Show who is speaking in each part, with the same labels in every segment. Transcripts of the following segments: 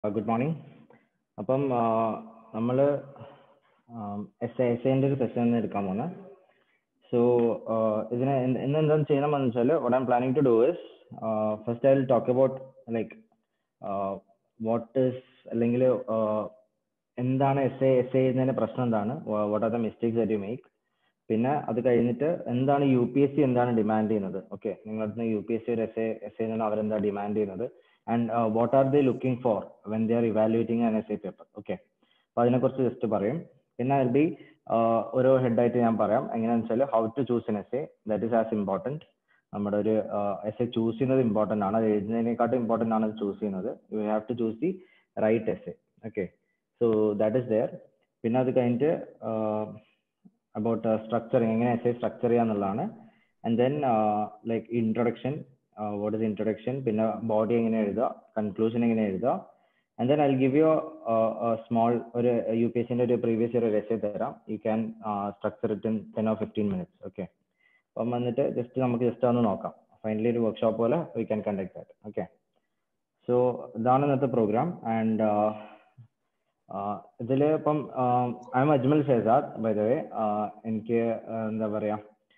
Speaker 1: Good morning അപ്പം നമ്മൾ S S എൻ്റെ ഒരു സെഷൻ തന്നെ എടുക്കാൻ പോകുന്നത് സോ ഇതിന് ഇന്ന് ഇന്ന് എന്താണെന്ന് ചെയ്യണമെന്ന് വെച്ചാൽ what I'm planning to do is uh, first I'll talk about like uh, what is അല്ലെങ്കിൽ uh, എന്താണ് എസ് എ എസ് എ ചെയ്യുന്നതിന്റെ പ്രശ്നം എന്താണ് what are the mistakes that you make പിന്നെ അത് കഴിഞ്ഞിട്ട് എന്താണ് യു പി എസ് സി എന്താണ് ഡിമാൻഡ് ചെയ്യുന്നത് ഓക്കെ നിങ്ങളുടെ യു പി എസ് സി ഒരു എസ് എ എസ് എ നിന്ന് അവരെന്താ ഡിമാൻഡ് ചെയ്യുന്നത് and what are they looking for when they are evaluating an S essay paper okay അപ്പോൾ അതിനെക്കുറിച്ച് ജസ്റ്റ് പറയും പിന്നെ ഐ ബി ഓരോ ഹെഡായിട്ട് ഞാൻ പറയാം എങ്ങനെയാണെന്ന് വെച്ചാൽ how to choose an essay that is as important നമ്മുടെ ഒരു എസ് എ ചൂസ് ചെയ്യുന്നത് ഇമ്പോർട്ടൻ്റ് ആണ് അത് എഴുതുന്നതിനെക്കാട്ടും ഇമ്പോർട്ടൻ്റ് ആണ് ചൂസ് ചെയ്യുന്നത് you have to choose the right S A okay so that is there പിന്നെ അത് കഴിഞ്ഞിട്ട് അബൌട്ട് സ്ട്രക്ചറിങ് എങ്ങനെ എസ് എ സ്ട്രക്ചർ ചെയ്യാന്നുള്ളതാണ് and then like introduction what is introduction പിന്നെ ബോഡി എങ്ങനെ എഴുതുക കൺക്ലൂഷൻ എങ്ങനെ എഴുതുക and then I give U small ഒരു യു പി എസ് സിന്റെ ഒരു പ്രീവിയസ് ഇയർ എസ് എ തരാം you can structure it in ten or fifteen minutes okay അപ്പം വന്നിട്ട് ജസ്റ്റ് നമുക്ക് ജസ്റ്റ് ഒന്ന് നോക്കാം ഫൈനലി ഒരു വർക്ക്ഷോപ്പ് പോലെ we can conduct that okay so ഇതാണ് ഇന്നത്തെ പ്രോഗ്രാം ആൻഡ് ഇതിൽ ഇപ്പം I'm Ajmal Shezad by the way എനിക്ക് എന്താ പറയാ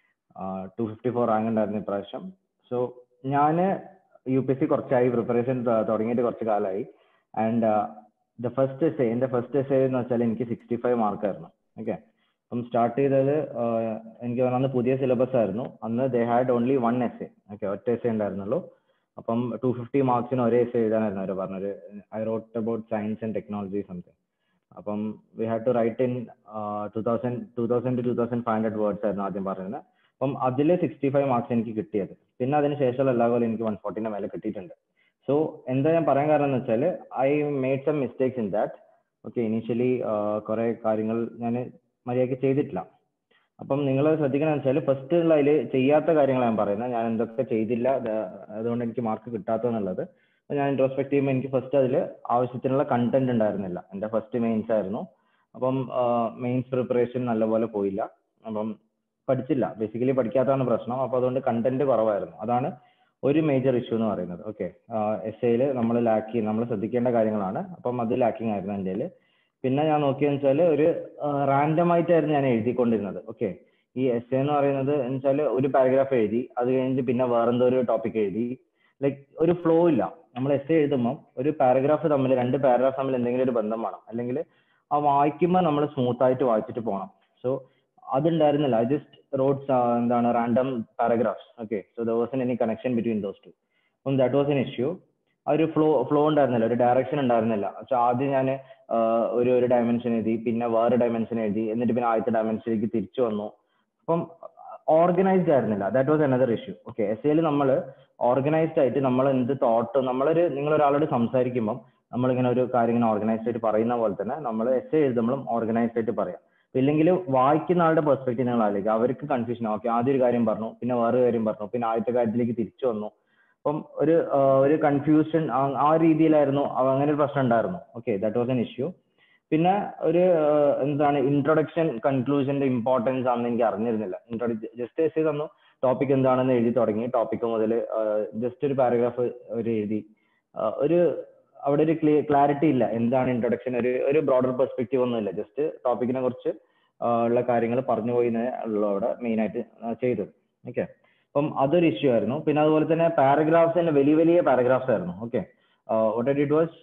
Speaker 1: ടു ഫിഫ്റ്റി ഫോർ റാങ്ക് ഉണ്ടായിരുന്നു ഇപ്രാവശ്യം സോ ഞാൻ യു പി എസ് സി കുറച്ചായി പ്രിപ്പറേഷൻ തുടങ്ങിയിട്ട് കുറച്ച് കാലമായി and the first essay എൻ്റെ ഫസ്റ്റ് എസ് എ എന്ന് വെച്ചാൽ എനിക്ക് സിക്സ്റ്റി ഫൈവ് മാർക്കായിരുന്നു ഓക്കെ അപ്പം സ്റ്റാർട്ട് ചെയ്തത് എനിക്ക് അന്ന് പുതിയ സിലബസ് ആയിരുന്നു അന്ന് they had only one S A okay ഒറ്റ എസ് എ ഉണ്ടായിരുന്നുള്ളൂ അപ്പം ടു ഫിഫ്റ്റി മാർക്സിന് ഒരേ എസ് എഴുതാനായിരുന്നു അവർ പറഞ്ഞത് I wrote about science and technology something അപ്പം we have to write in two thousand to thousand two two thousand five hundred words ആയിരുന്നു ആദ്യം പറയുന്നത് അപ്പം അതിൽ സിക്സ്റ്റി ഫൈവ് മാർക്സ് എനിക്ക് കിട്ടിയത് പിന്നെ അതിന് ശേഷമുള്ള എല്ലാ കൊല്ലം എനിക്ക് വൺ ഫോർട്ടിന്റെ മേലെ കിട്ടിയിട്ടുണ്ട് സോ എന്താ ഞാൻ പറയാൻ കാരണം എന്ന് വെച്ചാൽ I made some mistakes in that okay initially കുറെ കാര്യങ്ങൾ ഞാൻ മര്യാദയ്ക്ക് ചെയ്തിട്ടില്ല അപ്പം നിങ്ങൾ ശ്രദ്ധിക്കണം വെച്ചാൽ ഫസ്റ്റ് ഉള്ള അതിൽ ചെയ്യാത്ത കാര്യങ്ങൾ ഞാൻ പറയുന്നത് ഞാൻ എന്തൊക്കെ ചെയ്തില്ല അതുകൊണ്ട് എനിക്ക് മാർക്ക് കിട്ടാത്തതെന്നുള്ളത് ഞാൻ ഇൻട്രോസ്പെക്ട് ചെയ്യുമ്പോൾ എനിക്ക് ഫസ്റ്റ് അതിൽ ആവശ്യത്തിനുള്ള കണ്ടന്റ് ഉണ്ടായിരുന്നില്ല എൻ്റെ ഫസ്റ്റ് മെയിൻസ് ആയിരുന്നു അപ്പം മെയിൻസ് പ്രിപ്പറേഷൻ നല്ലപോലെ പോയില്ല അപ്പം പഠിച്ചില്ല ബേസിക്കലി പഠിക്കാത്തതാണ് പ്രശ്നം അപ്പോൾ അതുകൊണ്ട് കണ്ടന്റ് കുറവായിരുന്നു അതാണ് ഒരു മേജർ ഇഷ്യൂ എന്ന് പറയുന്നത് ഓക്കെ എസ് എയിൽ നമ്മൾ ലാക്ക് നമ്മൾ ശ്രദ്ധിക്കേണ്ട കാര്യങ്ങളാണ് അപ്പം അത് ലാക്കിംഗ് ആയിരുന്നു എൻ്റെ പിന്നെ ഞാൻ നോക്കിയെന്ന് വെച്ചാൽ ഒരു റാൻഡം ആയിട്ടായിരുന്നു ഞാൻ എഴുതിക്കൊണ്ടിരുന്നത് ഓക്കെ ഈ എസ് എന്ന് പറയുന്നത് എന്ന് വെച്ചാൽ ഒരു പാരഗ്രാഫ് എഴുതി അത് കഴിഞ്ഞിട്ട് പിന്നെ വേറെന്തോ ഒരു ടോപ്പിക് എഴുതി ലൈക്ക് ഒരു ഫ്ലോ ഇല്ല നമ്മൾ എസ് എ എഴുതുമ്പോൾ ഒരു പാരഗ്രാഫ് തമ്മിൽ രണ്ട് പാരഗ്രാഫ് തമ്മിൽ എന്തെങ്കിലും ഒരു ബന്ധം വേണം അല്ലെങ്കിൽ ആ വായിക്കുമ്പോൾ നമ്മൾ സ്മൂത്ത് ആയിട്ട് വായിച്ചിട്ട് പോകണം സോ അതുണ്ടായിരുന്നില്ല ഐ ജസ്റ്റ് റോഡ്സ് എന്താണ് random paragraphs okay so the was any connection between those two അപ്പം ദാറ്റ് വാസ് എൻ ഇഷ്യൂ ആ ഒരു ഫ്ലോ ഫ്ലോ ഉണ്ടായിരുന്നില്ല ഒരു ഡയറക്ഷൻ ഉണ്ടായിരുന്നില്ല പക്ഷെ ആദ്യം ഞാൻ ഒരു ഒരു ഡയമെൻഷൻ എഴുതി പിന്നെ വേറെ ഡയമെൻഷൻ എഴുതി എന്നിട്ട് പിന്നെ ആദ്യത്തെ ഡയമെൻഷനിലേക്ക് തിരിച്ചു വന്നു അപ്പം ഓർഗനൈസ്ഡ് ആയിരുന്നില്ല that was another issue okay എസ് എയിൽ നമ്മൾ ഓർഗനൈസ്ഡ് ആയിട്ട് നമ്മൾ എന്ത് തോട്ട് നമ്മളൊരു നിങ്ങൾ ഒരാളോട് സംസാരിക്കുമ്പോൾ നമ്മളിങ്ങനെ ഒരു കാര്യം ഇങ്ങനെ ഓർഗനൈസ്ഡ് ആയിട്ട് പറയുന്ന പോലെ തന്നെ നമ്മൾ എസ് എ എഴുതുമ്പോഴും ഓർഗനൈസ്ഡ് ആയിട്ട് പറയാം ഇല്ലെങ്കിൽ വായിക്കുന്ന ആളുടെ പെർസ്പെക്റ്റീവ് നിങ്ങൾ ആലോചിക്കുക അവർക്ക് കൺഫ്യൂഷൻ ഓക്കെ ആദ്യം ഒരു കാര്യം പറഞ്ഞു പിന്നെ വേറെ കാര്യം പറഞ്ഞു പിന്നെ ആദ്യത്തെ കാര്യത്തിലേക്ക് തിരിച്ചു വന്നു അപ്പം ഒരു ഒരു കൺഫ്യൂഷൻ ആ രീതിയിലായിരുന്നു അങ്ങനെ ഒരു പ്രശ്നം ഉണ്ടായിരുന്നു okay that was an issue പിന്നെ ഒരു എന്താണ് ഇൻട്രൊഡക്ഷൻ കൺക്ലൂഷന്റെ ഇമ്പോർട്ടൻസ് ആണെന്ന് എനിക്ക് അറിഞ്ഞിരുന്നില്ല ഇൻട്രൊഡക്ഷൻ ജസ്റ്റ് എസ് തന്നു ടോപ്പിക് എന്താണെന്ന് എഴുതി തുടങ്ങി ടോപ്പിക് മുതൽ ജസ്റ്റ് ഒരു പാരഗ്രാഫ് ഒരു എഴുതി ഒരു അവിടെ ഒരു ക്ലാരിറ്റി ഇല്ല എന്താണ് ഇൻട്രൊഡക്ഷൻ ഒരു ഒരു ബ്രോഡർ പെർസ്പെക്റ്റീവ് ഒന്നുമില്ല ജസ്റ്റ് ടോപ്പിക്കിനെ കുറിച്ച് ഉള്ള കാര്യങ്ങൾ പറഞ്ഞു പോയി ഉള്ള അവിടെ മെയിൻ ആയിട്ട് ചെയ്തത് ഓക്കെ അപ്പം അതൊരു ഇഷ്യൂ ആയിരുന്നു പിന്നെ അതുപോലെ തന്നെ പാരഗ്രാഫ്സ് തന്നെ വലിയ വലിയ പാരഗ്രാഫ്സ് ആയിരുന്നു ഓക്കെ വട്ട് ഇറ്റ് വാസ്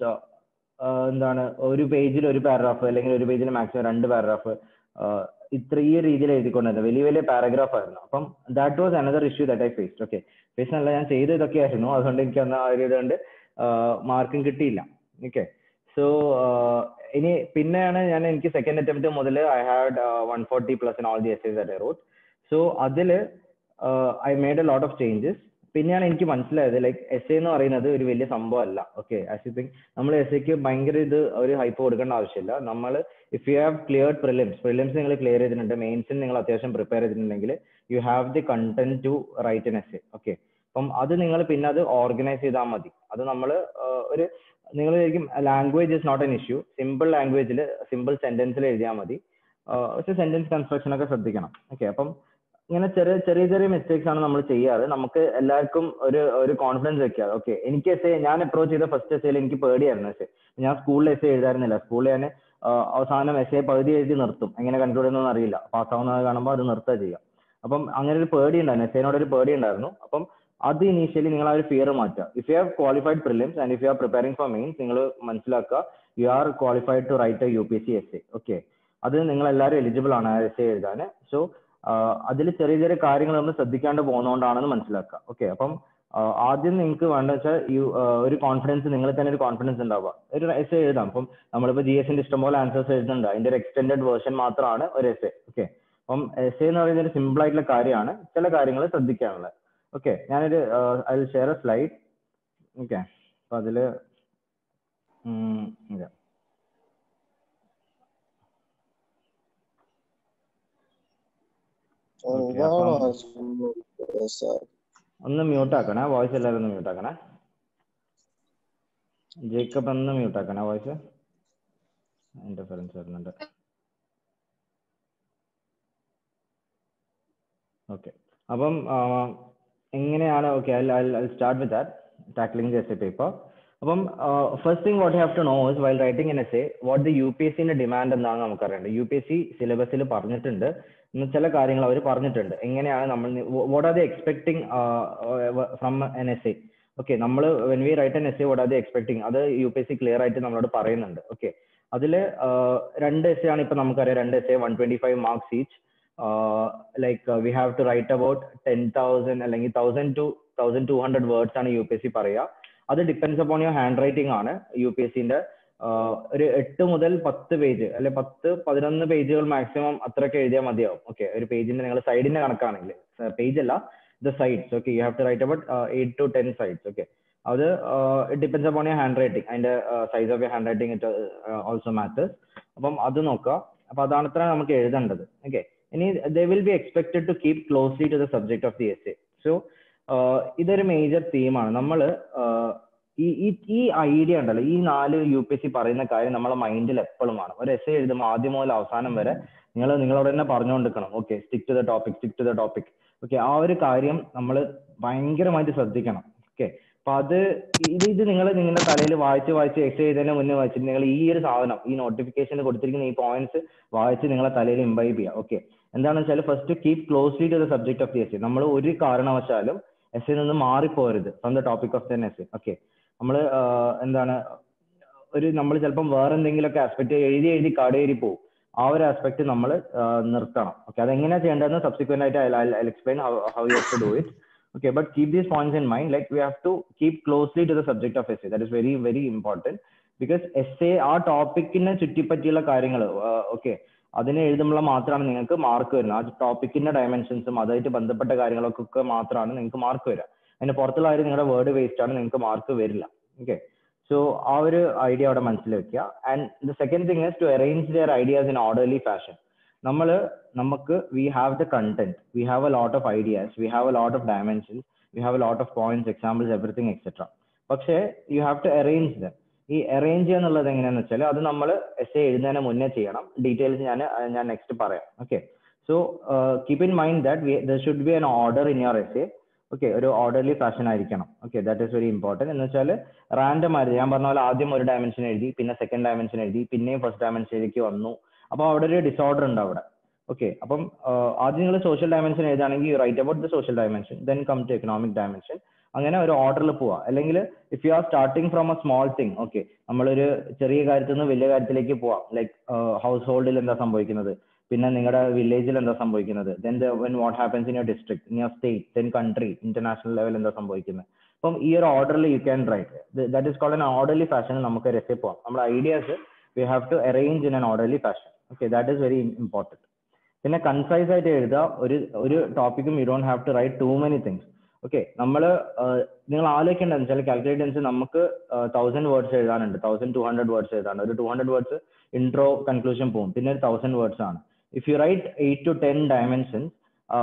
Speaker 1: എന്താണ് ഒരു പേജിൽ ഒരു പാരഗ്രാഫ് അല്ലെങ്കിൽ ഒരു പേജിൽ മാക്സിമം രണ്ട് പാരഗ്രാഫ് ഇത്ര ഈ രീതിയിൽ എഴുതിക്കൊണ്ടിരുന്നത് വലിയ വലിയ പാരഗ്രാഫ് ആയിരുന്നു അപ്പം that was another issue that I faced okay face അല്ല ഞാൻ ചെയ്ത ഇതൊക്കെ ആയിരുന്നു അതുകൊണ്ട് എനിക്ക് അന്ന് ആ ഒരു ഇതുകൊണ്ട് മാർക്കും കിട്ടിയില്ല ഓക്കെ സോ ഇനി പിന്നെയാണ് ഞാൻ എനിക്ക് സെക്കൻഡ് അറ്റംപ്റ്റ് മുതൽ I had one forty plus in all the essay that I wrote so അതിൽ I made a lot of changes പിന്നെയാണ് എനിക്ക് മനസ്സിലായത് ലൈക്ക് എസ് എ എന്ന് പറയുന്നത് ഒരു വലിയ സംഭവം അല്ല ഓക്കെ ആസ് യു തിങ്ക് നമ്മൾ എസ് എക്ക് ഭയങ്കര ഇത് ഒരു ഹൈപ്പ് കൊടുക്കേണ്ട ആവശ്യമില്ല നമ്മൾ if you have clear prelims prelims നിങ്ങൾ ക്ലിയർ ചെയ്തിട്ടുണ്ട് മെയിൻസിന് നിങ്ങൾ അത്യാവശ്യം പ്രിപ്പയർ ചെയ്തിട്ടുണ്ടെങ്കിൽ you have the content to write an S A okay അപ്പം അത് നിങ്ങൾ പിന്നെ അത് ഓർഗനൈസ് ചെയ്താൽ മതി അത് നമ്മൾ ഒരു നിങ്ങൾ ശരിക്കും language is not an issue simple ലാംഗ്വേജിൽ സിമ്പിൾ സെന്റൻസിൽ എഴുതിയാൽ മതി പക്ഷെ സെന്റൻസ് കൺസ്ട്രക്ഷൻ ഒക്കെ ശ്രദ്ധിക്കണം ഓക്കെ അപ്പം ഇങ്ങനെ ചെറിയ ചെറിയ ചെറിയ മിസ്റ്റേക്സ് ആണ് നമ്മൾ ചെയ്യാറ് നമുക്ക് എല്ലാവർക്കും ഒരു ഒരു കോൺഫിഡൻസ് വെക്കുക ഓക്കെ എനിക്ക് എസ് ഞാൻ അപ്രോച്ച് ചെയ്ത ഫസ്റ്റ് എസ് എനിക്ക് പേടിയായിരുന്നു എസ് ഞാൻ സ്കൂളിൽ എസ് എഴുതാറുന്നില്ല സ്കൂളിൽ ഞാൻ അവസാനം എസ് എ പകുതി എഴുതി നിർത്തും എങ്ങനെ കൺക്ലൂഡ് ചെയ്യുന്നതെന്ന് അറിയില്ല പാസ്സാവുന്നത് കാണുമ്പോൾ അത് നിർത്തുക ചെയ്യാം അപ്പം അങ്ങനെ ഒരു പേടി ഉണ്ടായിരുന്നു എസ് എനോട് ഒരു പേടി ഉണ്ടായിരുന്നു അപ്പം അത് ഇനീഷ്യലി നിങ്ങൾ ആ ഒരു ഫിയർ മാറ്റുക if you have qualified prelims and if you are preparing for mains നിങ്ങൾ മനസ്സിലാക്കുക you are qualified to write a U P S C S A okay അത് നിങ്ങൾ എല്ലാവരും എലിജിബിൾ ആണ് എസ് എ എഴുതാൻ സോ അതിൽ ചെറിയ ചെറിയ കാര്യങ്ങൾ നമ്മൾ ശ്രദ്ധിക്കാണ്ട് പോകുന്നതുകൊണ്ടാണെന്ന് മനസ്സിലാക്കുക ഓക്കെ അപ്പം ആദ്യം നിങ്ങൾക്ക് വേണ്ട വെച്ചാൽ യു ഒരു കോൺഫിഡൻസ് നിങ്ങൾ തന്നെ ഒരു കോൺഫിഡൻസ് ഉണ്ടാവുക ഒരു എസ് എ എഴുതാം അപ്പം നമ്മളിപ്പോൾ ജി എസിന്റെ ഇഷ്ടംപോലെ ആൻസേഴ്സ് എഴുതുന്നുണ്ട് അതിന്റെ ഒരു എക്സ്റ്റെൻഡഡ് വേർഷൻ മാത്രമാണ് ഒരു എസ് എ ഓക്കെ അപ്പം എസ് എന്ന് പറയുന്നത് ഒരു സിമ്പിൾ ആയിട്ടുള്ള കാര്യമാണ് ചില കാര്യങ്ങൾ ശ്രദ്ധിക്കാനുള്ളത് ഓക്കെ ഞാനൊരു I will share a slide okay അപ്പൊ അതില് ഓക്കെ Okay, അപ്പം- ഒന്ന് മ്യൂട്ട് ആക്കണേ വോയിസ് എല്ലാവരും ഒന്ന് മ്യൂട്ട് ആക്കണേ ജേക്കബ് ഒന്ന് മ്യൂട്ട് ആക്കണേ വോയിസ് ഇന്റർഫറൻസ് വരുന്നുണ്ട് ഓക്കെ അപ്പം ആ, എങ്ങനെയാണ് okay I start with that tackling essay paper അപ്പം first thing what have to know is while writing an essay what the U P S സിന്റെ demand എന്താണെന്ന് നമുക്കറിയേണ്ടത് U P S C സിലബസിൽ പറഞ്ഞിട്ടുണ്ട് ഇന്ന് ചില കാര്യങ്ങൾ അവർ പറഞ്ഞിട്ടുണ്ട് എങ്ങനെയാണ് നമ്മൾ what are the expecting from an S A okay നമ്മൾ when we write an essay what are the expecting അത് U P S C clear ആയിട്ട് നമ്മളോട് പറയുന്നുണ്ട് ഓക്കെ അതിൽ രണ്ട് എസ് എ ആണ് ഇപ്പൊ നമുക്കറിയാം രണ്ട് essay one twenty five marks each like we have to write about ten thousand അല്ലെങ്കിൽ thousand to thousand two hundred words ആണ് യു പി എസ് സി പറയുക അത് depends upon your hand writing ആണ് U P S സിന്റെ ഒരു എട്ട് മുതൽ പത്ത് പേജ് അല്ലെ പത്ത് പതിനൊന്ന് പേജുകൾ മാക്സിമം അത്രയൊക്കെ എഴുതിയാൽ മതിയാവും ഓക്കെ ഒരു പേജിന്റെ നിങ്ങൾ സൈഡിന്റെ കണക്കാണെങ്കിൽ പേജ് അല്ല the sides okay you have to write about eight to ten sides okay അത് depends upon your hand writing അതിന്റെ size of your hand writing it also matters അപ്പം അത് നോക്കുക അപ്പൊ അതാണ് ഇത്ര നമുക്ക് എഴുതേണ്ടത് ഓക്കെ ഇനി they will be expected to keep closely to the subject of the essay so ഇതൊരു മേജർ തീമാണ് നമ്മൾ ഈ ഈ ഈ ഐഡിയ ഉണ്ടല്ലോ ഈ നാല് യു പി എസ് സി പറയുന്ന കാര്യം നമ്മളെ മൈൻഡിൽ എപ്പോഴും ആണ് ഒരു എസ് എ എഴുതുമ്പോൾ ആദ്യം മുതൽ അവസാനം വരെ നിങ്ങൾ നിങ്ങളോട് തന്നെ പറഞ്ഞുകൊണ്ടിരിക്കണം okay stick to the topic stick to the topic okay ആ ഒരു കാര്യം നമ്മൾ ഭയങ്കരമായിട്ട് ശ്രദ്ധിക്കണം ഓക്കെ അപ്പൊ അത് ഇത് ഇത് നിങ്ങൾ നിങ്ങളുടെ തലയിൽ വായിച്ച് വായിച്ച് എക്സ് ചെയ്തതിന് മുന്നേ വായിച്ചിട്ട് നിങ്ങൾ ഈ ഒരു സാധനം ഈ നോട്ടിഫിക്കേഷനിൽ കൊടുത്തിരിക്കുന്ന ഈ പോയിന്റ്സ് വായിച്ച് നിങ്ങളെ തലയിൽ ഇംബൈബ് ചെയ്യുക ഓക്കെ എന്താണെന്ന് വെച്ചാൽ first keep closely to the subject of the essay നമ്മൾ ഒരു കാരണവശാലും എസ് നിന്ന് മാറിപ്പോരുത് from the topic of then essay okay നമ്മൾ എന്താണ് ഒരു നമ്മൾ ചിലപ്പം വേറെ എന്തെങ്കിലുമൊക്കെ ആസ്പെക്ട് എഴുതി എഴുതി കടയേറി പോകും ആ ഒരു ആസ്പെക്ട് നമ്മൾ നിർത്തണം ഓക്കെ അതെങ്ങനെയാണ് ചെയ്യേണ്ടതെന്ന് സബ്സിക്വന്റ് ആയിട്ട് I explain how you to do it okay but keep these points in mind like we have to keep closely to the subject of essay that is very very important because essay ആ ടോപ്പിക്കിനെ ചുറ്റിപ്പറ്റിയുള്ള കാര്യങ്ങൾ okay അതിനെ എഴുതുമ്പോൾ മാത്രമാണ് നിങ്ങൾക്ക് mark വരുന്നത് ആ ടോപ്പിക്കിന്റെ ഡയമെൻഷൻസും അതുമായിട്ട് ബന്ധപ്പെട്ട കാര്യങ്ങളൊക്കെ മാത്രമാണ് നിങ്ങൾക്ക് മാർക്ക് വരിക അതിന്റെ പുറത്തുള്ള കാര്യം നിങ്ങളുടെ വേർഡ് വേസ്റ്റ് ആണ് നിങ്ങൾക്ക് മാർക്ക് വരില്ല ഓക്കെ സോ ആ ഒരു ഐഡിയ അവിടെ മനസ്സിൽ വെക്കുക and the second thing is to arrange their ideas in orderly fashion നമ്മൾ നമുക്ക് we have the content we have a lot of ideas we have a lot of dimensions we have a lot of points examples everything etcetera പക്ഷേ you have to arrange them ഈ arrange ചെയ്യുക എന്നുള്ളത് എങ്ങനെയാന്ന് വെച്ചാൽ അത് നമ്മൾ S A എഴുതുന്നതിന് മുന്നേ ചെയ്യണം ഡീറ്റെയിൽസ് ഞാൻ ഞാൻ നെക്സ്റ്റ് പറയാം okay so keep in mind that there should be an order in your S A okay ഒരു ഓർഡർലി ഫാഷൻ ആയിരിക്കണം okay that is very important എന്ന് വെച്ചാൽ റാൻഡം ആയിരുന്നു ഞാൻ പറഞ്ഞ പോലെ ആദ്യം ഒരു ഡയമെൻഷൻ എഴുതി പിന്നെ സെക്കൻഡ് ഡയമെൻഷൻ എഴുതി പിന്നെയും ഫസ്റ്റ് ഡയമെൻഷനിലേക്ക് വന്നു അപ്പോൾ അവിടെ ഒരു ഡിസോർഡർ ഉണ്ട് അവിടെ ഓക്കെ അപ്പം ആദ്യം നിങ്ങൾ സോഷ്യൽ ഡയമെൻഷൻ എഴുതാണെങ്കിൽ write about the social dimension then come to economic dimension അങ്ങനെ ഒരു ഓർഡറിൽ പോവാ അല്ലെങ്കിൽ if you are starting from a small thing okay നമ്മളൊരു ചെറിയ കാര്യത്തിൽ നിന്ന് വലിയ കാര്യത്തിലേക്ക് പോവാം ലൈക്ക് ഹൗസ് ഹോൾഡിൽ എന്താ സംഭവിക്കുന്നത് പിന്നെ നിങ്ങളുടെ വില്ലേജിൽ എന്താ സംഭവിക്കുന്നത് then when what happens in your district in your state then country international level എന്താ സംഭവിക്കുന്നത് അപ്പം ഈ ഒരു ഓർഡറിൽ you can write that is called an orderly fashion നമുക്ക് രസേ പോവാം നമ്മുടെ ideas we have to arrange in an orderly fashion okay that is very important പിന്നെ കൺസൈസ് ആയിട്ട് എഴുതുക ഒരു ഒരു ടോപ്പിക്കും you don't have to write too many things okay നമ്മൾ നിങ്ങൾ ആലോചിക്കേണ്ടതെന്ന് വെച്ചാൽ കാൽക്കുലേറ്റൻസ് നമുക്ക് തൗസൻഡ് വേർഡ്സ് എഴുതാനുണ്ട് തൗസൻഡ് ടു ഹൺഡ്രഡ് വേർഡ്സ് എഴുതാനുണ്ട് ഒരു two hundred words intro conclusion പോകും പിന്നെ ഒരു തൗസൻഡ് വേർഡ്സ് ആണ് if you write eight to ten dimensions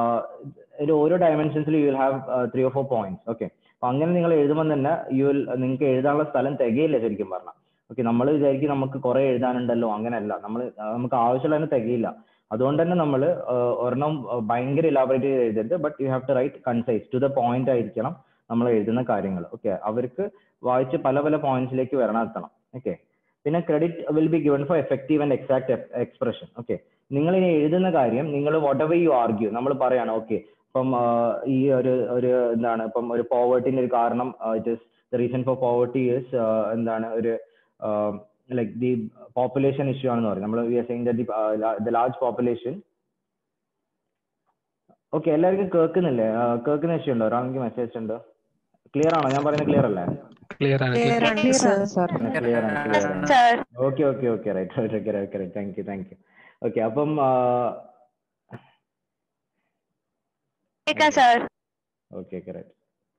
Speaker 1: ഒരു ഓരോ ഡയമെൻഷൻസിൽ you will have three or four points okay അപ്പൊ അങ്ങനെ നിങ്ങൾ എഴുതുമ്പോൾ തന്നെ യു വിൽ നിങ്ങൾക്ക് എഴുതാനുള്ള സ്ഥലം തികയില്ല ശരിക്കും പറഞ്ഞാൽ ഓക്കെ നമ്മൾ വിചാരിക്കും നമുക്ക് കുറെ എഴുതാനുണ്ടല്ലോ അങ്ങനെയല്ല നമ്മൾ നമുക്ക് ആവശ്യമുള്ളതിന് തികയില്ല അതുകൊണ്ട് തന്നെ നമ്മൾ ഒരെണ്ണം uh, ഭയങ്കര ഇലാബറേറ്റ് ചെയ്ത് എഴുതരുത് but you have to write concise to the point ആയിരിക്കണം നമ്മൾ എഴുതുന്ന കാര്യങ്ങൾ ഓക്കെ അവർക്ക് വായിച്ച് പല പല പോയിന്റ്സിലേക്ക് വരണം എത്തണം ഓക്കെ പിന്നെ credit will be given for effective and exact expression okay നിങ്ങൾ ഇനി എഴുതുന്ന കാര്യം നിങ്ങൾ വാട്ട് എവർ യു ആർഗ്യൂ നമ്മൾ പറയാണ് ഓക്കെ ഇപ്പം ആഹ് ഈ ഒരു ഒരു എന്താണ് ഇപ്പം ഒരു പോവേർട്ടിന്റെ ഒരു കാരണം it is the reason for poverty is എന്താണ് ഒരു ലൈക്ക് ദി പോപ്പുലേഷൻ ഇഷ്യൂ ആണെന്ന് പറയും നമ്മൾ we are saying the the large population okay എല്ലാവർക്കും കേൾക്കുന്നില്ലേ ആഹ് കേൾക്കുന്ന ഇഷ്യൂ ഉണ്ടോ ഒരാൾക്ക് മെസ്സേജ് ഉണ്ടോ ക്ലിയർ ആണോ ഞാൻ പറയുന്നത് ക്ലിയർ അല്ലേ
Speaker 2: ക്ലിയർ ആണ്
Speaker 3: Clear ആണ് സർ
Speaker 1: ക്ലിയർ ആണ് ക്ലിയർ ആണ്
Speaker 4: sir
Speaker 1: okay okay okay right right okay okay right thank you thank you okay അപ്പം
Speaker 4: കേൾക്കാം സർ
Speaker 1: ഓക്കെ ഓക്കെ റൈറ്റ്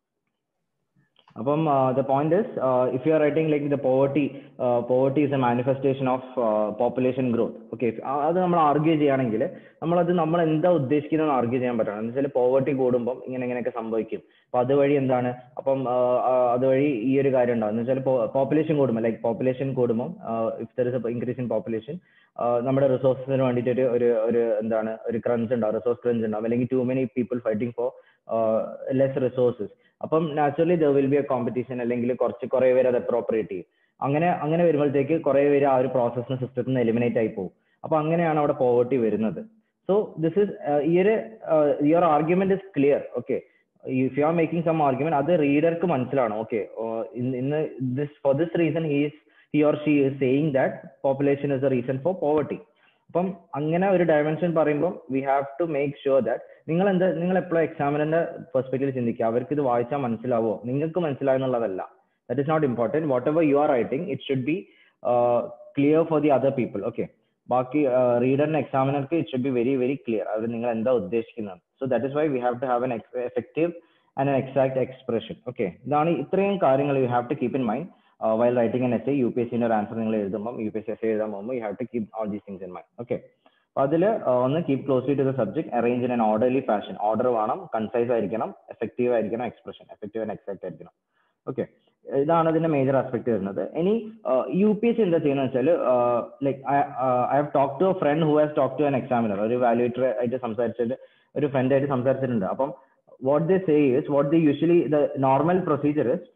Speaker 1: അപ്പം the point is if you are writing like the poverty poverty is a manifestation of population growth okay അത് നമ്മൾ argue ചെയ്യുകയാണെങ്കിൽ നമ്മളത് നമ്മൾ എന്താ ഉദ്ദേശിക്കുന്നത് ആർഗ്യൂ ചെയ്യാൻ പറ്റണം എന്ന് വെച്ചാൽ പോവർട്ടി കൂടുമ്പം ഇങ്ങനെ ഇങ്ങനെയൊക്കെ സംഭവിക്കും അപ്പൊ അതുവഴി എന്താണ് അപ്പം ആഹ് ആഹ് അതുവഴി ഈ ഒരു കാര്യം ഉണ്ടാവും എന്ന് വെച്ചാൽ പോപ്പുലേഷൻ കൂടുമ്പോൾ ലൈക്ക് പോപ്പുലേഷൻ കൂടുമ്പോൾ if there is increase in population നമ്മുടെ റിസോഴ്സിന് വേണ്ടിയിട്ട് ഒരു ഒരു ഒരു എന്താണ് ഒരു ക്രഞ്ച് ഉണ്ടാവും റിസോഴ്സ് ക്രഞ്ച് ഉണ്ടാവും അല്ലെങ്കിൽ too many people fighting for less resources അപ്പം naturally there will be a competition അല്ലെങ്കിൽ കുറച്ച് കുറെ പേര് അത് അപ്രോപ്രിയേറ്റ് ചെയ്യും അങ്ങനെ അങ്ങനെ വരുമ്പോഴത്തേക്ക് കുറെ പേര് ആ ഒരു പ്രോസസ്സിന് സിസ്റ്റത്തിൽ നിന്ന് എലിമിനേറ്റ് ആയി പോകും അപ്പൊ അങ്ങനെയാണ് അവിടെ പോവർട്ടി വരുന്നത് സോ ദിസ് ഇസ് ഈ ഒരു your argument is clear okay if you are making some argument അത് റീഡർക്ക് മനസ്സിലാണ് ഓക്കെ ഇന്ന് this for this reason he's he or she is saying that population is a reason for poverty അപ്പം അങ്ങനെ ഒരു ഡയമെൻഷൻ പറയുമ്പോൾ we have to make sure that നിങ്ങൾ എന്താ നിങ്ങൾ എപ്പോഴും എക്സാമിനറിന്റെ പെർസ്പെക്റ്റീവ് ചിന്തിക്കുക അവർക്ക് ഇത് വായിച്ചാൽ മനസ്സിലാവോ നിങ്ങൾക്ക് മനസ്സിലാവുന്നുള്ളതല്ല that is not important whatever you are writing it should be clear for the other people okay ബാക്കി റീഡറിന് എക്സാമിനർക്ക് it should be very very clear അവർ നിങ്ങൾ എന്താ ഉദ്ദേശിക്കുന്നത് so that is why we have to have an effective and an exact expression okay ഇതാണ് ഇത്രയും കാര്യങ്ങൾ you have to keep in mind while writing an essay U P S സിന്റെ ഒരു answer നിങ്ങൾ എഴുതുമ്പോൾ U P S C essay എഴുതാൻ പോകുമ്പോൾ you have to keep all these things in mind okay അപ്പൊ അതിൽ ഒന്ന് keep closely to the subject arrange in an orderly fashion order വേണം കൺസൈസ് ആയിരിക്കണം എഫക്റ്റീവ് ആയിരിക്കണം എക്സ്പ്രഷൻ എഫക്റ്റീവ് ആൻഡ് എക്സാക്ട് ആയിരിക്കണം okay ഇതാണ് ഇതിന്റെ മേജർ ആസ്പെക്ട് വരുന്നത് ഇനി യു പി എസ് സി എന്താ ചെയ്യുന്നത് വെച്ചാൽ like I have talk to a friend who has talk to an examiner ഒരു വാല്യുവേറ്റർ ആയിട്ട് സംസാരിച്ചിട്ട് ഒരു ഫ്രണ്ട് ആയിട്ട് സംസാരിച്ചിട്ടുണ്ട് അപ്പം what they say is what they usually the normal procedure is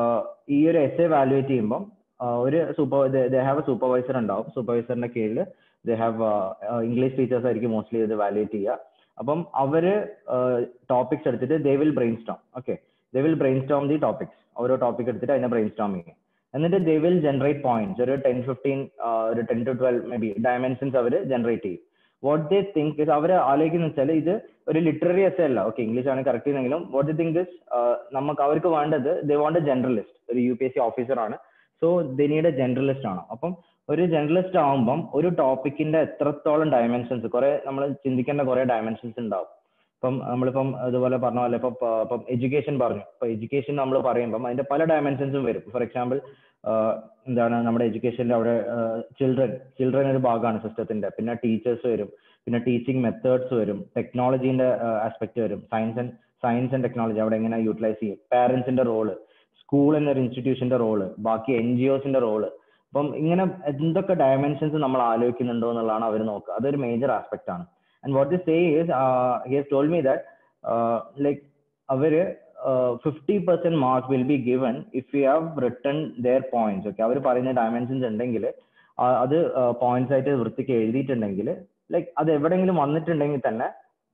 Speaker 1: ഈ ഒരു എസ് എ വാല്യുവേറ്റ് ചെയ്യുമ്പോൾ ഒരു super they have a supervisor ഉണ്ടാവും സൂപ്പർവൈസറിന്റെ കീഴിൽ ദേ ഹാവ് ഇംഗ്ലീഷ് ടീച്ചേഴ്സ് ആയിരിക്കും മോസ്റ്റ്ലി ഇത് വാല്യുവേറ്റ് ചെയ്യുക അപ്പം അവര് ടോപ്പിക്സ് എടുത്തിട്ട് they will brain storm okay they will brain storm the topics ഓരോ ടോപ്പിക് എടുത്തിട്ട് അതിനെ ബ്രെയിൻ സ്റ്റോം ചെയ്യും എന്നിട്ട് ദേ വിൽ ജനറേറ്റ് പോയിന്റ്സ് ഒരു ടെൻ ഫിഫ്റ്റീൻ ഒരു ten to twelve may be dimensions അവർ ജനറേറ്റ് ചെയ്യും വാട്ട് ദേ തിങ്ക് ഇസ് അവർ ആലോചിക്കുന്ന വെച്ചാൽ ഇത് ഒരു ലിറ്റററി എസ് അല്ല ഓക്കെ ഇംഗ്ലീഷ് ആണ് കറക്റ്റ് ചെയ്യുന്നെങ്കിലും വാട്ട് ദി തിങ്ക് ഇസ് നമുക്ക് അവർക്ക് വേണ്ടത് ദേ വാണ്ട് എ ജനറലിസ്റ്റ് ഒരു U P S C officer ആണ് so they need A generalist ആണ് അപ്പം ഒരു ജനറലിസ്റ്റ് ആവുമ്പം ഒരു ടോപ്പിക്കിന്റെ എത്രത്തോളം ഡയമെൻഷൻസ് കുറെ നമ്മൾ ചിന്തിക്കേണ്ട കുറെ ഡയമെൻഷൻസ് ഉണ്ടാവും ഇപ്പം നമ്മളിപ്പം ഇതുപോലെ പറഞ്ഞ പോലെ ഇപ്പം ഇപ്പം എഡ്യൂക്കേഷൻ പറഞ്ഞു ഇപ്പൊ എഡ്യൂക്കേഷൻ നമ്മൾ പറയുമ്പം അതിന്റെ പല ഡയമെൻഷൻസും വരും ഫോർ എക്സാമ്പിൾ എന്താണ് നമ്മുടെ എഡ്യൂക്കേഷനിൽ അവിടെ ചിൽഡ്രൻ ചിൽഡ്രൻ ഒരു ഭാഗമാണ് സിസ്റ്റത്തിന്റെ പിന്നെ ടീച്ചേഴ്സ് വരും പിന്നെ ടീച്ചിങ് മെത്തേഡ്സ് വരും ടെക്നോളജീന്റെ ആസ്പെക്ട് വരും science and science and technology അവിടെ എങ്ങനെ യൂട്ടിലൈസ് ചെയ്യും പാരന്റ്സിന്റെ റോള് സ്കൂൾ എന്നൊരു ഇൻസ്റ്റിറ്റ്യൂഷന്റെ റോള് ബാക്കി എൻ ജി ഒസിന്റെ റോള് അപ്പം ഇങ്ങനെ എന്തൊക്കെ ഡയമെൻഷൻസ് നമ്മൾ ആലോചിക്കുന്നുണ്ടോ എന്നുള്ളതാണ് അവർ നോക്കുക അതൊരു മേജർ ആസ്പെക്ട് ആണ് and what is say is he has told me that like അവര് fifty percent mark will be given if you have written their points okay അവർ പറയുന്ന ഡയമെൻഷൻസ് ഉണ്ടെങ്കിൽ അത് പോയിന്റ്സ് ആയിട്ട് വൃത്തിക്ക് എഴുതിയിട്ടുണ്ടെങ്കിൽ ലൈക്ക് അത് എവിടെയെങ്കിലും വന്നിട്ടുണ്ടെങ്കിൽ തന്നെ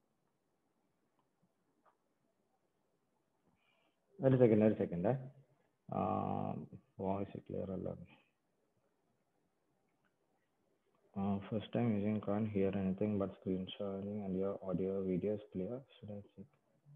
Speaker 1: ഒരു സെക്കൻഡ് ഒരു സെക്കൻഡ് വോയിസ് ക്ലിയർ അല്ല first time using can hear anything but screen sharing and your audio videos clear should I check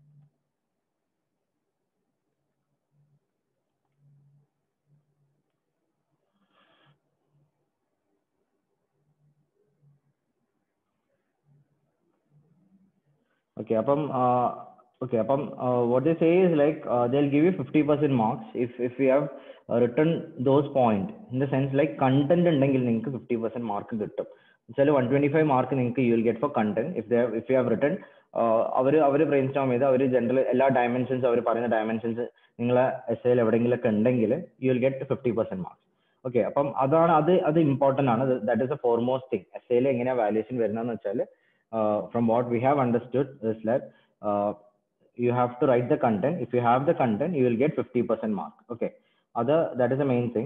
Speaker 1: okay അപ്പം ഓക്കെ അപ്പം what they say is like they give you fifty percent marks if if you have written those point in the sense like content ഉണ്ടെങ്കിൽ നിങ്ങൾക്ക് fifty percent mark കിട്ടും വെച്ചാൽ one twenty five mark നിങ്ങൾക്ക് you will get for content if if you have written അവർ അവർ brain storm ചെയ്ത് അവർ general എല്ലാ ഡയമെൻഷൻസ് അവർ പറയുന്ന ഡയമെൻഷൻസ് നിങ്ങളെ എസ് എയിൽ എവിടെയെങ്കിലും ഒക്കെ ഉണ്ടെങ്കിൽ you will get fifty percent marks okay അപ്പം അതാണ് അത് അത് ഇമ്പോർട്ടന്റ് ആണ് that is a foremost thing S എയിൽ എങ്ങനെയാ വാല്യൂഷൻ വരുന്നതെന്ന് വെച്ചാൽ from what we have understood is light you have to write the content. If you have the content, you will get 50% mark. Okay. Other, that is the main thing.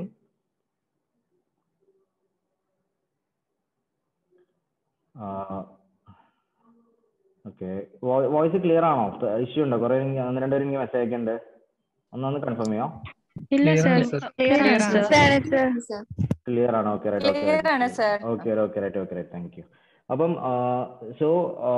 Speaker 1: Uh, okay. Voice clear ആണോ issue ഉണ്ടോ കുറെ ഒന്ന് രണ്ടുപേരും എനിക്ക് message അയക്കണ്ട് ഒന്നൊന്ന് confirm ചെയ്യാം
Speaker 4: ഇല്ല
Speaker 2: Clear ആണ്
Speaker 4: സർ
Speaker 2: sir.
Speaker 4: ക്ലിയർ
Speaker 2: Clear
Speaker 4: ആണ്
Speaker 2: ആണ്
Speaker 4: സർ
Speaker 1: ക്ലിയർ ആണ് ഓക്കെ റൈറ്റ്
Speaker 3: Clear ആണ് sir.
Speaker 1: Okay okay right okay right thank you അപ്പം സോ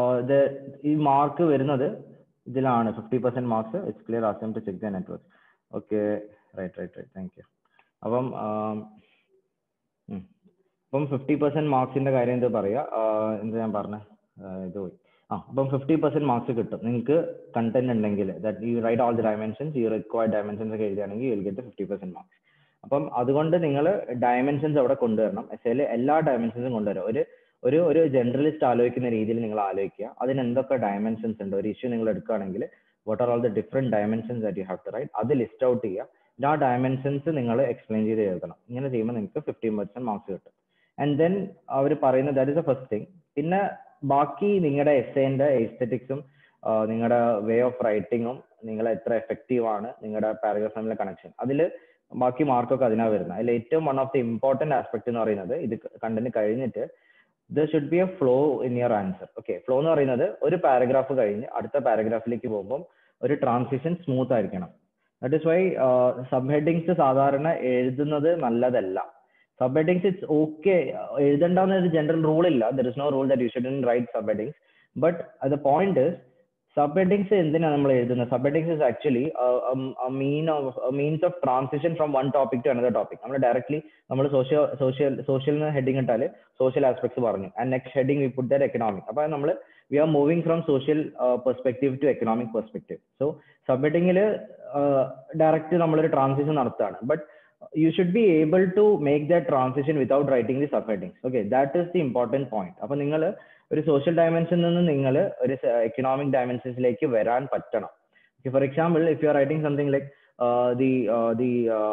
Speaker 1: ഈ മാർക്ക് വരുന്നത് ഇതിലാണ് fifty percent marks it's clear awesome to check the network okay right right right thank you അപ്പം um, ഉം. അപ്പം fifty percent മാർക്സിന്റെ കാര്യം എന്ത് പറയാ എന്താ ഞാൻ പറഞ്ഞ ഇത് പോയി ആ അപ്പം ഫിഫ്റ്റി പെർസെന്റ് മാർക്സ് കിട്ടും നിങ്ങൾക്ക് കണ്ടന്റ് ഉണ്ടെങ്കിൽ that you write all the dimensions you required dimensions ഒക്കെ എഴുതുകയാണെങ്കിൽ you will get fifty percent marks അപ്പം അതുകൊണ്ട് നിങ്ങൾ ഡയമെൻഷൻസ് അവിടെ കൊണ്ടുവരണം എസ് എൽ എല്ലാ ഡയമെൻഷൻസും കൊണ്ടുവരും ഒരു ഒരു ഒരു ജനറലിസ്റ്റ് ആലോചിക്കുന്ന രീതിയിൽ നിങ്ങൾ ആലോചിക്കുക അതിന് എന്തൊക്കെ ഡയമെൻഷൻസ് ഉണ്ട് ഒരു ഇഷ്യൂ നിങ്ങൾ എടുക്കുകയാണെങ്കിൽ what are all the different dimensions that you have to write അത് ലിസ്റ്റ് ഔട്ട് ചെയ്യുക എന്നിട്ട് ആ ഡയമെൻഷൻസ് നിങ്ങൾ എക്സ്പ്ലെയിൻ ചെയ്ത് എഴുതണം ഇങ്ങനെ ചെയ്യുമ്പോൾ നിങ്ങൾക്ക് ഫിഫ്റ്റീൻ പെർസെന്റ് മാർക്സ് കിട്ടും ആൻഡ് ദെൻ അവർ പറയുന്നത് that is a first thing പിന്നെ ബാക്കി നിങ്ങളുടെ എസ്സേന്റെ എസ്തെറ്റിക്സും നിങ്ങളുടെ വേ ഓഫ് റൈറ്റിങ്ങും നിങ്ങൾ എത്ര എഫക്റ്റീവ് ആണ് നിങ്ങളുടെ പാരഗ്രാഫ് തമ്മിലെ കണക്ഷൻ അതിൽ ബാക്കി മാർക്കൊക്കെ അതിനാ വരുന്നത് അതിൽ ഏറ്റവും one of the important aspect എന്ന് പറയുന്നത് ഇത് കണ്ടന്റ് കഴിഞ്ഞിട്ട് there should be a flow in your answer okay flow എന്ന് പറയുന്നത് ഒരു പാരഗ്രാഫ് കഴിഞ്ഞ് അടുത്ത പാരഗ്രാഫിലേക്ക് പോകുമ്പോൾ ഒരു ട്രാൻസിഷൻ സ്മൂത്ത് ആയിരിക്കണം that is why sub headings സാധാരണ എഴുതുന്നത് നല്ലതല്ല സബ് ഹെഡിങ്സ് ഇറ്റ്സ് ഓക്കെ എഴുതണ്ടെന്ന ഒരു ജനറൽ റൂൾ ഇല്ല there is no rule that you should write sub headings but the point is sub headings എന്തിനാണ് നമ്മൾ എഴുതുന്നത് sub headings is actually mean of means of transition from one topic to another topic നമ്മൾ directly നമ്മൾ socio social social heading ഇട്ടാൽ social aspects പറഞ്ഞു and next heading we put that economic അപ്പൊ നമ്മൾ we are moving from social perspective to economic perspective so sub ഹെഡിങ്ങിൽ direct നമ്മളൊരു transition നടത്തുകയാണ് but you should be able to make that transition without writing the subheadings. Okay, that is the important point. അപ്പൊ നിങ്ങൾ ഒരു social ഡയമെൻഷനിൽ നിന്ന് നിങ്ങൾ ഒരു economic ഡയമെൻഷൻസിലേക്ക് വരാൻ പറ്റണം for example if you are writing something like the the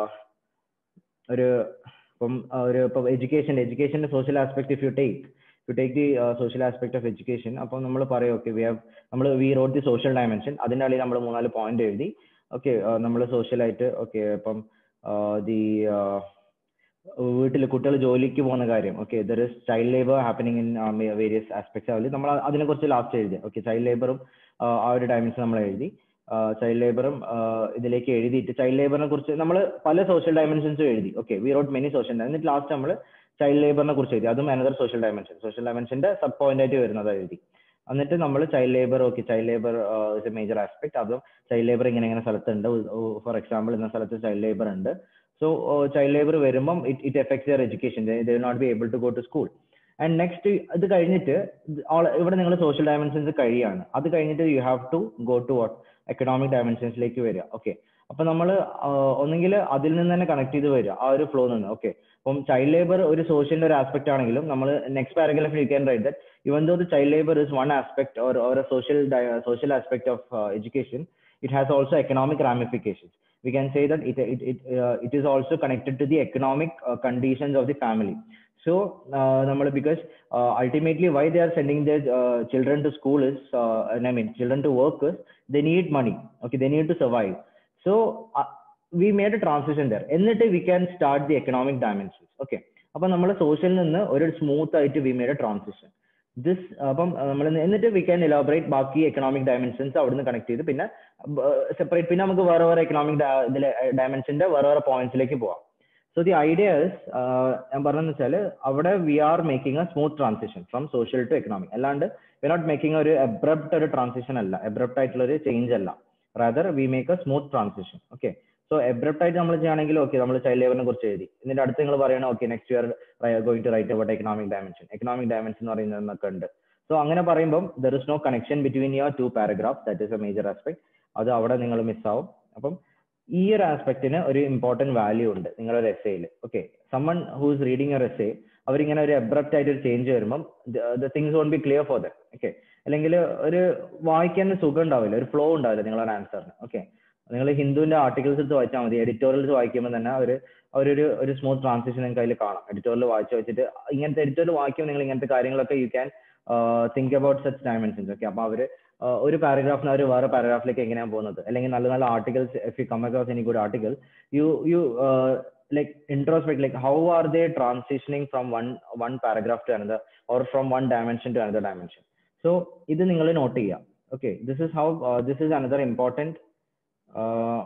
Speaker 1: ഒരു ഇപ്പം ഒരു ഇപ്പം എഡ്യൂക്കേഷൻ എഡ്യൂക്കേഷന്റെ social aspect if you take you take the social aspect of education അപ്പം നമ്മൾ പറയും ഓക്കെ വി ഹാവ് നമ്മൾ we wrote the social dimension അതിൻ്റെ അടിയിൽ നമ്മൾ മൂന്നാല് പോയിന്റ് എഴുതി ഓക്കെ നമ്മൾ സോഷ്യലായിട്ട് ഓക്കെ ഇപ്പം ദി വീട്ടിൽ കുട്ടികൾ ജോലിക്ക് പോകുന്ന കാര്യം okay there is child labour happening in various aspects ആവില്ല നമ്മൾ അതിനെ കുറിച്ച് ലാസ്റ്റ് എഴുതി ഓക്കെ ചൈൽഡ് ലേബറും ആ ഒരു ഡയമെൻഷൻ നമ്മൾ എഴുതി ചൈൽഡ് ലേബറും ഇതിലേക്ക് എഴുതിയിട്ട് ചൈൽഡ് ലേബറിനെ കുറിച്ച് നമ്മൾ പല സോഷ്യൽ ഡയമെൻഷൻസും എഴുതി okay we wrote many social എന്നിട്ട് ലാസ്റ്റ് നമ്മൾ ചൈൽഡ് ലേബറിനെ കുറിച്ച് എഴുതി അതും അനദർ സോഷ്യൽ ഡയമെൻഷൻ സോഷ്യൽ ഡയമെൻഷന്റെ സബ് പോയിന്റ് ആയിട്ട് വരുന്നത് എഴുതി എന്നിട്ട് നമ്മൾ child labour okay child labour is a major aspect അതും ചൈൽഡ് ലേബർ ഇങ്ങനെ ഇങ്ങനെ സ്ഥലത്തുണ്ട് ഫോർ എക്സാമ്പിൾ ഇന്ന സ്ഥലത്ത് ചൈൽഡ് ലേബർ ഉണ്ട് സോ ചൈൽഡ് ലേബർ വരുമ്പം it it affects your education they will not be able to go to school and next ഇത് കഴിഞ്ഞിട്ട് ഇവിടെ നിങ്ങൾ സോഷ്യൽ ഡയമെൻഷൻസ് കഴിയാണ് അത് കഴിഞ്ഞിട്ട് you have to go to what economic ഡയമെൻഷൻസിലേക്ക് വരിക ഓക്കെ അപ്പൊ നമ്മൾ ഒന്നെങ്കിൽ അതിൽ നിന്ന് തന്നെ കണക്ട് ചെയ്ത് വരിക ആ ഒരു ഫ്ലോ നിന്ന് ഓക്കെ അപ്പം ചൈൽഡ് ലേബർ ഒരു സോഷ്യലിന്റെ ഒരു ആസ്പെക്ട് ആണെങ്കിലും നമ്മൾ നെക്സ്റ്റ് പാരഗ്രാഫിൽ you can write that even though the child labor is one aspect or, or a social social aspect of uh, education, it has also economic ramifications. We can say that it it it, uh, it is also connected to the economic uh, conditions of the family. So, uh, because uh, ultimately, why they are sending their uh, children to school is, uh, and I mean, children to work is they need money. Okay, they need to survive. So, uh, we made a transition there. എന്നിട്ട് we can start the economic dimensions. Okay. അപ്പൊ നമ്മൾ സോഷ്യലിൽ നിന്ന് ഒരു smooth ആയിട്ട് we made a transition this അപ്പം നമ്മൾ എന്നിട്ട് we can elaborate ബാക്കി എക്കണോമിക് ഡയമെൻഷൻസ് അവിടുന്ന് കണക്ട് ചെയ്ത് പിന്നെ സെപ്പറേറ്റ് പിന്നെ നമുക്ക് വേറെ വേറെ എക്കണോമിക് ഇതിലെ ഡയമെൻഷന്റെ വേറെ വേറെ പോയിന്റ്സിലേക്ക് പോവാം സോ ദി ഐഡിയ ഞാൻ പറഞ്ഞതെന്ന് വെച്ചാൽ അവിടെ we are making a smooth transition from social to economic അല്ലാണ്ട് വി നോട്ട് മേക്കിംഗ് ഒരു എബ്രപ്റ്റ് ഒരു ട്രാൻസിഷൻ അല്ല എബ്രപ്റ്റ് ആയിട്ടുള്ള ഒരു ചേഞ്ച് അല്ല rather we make a smooth transition okay so abrupt ആയിട്ട് നമ്മൾ ചെയ്യുകയാണെങ്കിൽ ഓക്കെ നമ്മൾ ചൈൽഡ് ലേബറിനെ കുറിച്ച് എഴുതി എന്നിട്ട് അടുത്ത് നിങ്ങൾ പറയണം okay next year going to write about economic dimension economic dimension എന്ന് പറയുന്നതൊക്കെ ഉണ്ട് സോ അങ്ങനെ പറയുമ്പോൾ there is no connection between your two paragraph that is a major aspect അത് അവിടെ നിങ്ങൾ മിസ്സാവും അപ്പം ഈ ഒരു ആസ്പെക്റ്റിന് ഒരു ഇമ്പോർട്ടന്റ് വാല്യൂ ഉണ്ട് നിങ്ങളുടെ ഒരു എസ്സേയിൽ okay someone who's reading your essay അവരിങ്ങനെ ഒരു എബ്രപ്റ്റ് ആയിട്ട് ഒരു ചേഞ്ച് വരുമ്പം the things won't be clear for the okay അല്ലെങ്കിൽ ഒരു വായിക്കാൻ സുഖം ഉണ്ടാവില്ല ഒരു ഫ്ലോ ഉണ്ടാവില്ല നിങ്ങളുടെ ആൻസറിന് ഓക്കെ നിങ്ങൾ ഹിന്ദുവിന്റെ ആർട്ടിക്കിൾസ് എടുത്ത് വായിച്ചാൽ മതി എഡിറ്റോറിയൽസ് വായിക്കുമ്പോൾ തന്നെ അവർ അവരൊരു ഒരു സ്മൂത്ത് ട്രാൻസിഷൻ നിങ്ങൾക്ക് അതിൽ കാണാം എഡിറ്റോറിയൽ വായിച്ച് വെച്ചിട്ട് ഇങ്ങനത്തെ എഡിറ്റോറിയൽ വായിക്കുമ്പോൾ നിങ്ങൾ ഇങ്ങനത്തെ കാര്യങ്ങളൊക്കെ you can think about such dimensions okay അപ്പൊ അവര് ആഹ് ഒരു പാരഗ്രാഫിന് അവർ വേറെ പാരഗ്രാഫിലേക്ക് എങ്ങനെയാണ് പോകുന്നത് അല്ലെങ്കിൽ നല്ല നല്ല articles if you come across any good article you you like introspect like how are they transitioning from one one paragraph to another or from one dimension to another dimension so ഇത് നിങ്ങൾ not ചെയ്യുക okay this is how uh, this is another important uh,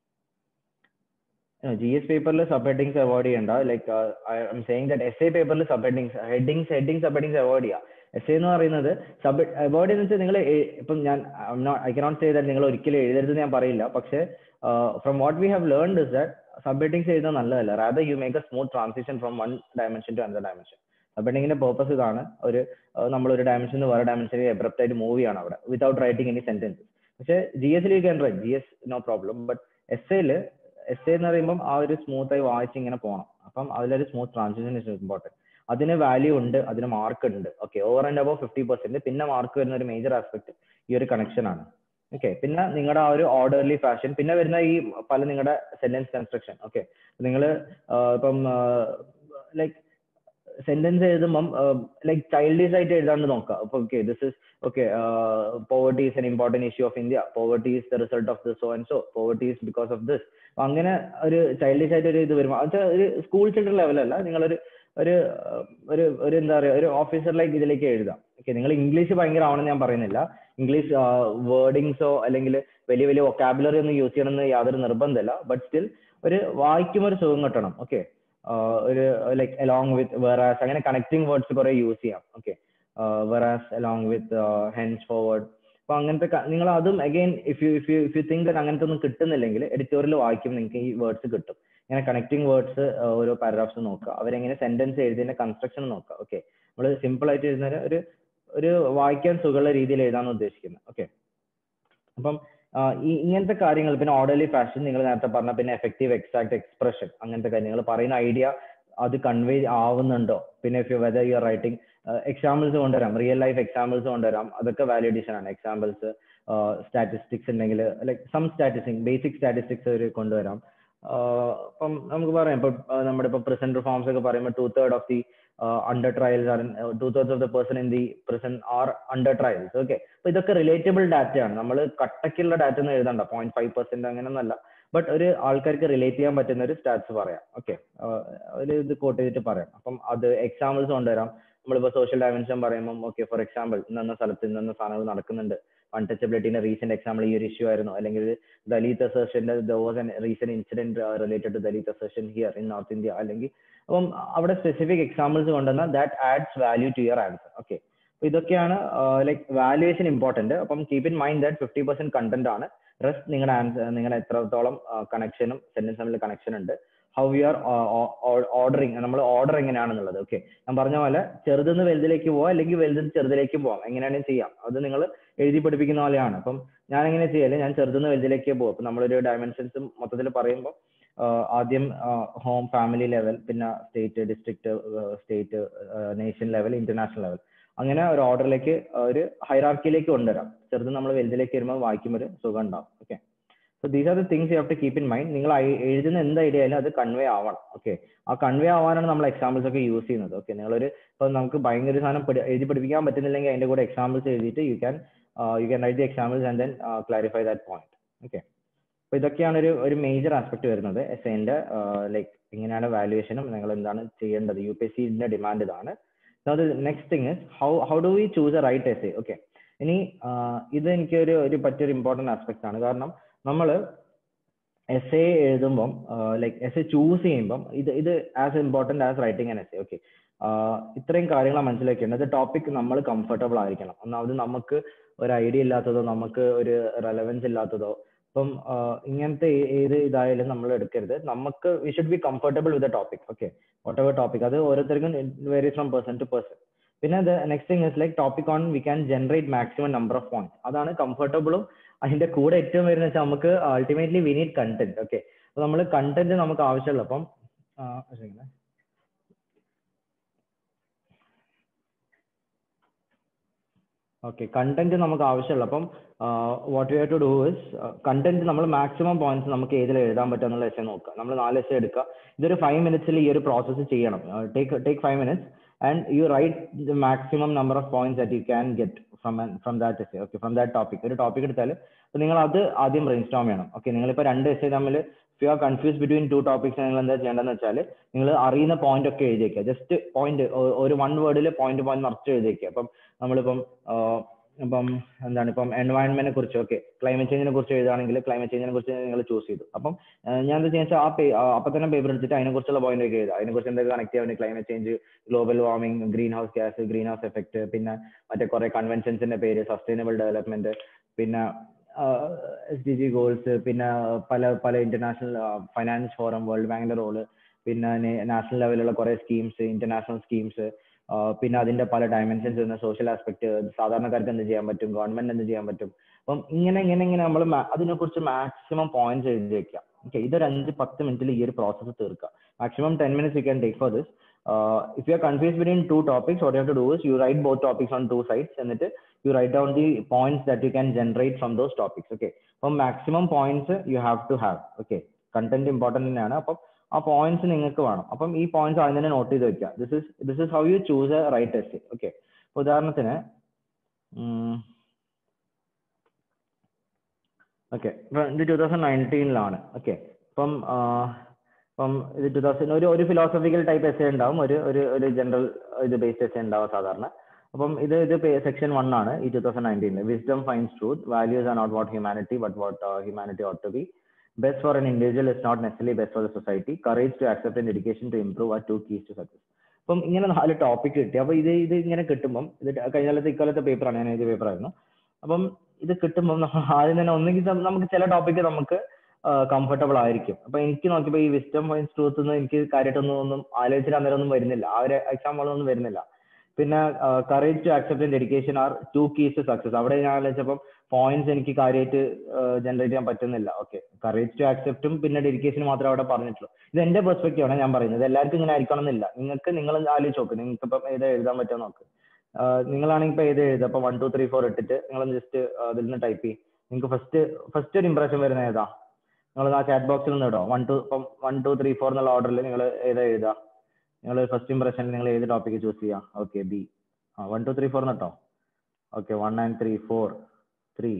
Speaker 1: G S പേപ്പറിൽ sub headings avoid ചെയ്യണ്ട like I'm saying that S A പേപ്പറിൽ sub headings headings heading sub headings avoid ചെയ്യുക S എന്ന് പറയുന്നത് sub avoid എന്ന് വെച്ചാൽ നിങ്ങൾ ഇപ്പം ഞാൻ ഐ കനോട്ട് സേ ദാറ്റ് നിങ്ങൾ ഒരിക്കലും എഴുതരുതെന്ന് ഞാൻ പറയില്ല പക്ഷേ from what we have learned is that sub headings എഴുതുന്നത് നല്ലതല്ല rather you make a smooth transition from one dimension to another dimension sub ഹെഡിങ്ങിന്റെ പേർപ്പസ് ഇതാണ് ഒരു നമ്മൾ ഒരു ഡയമെൻഷൻ വേറെ ഡയമെൻഷനിൽ എബ്രപ്റ്റ് ആയിട്ട് മൂവ് ചെയ്യാണ് അവിടെ വിതൗട്ട് റൈറ്റിംഗ് എനി സെന്റൻസ് പക്ഷേ ജി എസിൽ you can write G S no problem but S എയിൽ എസ് എ എന്ന് പറയുമ്പോൾ ആ ഒരു സ്മൂത്ത് ആയി വായിച്ച് ഇങ്ങനെ പോകണം അപ്പം അതിലൊരു സ്മൂത്ത് ട്രാൻസിഷൻ ഇസ് ഇമ്പോർട്ടൻറ്റ് അതിന് വാല്യൂ ഉണ്ട് അതിന് മാർക്ക് ഉണ്ട് okay over and above fifty percent പിന്നെ മാർക്ക് വരുന്ന ഒരു മേജർ ആസ്പെക്ട് ഈ ഒരു കണക്ഷൻ ആണ് ഓക്കെ പിന്നെ നിങ്ങളുടെ ആ ഒരു ഓർഡർലി ഫാഷൻ പിന്നെ വരുന്ന ഈ പല നിങ്ങളുടെ സെന്റൻസ് കൺസ്ട്രക്ഷൻ ഓക്കെ നിങ്ങൾ ഇപ്പം ലൈക്ക് സെന്റൻസ് എഴുതുമ്പം ലൈക്ക് ചൈൽഡിഷ് ആയിട്ട് എഴുതാണ്ട് നോക്കുക അപ്പൊ okay this is okay poverty is an important issue of India poverty is the result of this so and so poverty is because of this അങ്ങനെ ഒരു childish ആയിട്ട് ഒരു ഇത് വരുമ്പോൾ അത് ഒരു സ്കൂൾ ചിൽഡ്രൻ ലെവലല്ല നിങ്ങളൊരു ഒരു ഒരു ഒരു എന്താ പറയുക ഒരു ഓഫീസറിലേക്ക് ഇതിലേക്ക് എഴുതാം ഓക്കെ നിങ്ങൾ ഇംഗ്ലീഷ് ഭയങ്കര ആവണമെന്ന് ഞാൻ പറയുന്നില്ല ഇംഗ്ലീഷ് വേർഡിങ്സോ അല്ലെങ്കിൽ വലിയ വലിയ വൊക്കാബുലറി ഒന്നും യൂസ് ചെയ്യണമെന്ന് യാതൊരു നിർബന്ധമില്ല ബട്ട് സ്റ്റിൽ ഒരു വായിക്കുമ്പോൾ ഒരു സുഖം കിട്ടണം ഓക്കെ ഒരു ലൈക്ക് അലോങ് വിത്ത് വേറാസ് അങ്ങനെ കണക്റ്റിംഗ് വേർഡ്സ് കുറെ യൂസ് ചെയ്യാം okay whereas along with hence forward അപ്പൊ അങ്ങനത്തെ നിങ്ങൾ അതും again if you if you if you think that അങ്ങനത്തെ ഒന്നും കിട്ടുന്നില്ലെങ്കിൽ എഡിറ്റോറിയൽ വായിക്കും നിങ്ങൾക്ക് ഈ വേർഡ്സ് കിട്ടും ഇങ്ങനെ കണക്റ്റിംഗ് വേർഡ്സ് ഓരോ പാരഗ്രാഫ്സ് നോക്കുക അവരെങ്ങനെ സെന്റൻസ് എഴുതിയതിന്റെ കൺസ്ട്രക്ഷൻ നോക്കുക ഓക്കെ നമ്മൾ സിമ്പിൾ ആയിട്ട് എഴുതുന്ന ഒരു ഒരു വായിക്കാൻ സുഖമുള്ള രീതിയിൽ എഴുതാന്ന് ഉദ്ദേശിക്കുന്നത് ഓക്കെ അപ്പം ഈ ഇങ്ങനത്തെ കാര്യങ്ങൾ പിന്നെ ഓർഡർലി ഫാഷൻ നിങ്ങൾ നേരത്തെ പറഞ്ഞ പിന്നെ എഫക്റ്റീവ് എക്സാക്ട് എക്സ്പ്രഷൻ അങ്ങനത്തെ കാര്യങ്ങൾ പറയുന്ന ഐഡിയ അത് കൺവേ ആവുന്നുണ്ടോ പിന്നെ if you whether you are writing examples കൊണ്ടുവരാം റിയൽ ലൈഫ് എക്സാമ്പിൾസ് കൊണ്ടുവരാം അതൊക്കെ വാലിഡേഷൻ ആണ് എക്സാമ്പിൾസ് സ്റ്റാറ്റിസ്റ്റിക്സ് ഉണ്ടെങ്കിൽ like some statistics basic statistics അവർ കൊണ്ടുവരാം ഇപ്പം നമുക്ക് പറയാം ഇപ്പൊ നമ്മുടെ ഇപ്പൊ പ്രസന്റ് റിഫോംസ് ഒക്കെ പറയുമ്പോൾ two third of the under trials are two thirds of the person in the present are under trials okay അപ്പൊ ഇതൊക്കെ റിലേറ്റബിൾ ഡാറ്റയാണ് നമ്മൾ കട്ടക്കുള്ള ഡാറ്റ ഒന്നും എഴുതണ്ട പോയിന്റ് ഫൈവ് പെർസെന്റ് അങ്ങനെയൊന്നല്ല ബട്ട് ഒരു ആൾക്കാർക്ക് റിലേറ്റ് ചെയ്യാൻ പറ്റുന്ന ഒരു സ്റ്റാറ്റ്സ് പറയാം ഓക്കെ ഒരു ഇത് കോട്ട് ചെയ്തിട്ട് പറയാം അപ്പം അത് എക്സാമ്പിൾസ് കൊണ്ടുവരാം നമ്മളിപ്പോ സോഷ്യൽ ഡയമെൻഷൻ പറയുമ്പോൾ ഓക്കെ ഫോർ എക്സാമ്പിൾ ഇന്ന സ്ഥലത്ത് ഇന്ന സാധനങ്ങൾ നടക്കുന്നുണ്ട് അൺടച്ചബിലിറ്റിന്റെ റീസെന്റ് എക്സാമ്പിൾ ഈ ഒരു ഇഷ്യൂ ആയിരുന്നു അല്ലെങ്കിൽ ദലിത് അസേഷന്റെ was an recent incident related to Dalit assertion here in North India അല്ലെങ്കിൽ അപ്പം അവിടെ സ്പെസിഫിക് എക്സാമ്പിൾസ് കൊണ്ടുവന്നാൽ that adds value to your answer okay ഇതൊക്കെയാണ് ലൈക്ക് വാല്യുവേഷൻ ഇമ്പോർട്ടന്റ് അപ്പം keep in mind that fifty percent content ആണ് റെസ്റ്റ് നിങ്ങളുടെ answer നിങ്ങളുടെ എത്രത്തോളം കണക്ഷനും സെന്റൻസ് തമ്മിൽ കണക്ഷൻ ഉണ്ട് ഹൗ യു ആർ ഓർഡറിങ് നമ്മൾ ഓർഡർ എങ്ങനെയാണെന്നുള്ളത് ഓക്കെ ഞാൻ പറഞ്ഞ പോലെ ചെറുതെന്ന് വലുതിലേക്ക് പോവാം അല്ലെങ്കിൽ വലുതെന്ന് ചെറുതിലേക്ക് പോവാം എങ്ങനെയാണെങ്കിലും ചെയ്യാം അത് നിങ്ങൾ എഴുതി പഠിപ്പിക്കുന്ന പോലെയാണ് അപ്പം ഞാൻ എങ്ങനെ ചെയ്യല് ഞാൻ ചെറുതെന്ന് വലുതിലേക്ക് പോകും അപ്പൊ നമ്മളൊരു ഡയമെൻഷൻസും മൊത്തത്തിൽ പറയുമ്പോൾ ആദ്യം ഹോം ഫാമിലി ലെവൽ പിന്നെ state district state nation level international level അങ്ങനെ ഒരു ഓർഡറിലേക്ക് ഒരു ഹൈറാർക്കിയിലേക്ക് കൊണ്ടുവരാം ചെറുത് നമ്മൾ വലുതിലേക്ക് വരുമ്പോൾ വായിക്കുമ്പോൾ ഒരു സുഖം ഉണ്ടാവും okay so these are the things you have to keep in mind നിങ്ങൾ എഴുതുന്ന എന്ത് ഐഡിയ ആയാലും അത് കൺവേ ആവണം ഓക്കെ ആ കൺവേ ആവാനാണ് നമ്മൾ എക്സാമ്പിൾസ് ഒക്കെ യൂസ് ചെയ്യുന്നത് ഓക്കെ നിങ്ങളൊരു ഇപ്പൊ നമുക്ക് ഭയങ്കര ഒരു സാധനം എഴുതി പഠിപ്പിക്കാൻ പറ്റുന്നില്ലെങ്കിൽ അതിന്റെ കൂടെ എക്സാമ്പിൾസ് എഴുതിയിട്ട് you can you can write the examples and then clarify that point okay അപ്പൊ ഇതൊക്കെയാണ് ഒരു ഒരു മേജർ ആസ്പെക്ട് വരുന്നത് എസ് എൻ്റെ ലൈക്ക് എങ്ങനെയാണ് വാല്യുവേഷനും നിങ്ങൾ എന്താണ് ചെയ്യേണ്ടത് യു പി എസ് സിന്റെ ഡിമാൻഡ് ഇതാണ് next thing is how how do we choose a right S A okay ഇനി ഇത് എനിക്ക് ഒരു ഒരു പറ്റിയൊരു ഇമ്പോർട്ടന്റ് ആസ്പെക്ട് ആണ് കാരണം നമ്മൾ എസ് എ എഴുതുമ്പം ലൈക്ക് എസ് എ ചൂസ് ചെയ്യുമ്പം ഇത് ഇത് as important as writing an S A okay ഇത്രയും കാര്യങ്ങൾ മനസ്സിലാക്കേണ്ടത് ടോപ്പിക് നമ്മൾ കംഫർട്ടബിൾ ആയിരിക്കണം ഒന്നാമത് നമുക്ക് ഒരു ഐഡിയ ഇല്ലാത്തതോ നമുക്ക് ഒരു റെലവൻസ് ഇല്ലാത്തതോ ഇപ്പം ഇങ്ങനത്തെ ഏത് ഇതായാലും നമ്മൾ എടുക്കരുത് നമുക്ക് we should be comfortable with topic okay whatever topic അത് ഓരോരുത്തർക്കും varies from person to person പിന്നെ next thing is like topic on we can generate maximum number of point അതാണ് കംഫർട്ടബിളും അതിന്റെ കൂടെ ഏറ്റവും വരുന്ന വെച്ചാൽ നമുക്ക് ultimately we need content okay അപ്പൊ നമ്മൾ കണ്ടന്റ് നമുക്ക് ആവശ്യമുള്ളൂ അപ്പം ഓക്കെ കണ്ടന്റ് നമുക്ക് ആവശ്യമുള്ള അപ്പം what you have to do is content നമ്മൾ മാക്സിമം പോയിന്റ്സ് നമുക്ക് ഏതിൽ എഴുതാൻ പറ്റും എന്നുള്ള എസ്സേ നോക്കുക നമ്മൾ നാല് എസ്സേ എടുക്കുക ഇതൊരു ഫൈവ് മിനിറ്റ്സിൽ ഈ ഒരു പ്രോസസ്സ് ചെയ്യണം take take five minutes and you write the maximum number of points that you can get from from that essay okay from that topic ഒരു ടോപ്പിക് എടുത്താൽ നിങ്ങൾ അത് ആദ്യം ബ്രെയിൻ സ്റ്റോം ചെയ്യണം ഓക്കെ നിങ്ങളിപ്പോൾ രണ്ട് എസ്സേ തമ്മിൽ if you are confuse between two topics നിങ്ങൾ എന്താ ചെയ്യേണ്ടതെന്ന് വെച്ചാൽ നിങ്ങൾ അറിയുന്ന പോയിന്റ് ഒക്കെ എഴുതിയേക്കുക ജസ്റ്റ് പോയിന്റ് ഒരു വൺ വേർഡിൽ പോയിന്റ് പോയിന്റ് നിറച്ച് എഴുതിയേക്കുക അപ്പം നമ്മളിപ്പം ഇപ്പം എന്താണ് ഇപ്പം എൻവയൺമെന്റിനെ കുറിച്ച് ഓക്കെ ക്ലൈമറ്റ് ചേഞ്ചിനെ കുറിച്ച് എഴുതുകയാണെങ്കിൽ ക്ലൈമറ്റ് ചേഞ്ചിനെ കുറിച്ച് നിങ്ങൾ ചൂസ് ചെയ്തു അപ്പം ഞാൻ എന്താ ചെയ്യുക ആ പേ അപ്പം തന്നെ പേപ്പർ എടുത്തിട്ട് അതിനെക്കുറിച്ചുള്ള പോയിന്റ് ഒക്കെ എഴുതുക അതിനെക്കുറിച്ച് എന്തൊക്കെ കണക്ട് ചെയ്യാൻ climate change global warming greenhouse gas greenhouse effect പിന്നെ മറ്റേ കുറെ കൺവെൻഷൻസിന്റെ പേര് സസ്റ്റൈനബിൾ ഡെവലപ്മെന്റ് പിന്നെ എസ് ഡി ജി ഗോൾസ് പിന്നെ പല പല ഇന്റർനാഷണൽ ഫൈനാൻസ് ഫോറം വേൾഡ് ബാങ്കിന്റെ റോള് പിന്നെ നാഷണൽ ലെവലിലുള്ള കുറെ സ്കീംസ് ഇന്റർനാഷണൽ സ്കീംസ് പിന്നെ അതിന്റെ പല ഡയമെൻഷൻസ് വരുന്ന സോഷ്യൽ ആസ്പെക്ട് സാധാരണക്കാർക്ക് എന്ത് ചെയ്യാൻ പറ്റും ഗവൺമെന്റ് എന്ത് ചെയ്യാൻ പറ്റും അപ്പം ഇങ്ങനെ ഇങ്ങനെ ഇങ്ങനെ നമ്മൾ അതിനെക്കുറിച്ച് മാക്സിമം പോയിന്റ്സ് എഴുതി വെക്കാം ഓക്കെ ഇതൊരു അഞ്ച് പത്ത് മിനിറ്റിൽ ഈ ഒരു പ്രോസസ്സ് തീർക്കുക maximum ten minutes you can take for this if you are confuse between two topics what you to do is you write both topics on two sides എന്നിട്ട് you write down the points that you can generate from those topics okay അപ്പം maximum points you have to have okay content important തന്നെയാണ് അപ്പം ആ points നിങ്ങൾക്ക് വേണം അപ്പം ഈ points ആദ്യം തന്നെ നോട്ട് ചെയ്ത് വെക്കുക this is this is how you choose a right test okay ഉദാഹരണത്തിന് ഓക്കെ ഇത് ടൂ തൗസൻഡ് നയൻറ്റീനിലാണ് ഓക്കെ അപ്പം അപ്പം ഇത് ടൂ തൗസൻഡ് ഒരു ഒരു ഫിലോസഫിക്കൽ ടൈപ്പ് എസ്സേ ഉണ്ടാവും ഒരു ഒരു ഒരു ജനറൽ ഇത് ബേസ്ഡ് എസ്സേ ഉണ്ടാവും സാധാരണ അപ്പം ഇത് ഇത് സെക്ഷൻ വൺ ആണ് ഈ ടൂ തൗസൻഡ് നയൻറ്റീനിൽ wisdom finds truth values are not what humanity but what humanity ought to be best for an individual is not necessarily best for the society courage to accept and dedication to improve are two keys to success അപ്പം ഇങ്ങനെ നാല് topic കിട്ടി അപ്പൊ ഇത് ഇത് ഇങ്ങനെ കിട്ടുമ്പം ഇത് കഴിഞ്ഞ കാലത്ത് ഇക്കൊല്ലത്തെ പേപ്പറാണ് ഞാൻ എഴുതിയ പേപ്പർ ആയിരുന്നു അപ്പം ഇത് കിട്ടുമ്പോൾ ആദ്യം തന്നെ ഒന്നെങ്കിൽ നമുക്ക് ചില ടോപ്പിക്ക് നമുക്ക് കംഫർട്ടബിൾ ആയിരിക്കും അപ്പൊ എനിക്ക് നോക്കിയപ്പോൾ ഈ വിസ്റ്റം പോയിന്റ്സ് ട്രൂത്ത് ഒന്നും എനിക്ക് കാര്യമായിട്ടൊന്നും ഒന്നും ആലോചിച്ചിട്ട് അന്നേരം ഒന്നും വരുന്നില്ല ആ ഒരു എക്സാമ്പിളൊന്നും വരുന്നില്ല പിന്നെ courage to accept and dedication are two keys to success അവിടെ ഞാൻ ആലോചിച്ചപ്പം പോയിന്റ്സ് എനിക്ക് കാര്യമായിട്ട് ജനറേറ്റ് ചെയ്യാൻ പറ്റുന്നില്ല ഓക്കെ കറേജ് ടു ആക്സെപ്റ്റും പിന്നെ ഡെഡിക്കേഷനും മാത്രമേ അവിടെ പറഞ്ഞിട്ടുള്ളൂ ഇത് എന്റെ പെർസ്പെക്റ്റീവ് ആണ് ഞാൻ പറയുന്നത് എല്ലാവർക്കും ഇങ്ങനെ ആയിരിക്കണം എന്നില്ല നിങ്ങൾക്ക് നിങ്ങൾ ആലോചിച്ച് നോക്ക് നിങ്ങൾക്ക് ഇപ്പം ഏത് എഴുതാൻ പറ്റുമോ നോക്ക് നിങ്ങളാണെങ്കിൽ ഇപ്പൊ ഏത് എഴുതുക അപ്പൊ വൺ ടു ത്രീ ഫോർ ഇട്ടിട്ട് നിങ്ങൾ ജസ്റ്റ് അതിൽ നിന്ന് ടൈപ്പ് ചെയ്യും നിങ്ങൾക്ക് ഫസ്റ്റ് ഫസ്റ്റ് ഒരു ഇംപ്രഷൻ വരുന്ന ഏതാ നിങ്ങൾ ആ ചാറ്റ് ബോക്സിൽ നിന്ന് ഇടോ വൺ ടു ഇപ്പം വൺ ടു ത്രീ ഫോർ എന്നുള്ള ഓർഡറിൽ നിങ്ങൾ ഏതാ എഴുതുക നിങ്ങൾ ഫസ്റ്റ് ഇംപ്രഷനിൽ നിങ്ങൾ ഏത് ടോപ്പിക് ചൂസ് ചെയ്യാം ഓക്കെ ബി ആ വൺ ടു ത്രീ ഫോർ കേട്ടോ okay one and three four three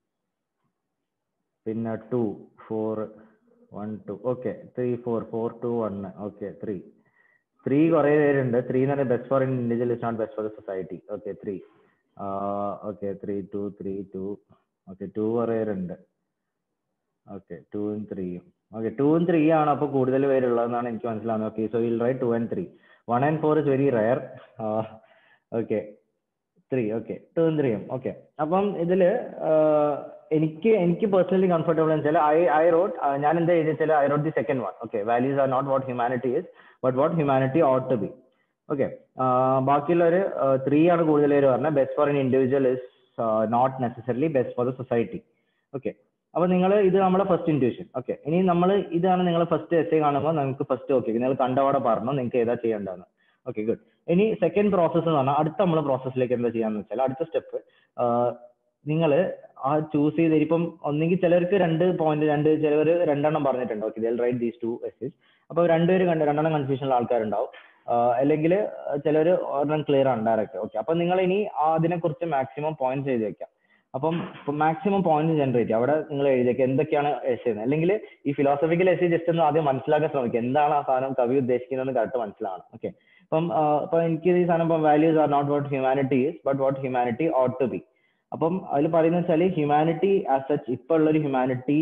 Speaker 1: പിന്നെ two four one two okay three four four two one okay three three കുറേ പേരുണ്ട് ത്രീ എന്ന് പറഞ്ഞാൽ best for an individual is not best for the society okay three okay three two three two okay two കുറേ പേരുണ്ട് okay ടൂവും ത്രീയും okay ടൂവും three ആണ് അപ്പോൾ കൂടുതൽ പേരുള്ളതെന്നാണ് എനിക്ക് മനസ്സിലാവുന്നത് okay so will write two and three one and four is very rare okay three okay ടൂവും ത്രീയും ഓക്കെ അപ്പം ഇതിൽ എനിക്ക് എനിക്ക് പേഴ്സണലി കംഫർട്ടബിൾ എന്ന് വെച്ചാൽ ഐ ഐ റോട്ട് ഞാൻ എന്താ എഴുതി വെച്ചാൽ I wrote the second one okay values are not what humanity is but what humanity ought to be okay ബാക്കിയുള്ളവർ ത്രീ ആണ് കൂടുതൽ പേര് പറഞ്ഞത് best for an individual is not necessarily best for the society okay അപ്പൊ നിങ്ങൾ ഇത് നമ്മുടെ first intuition okay ഇനി നമ്മൾ ഇതാണ് നിങ്ങൾ ഫസ്റ്റ് എസ് ഐ കാണുമ്പോൾ നിങ്ങൾക്ക് ഫസ്റ്റ് ഓക്കെ നിങ്ങൾ കണ്ടവിടെ പറഞ്ഞു നിങ്ങൾക്ക് ഏതാ ചെയ്യേണ്ടതെന്ന് ഓക്കെ ഗുഡ് ഇനി സെക്കൻഡ് പ്രോസസ്സ് എന്ന് പറഞ്ഞാൽ അടുത്ത നമ്മൾ പ്രോസസ്സിലേക്ക് എന്താ ചെയ്യാന്ന് വെച്ചാൽ അടുത്ത സ്റ്റെപ്പ് നിങ്ങൾ ആ ചൂസ് ചെയ്ത് ഇപ്പം ഒന്നെങ്കിൽ ചിലർക്ക് രണ്ട് പോയിന്റ് രണ്ട് ചിലവർ രണ്ടെണ്ണം പറഞ്ഞിട്ടുണ്ട് okay they'll write these two essays അപ്പോൾ രണ്ടുപേര് കണ്ട് രണ്ടെണ്ണം കൺഫ്യൂഷനുള്ള ആൾക്കാരുണ്ടാവും അല്ലെങ്കിൽ ചിലർ ഒരെണ്ണം ക്ലിയർ ആണ് ഡയറക്റ്റ് ഓക്കെ അപ്പം നിങ്ങൾ ഇനി അതിനെക്കുറിച്ച് മാക്സിമം പോയിന്റ്സ് എഴുതി വെക്കാം അപ്പം മാക്സിമം പോയിന്റ് ജനറേറ്റ് അവിടെ നിങ്ങൾ എഴുതിയേക്കുക എന്തൊക്കെയാണ് എസ് ചെയ്യുന്നത് അല്ലെങ്കിൽ ഈ ഫിലോസഫിക്കൽ എസ് ജസ്റ്റ് ഒന്ന് ആദ്യം മനസ്സിലാക്കാൻ ശ്രമിക്കുക എന്താണ് ആ സാധനം കവി ഉദ്ദേശിക്കുന്നത് കറക്റ്റ് മനസ്സിലാവണം ഓക്കെ അപ്പം ഇപ്പൊ എനിക്ക് ഈ സാധനം ഇപ്പം values are not what humanity is but what humanity ought to be അപ്പം അതിൽ പറയുന്നത് വെച്ചാൽ ഹ്യൂമാനിറ്റി ആസ് സച്ച് ഇപ്പൊ ഉള്ള ഒരു ഹ്യൂമാനിറ്റി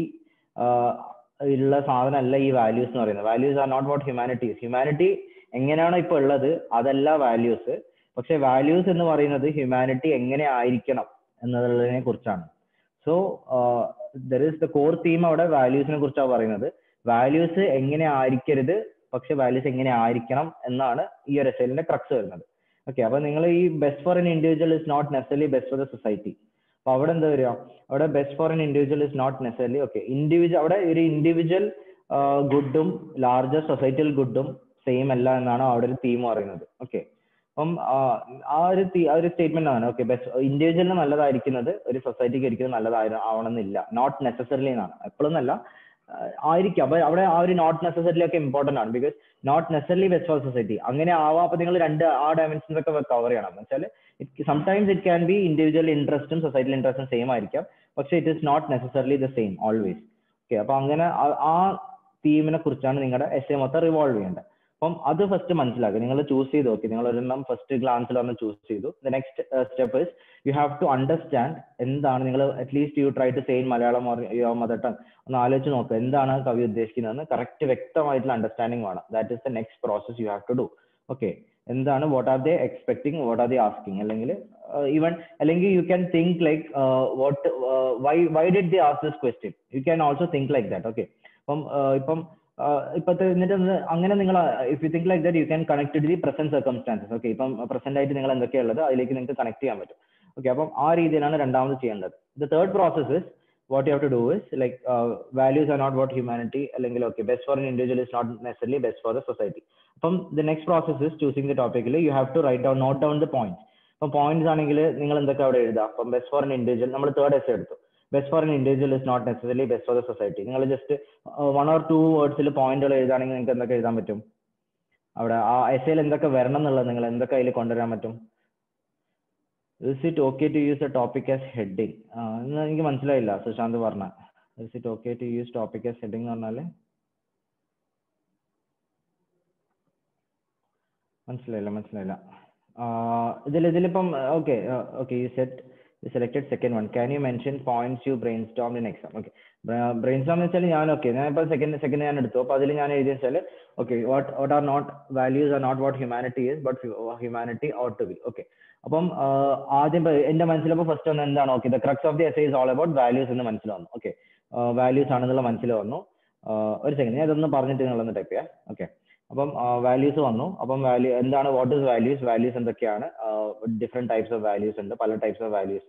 Speaker 1: ഉള്ള സാധനമല്ല ഈ വാല്യൂസ് എന്ന് പറയുന്നത് values are not what humanity humanity എങ്ങനെയാണോ ഇപ്പൊ ഉള്ളത് അതല്ല വാല്യൂസ് പക്ഷെ വാല്യൂസ് എന്ന് പറയുന്നത് ഹ്യൂമാനിറ്റി എങ്ങനെ ആയിരിക്കണം എന്നതിനെ കുറിച്ചാണ് so there is the core theme അവിടെ വാല്യൂസിനെ കുറിച്ചാണ് പറയുന്നത് വാല്യൂസ് എങ്ങനെ ആയിരിക്കരുത് പക്ഷെ വാല്യൂസ് എങ്ങനെ ആയിരിക്കണം എന്നാണ് ഈ ഒരു എസ്സൈലിന്റെ ക്രക്സ് വരുന്നത് ഓക്കെ അപ്പൊ നിങ്ങൾ ഈ best for an individual is not necessarily best for the society അപ്പൊ അവിടെ എന്താ വരിക അവിടെ best for an individual is not necessarily okay individual അവിടെ ഒരു ഇൻഡിവിജ്വൽ ഗുഡും ലാർജർ സൊസൈറ്റിയൽ ഗുഡും സെയിം അല്ല എന്നാണ് അവിടെ ഒരു തീം പറയുന്നത് ഓക്കെ അപ്പം ആ ഒരു ആ ഒരു സ്റ്റേറ്റ്മെന്റ് ആണ് ഓക്കെ ബെസ്റ്റ് ഇൻഡിവിജ്വലിന് നല്ലതായിരിക്കുന്നത് ഒരു സൊസൈറ്റിക്ക് ഒരിക്കലും നല്ലതായി ആവണമെന്നില്ല നോട്ട് നെസസറിലി എന്നാണ് എപ്പോഴും എന്നല്ല ആയിരിക്കും അപ്പൊ അവിടെ ആ ഒരു നോട്ട് നെസസറിലി ഒക്കെ ഇമ്പോർട്ടന്റ് ആണ് because not necessarily best for society അങ്ങനെ ആവാം അപ്പൊ നിങ്ങൾ രണ്ട് ആ ഡയമെൻഷൻസ് ഒക്കെ കവർ ചെയ്യണം എന്ന് വെച്ചാൽ sometimes it can be individual ഇൻട്രസ്റ്റും സൊസൈറ്റൽ ഇൻട്രസ്റ്റും സെയിം ആയിരിക്കാം പക്ഷെ it is not necessarily the same always okay അപ്പൊ അങ്ങനെ ആ തീമിനെ കുറിച്ചാണ് നിങ്ങളുടെ എസ് എ മൊത്തം റിവോൾവ് ചെയ്യേണ്ടത് അപ്പം അത് ഫസ്റ്റ് മനസ്സിലാക്കുക നിങ്ങൾ ചൂസ് ചെയ്ത് നോക്കി നിങ്ങൾ ഒരെണ്ണം ഫസ്റ്റ് ഗ്ലാൻസിൽ ഒന്ന് ചൂസ് ചെയ്തു the next step is you have to understand എന്താണ് നിങ്ങൾ at least you try to say in Malayalam or your mother tongue ഒന്ന് ആലോചിച്ച് നോക്കുക എന്താണ് കവി ഉദ്ദേശിക്കുന്നതെന്ന് കറക്റ്റ് വ്യക്തമായിട്ടുള്ള അണ്ടർസ്റ്റാൻഡിംഗ് വേണം that is the next process you have to do okay എന്താണ് what are they expecting what are they asking അല്ലെങ്കിൽ ഈവൻ അല്ലെങ്കിൽ you can think like what why why did they ask this question you can also think like that okay അപ്പം ഇപ്പം ഇപ്പോഴത്തെ എന്നിട്ട് അങ്ങനെ നിങ്ങൾ if you think like that you can connect to the present circumstances okay ഇപ്പം present ആയിട്ട് നിങ്ങൾ എന്തൊക്കെയുള്ളത് അതിലേക്ക് നിങ്ങൾക്ക് കണക്ട് ചെയ്യാൻ പറ്റും ഓക്കെ അപ്പം ആ രീതിയിലാണ് രണ്ടാമത് ചെയ്യേണ്ടത് the third process is what you have to do is like values are not what humanity അല്ലെങ്കിൽ okay best for an individual is not necessarily best for the society അപ്പം the next process is choosing the ടോപ്പിക്കിൽ you have to write down note down the points അപ്പം points ആണെങ്കിൽ നിങ്ങൾ എന്തൊക്കെ അവിടെ എഴുതാം അപ്പം ബെസ്റ്റ് ഫോർ എൻ ഇൻഡിവിജ്വൽ നമ്മൾ തേർഡ് എസ് എടുത്തു best for an individual is not necessary best for the society നിങ്ങൾ ജസ്റ്റ് വൺ ഓർ ടു വേർഡ്സിൽ പോയിന്റുകൾ എഴുതുകയാണെങ്കിൽ നിങ്ങൾക്ക് എന്തൊക്കെ എഴുതാൻ പറ്റും അവിടെ ആ എസ്സേയിൽ എന്തൊക്കെ വരണം എന്നുള്ളത് നിങ്ങൾ എന്തൊക്കെ അതിൽ കൊണ്ടുവരാൻ പറ്റും is it okay to use a topic as heading എന്ന് എനിക്ക് മനസ്സിലായില്ല സുശാന്ത് പറഞ്ഞ is it okay to use topic as heading എന്ന് പറഞ്ഞാൽ മനസ്സിലായില്ല മനസ്സിലായില്ല ഇതിൽ ഇതിലിപ്പം okay okay you said you selected second one. Can you mention points you brainstormed in exam? Okay. Brainstorm എന്ന് വെച്ചാൽ ഞാൻ ഓക്കെ ഞാൻ ഇപ്പോൾ സെക്കൻഡ് സെക്കൻഡ് ഞാൻ എടുത്തു അപ്പോൾ അതിൽ ഞാൻ എഴുതിയ വെച്ചാൽ okay what what are not values are not what humanity is but humanity ought to be okay അപ്പം ആദ്യം എന്റെ മനസ്സിലപ്പോൾ ഫസ്റ്റ് വന്ന് എന്താണ് okay the crux of the essay is all about values എന്ന് മനസ്സിൽ വന്നു ഓക്കെ വാല്യൂസ് ആണെന്നുള്ള മനസ്സിൽ വന്നു ഒരു സെക്കൻഡ് ഞാൻ ഇതൊന്ന് പറഞ്ഞിട്ട് നിങ്ങളൊന്ന് ടൈപ്പ് ചെയ്യാം ഓക്കെ അപ്പം വാല്യൂസ് വന്നു അപ്പം വാല്യൂ എന്താണ് വാട്ട് ഇസ് വാല്യൂസ് വാല്യൂസ് എന്തൊക്കെയാണ് ഡിഫറെന്റ് ടൈപ്സ് ഓഫ് വാല്യൂസ് ഉണ്ട് പല ടൈപ്സ് ഓഫ് വാല്യൂസ്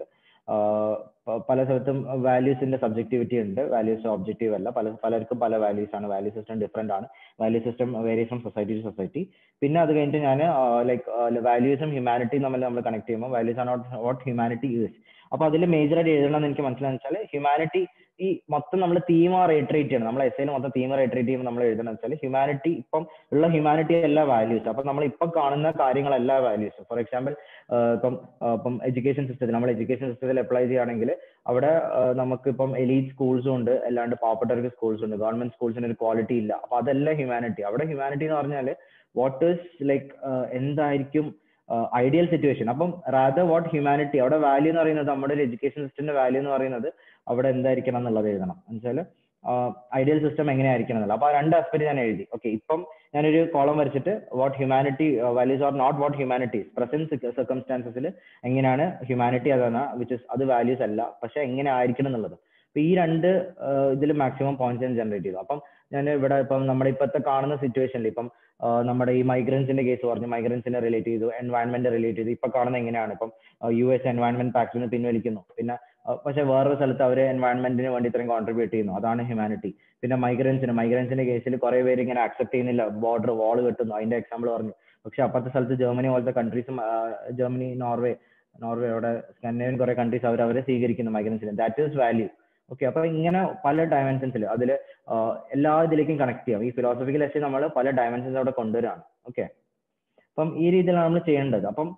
Speaker 1: പല സ്ഥലത്തും വാല്യൂസിന്റെ സബ്ജക്ടിവിറ്റി ഉണ്ട് വാല്യൂസ് ഒബ്ജക്റ്റീവ് അല്ല പല പലർക്കും പല വാല്യൂസ് ആണ് വാല്യൂ സിസ്റ്റം ഡിഫറെന്റ് ആണ് value system varies from society to society പിന്നെ അത് കഴിഞ്ഞിട്ട് ഞാൻ ലൈക്ക് വാല്യൂസും ഹ്യൂമാനിറ്റിയും തമ്മിൽ നമ്മൾ കണക്ട് ചെയ്യുമ്പോൾ values are not what humanity is അപ്പൊ അതിൽ മേജറായിട്ട് എഴുതണമെന്ന് എനിക്ക് മനസ്സിലാന്ന് വെച്ചാൽ ഹ്യൂമാനിറ്റി ഈ മൊത്തം നമ്മൾ തീം റേറ്ററേറ്റ് ചെയ്യണം നമ്മൾ എസ് മൊത്തം തീം റേറ്ററേറ്റ് ചെയ്യുമ്പോൾ നമ്മൾ എഴുതണം വെച്ചാൽ ഹ്യൂമാനിറ്റി ഇപ്പം ഉള്ള ഹ്യൂമാനിറ്റി എല്ലാ വാല്യൂസ് അപ്പൊ നമ്മൾ ഇപ്പം കാണുന്ന കാര്യങ്ങളല്ല വാല്യൂസ് ഫോർ എക്സാമ്പിൾ ഇപ്പം ഇപ്പം എഡ്യൂക്കേഷൻ സിസ്റ്റത്തിൽ നമ്മൾ എഡ്യൂക്കേഷൻ സിസ്റ്റത്തിൽ അപ്ലൈ ചെയ്യുകയാണെങ്കിൽ അവിടെ നമുക്ക് ഇപ്പം എലീറ്റ് സ്കൂൾസും ഉണ്ട് അല്ലാണ്ട് പാവപ്പെട്ടവർക്ക് സ്കൂൾസ് ഉണ്ട് ഗവൺമെന്റ് സ്കൂൾസിന് ഒരു ക്വാളിറ്റി ഇല്ല അപ്പൊ അതെല്ലാം ഹ്യൂമാനിറ്റി അവിടെ ഹ്യൂമാനിറ്റി എന്ന് പറഞ്ഞാൽ വാട്ട് ഈസ് ലൈക്ക് എന്തായിരിക്കും ഐഡിയൽ സിറ്റുവേഷൻ അപ്പം റാദർ വാട്ട് ഹ്യൂമാനിറ്റി അവിടെ വാല്യൂ എന്ന് പറയുന്നത് നമ്മുടെ ഒരു എഡ്യൂക്കേഷൻ സിസ്റ്റത്തിന്റെ വാല്യൂ എന്ന് പറയുന്നത് അവിടെ എന്തായിരിക്കണം എന്നുള്ളത് എഴുതണം എന്നുവെച്ചാൽ ഐഡിയൽ സിസ്റ്റം എങ്ങനെയായിരിക്കണം എന്നുള്ളത് അപ്പൊ ആ രണ്ട് ആസ്പെക്ട് ഞാൻ എഴുതി ഓക്കെ ഇപ്പം ഞാനൊരു കോളം വരച്ചിട്ട് what humanity values are not what humanity's present സർക്കംസ്റ്റാൻസസിൽ എങ്ങനെയാണ് ഹ്യൂമാനിറ്റി അതാണ് വിച്ച് ഇസ് അത് വാല്യൂസ് അല്ല പക്ഷെ എങ്ങനെ ആയിരിക്കണം എന്നുള്ളത് അപ്പൊ ഈ രണ്ട് ഇതിൽ മാക്സിമം പോയിന്റ്സ് ഞാൻ ജനറേറ്റ് ചെയ്തു അപ്പം ഞാൻ ഇവിടെ ഇപ്പം നമ്മുടെ ഇപ്പോഴത്തെ കാണുന്ന സിറ്റുവേഷനിൽ ഇപ്പം നമ്മുടെ ഈ മൈഗ്രൻസിന്റെ കേസ് പറഞ്ഞു മൈഗ്രൻസിനെ റിലേറ്റ് ചെയ്തു എൻവയൺമെന്റ് റിലേറ്റ് ചെയ്തു ഇപ്പൊ കാണുന്ന എങ്ങനെയാണ് ഇപ്പം യു എസ് എൻവയൺമെന്റ് പാക്ടിൽ നിന്ന് പിൻവലിക്കുന്നു പിന്നെ പക്ഷെ വേറൊരു സ്ഥലത്ത് അവർ എൻവയൺമെന്റിന് വേണ്ടി ഇത്രയും കോൺട്രിബ്യൂട്ട് ചെയ്യുന്നു അതാണ് ഹ്യൂമാനിറ്റി പിന്നെ മൈഗ്രൻസിന് മൈഗ്രൻസിന്റെ കേസിൽ കുറെ പേര് ഇങ്ങനെ അക്സെപ്റ്റ് ചെയ്യുന്നില്ല ബോർഡർ വാൾ കെട്ടുന്നു അതിന്റെ എക്സാമ്പിൾ പറഞ്ഞു പക്ഷെ അപ്പുറത്തെ സ്ഥലത്ത് ജർമ്മനി പോലത്തെ കൺട്രീസും ജർമ്മനി നോർവേ നോർവേ അവിടെ സ്കാൻഡിനേവിയൻ കുറെ കൺട്രീസ് അവർ അവരെ സ്വീകരിക്കുന്നു മൈഗ്രൻസിന് ദാറ്റ് ഈസ് വാല്യൂ ഓക്കെ അപ്പൊ ഇങ്ങനെ പല ഡയമെൻഷൻസിൽ അതിൽ എല്ലാ ഇതിലേക്കും കണക്ട് ചെയ്യാം ഈ ഫിലോസഫിക്കൽ എസ് നമ്മൾ പല ഡയമെൻഷൻസ് അവിടെ കൊണ്ടുവരാണ് ഓക്കെ അപ്പം ഈ രീതിയിലാണ് നമ്മൾ ചെയ്യേണ്ടത് അപ്പം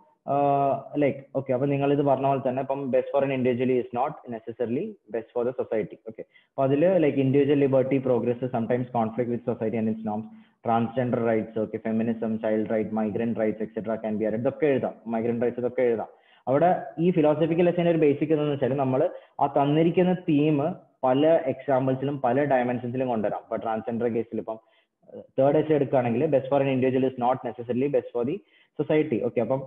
Speaker 1: ലൈക്ക് ഓക്കെ അപ്പൊ നിങ്ങൾ ഇത് പറഞ്ഞ പോലെ തന്നെ ഇപ്പം best for an individually is not necessarily best for the society okay അപ്പൊ അതിൽ like individual liberty progress sometimes conflict with society and its norms transgender rights okay feminism child right migrant rights etcetera can be add ഇതൊക്കെ എഴുതാം migrant rights ഇതൊക്കെ എഴുതാം അവിടെ ഈ philosophical ലെസന്റെ ഒരു basic എന്ന് വെച്ചാൽ നമ്മൾ ആ തന്നിരിക്കുന്ന തീം പല എക്സാമ്പിൾസിലും പല ഡയമെൻഷൻസിലും കൊണ്ടുവരാം ഇപ്പൊ ട്രാൻസ്ജെൻഡർ കേസിൽ ഇപ്പം തേർഡ് എസ് എടുക്കുകയാണെങ്കിൽ best for an individual is not necessarily best for the society okay അപ്പം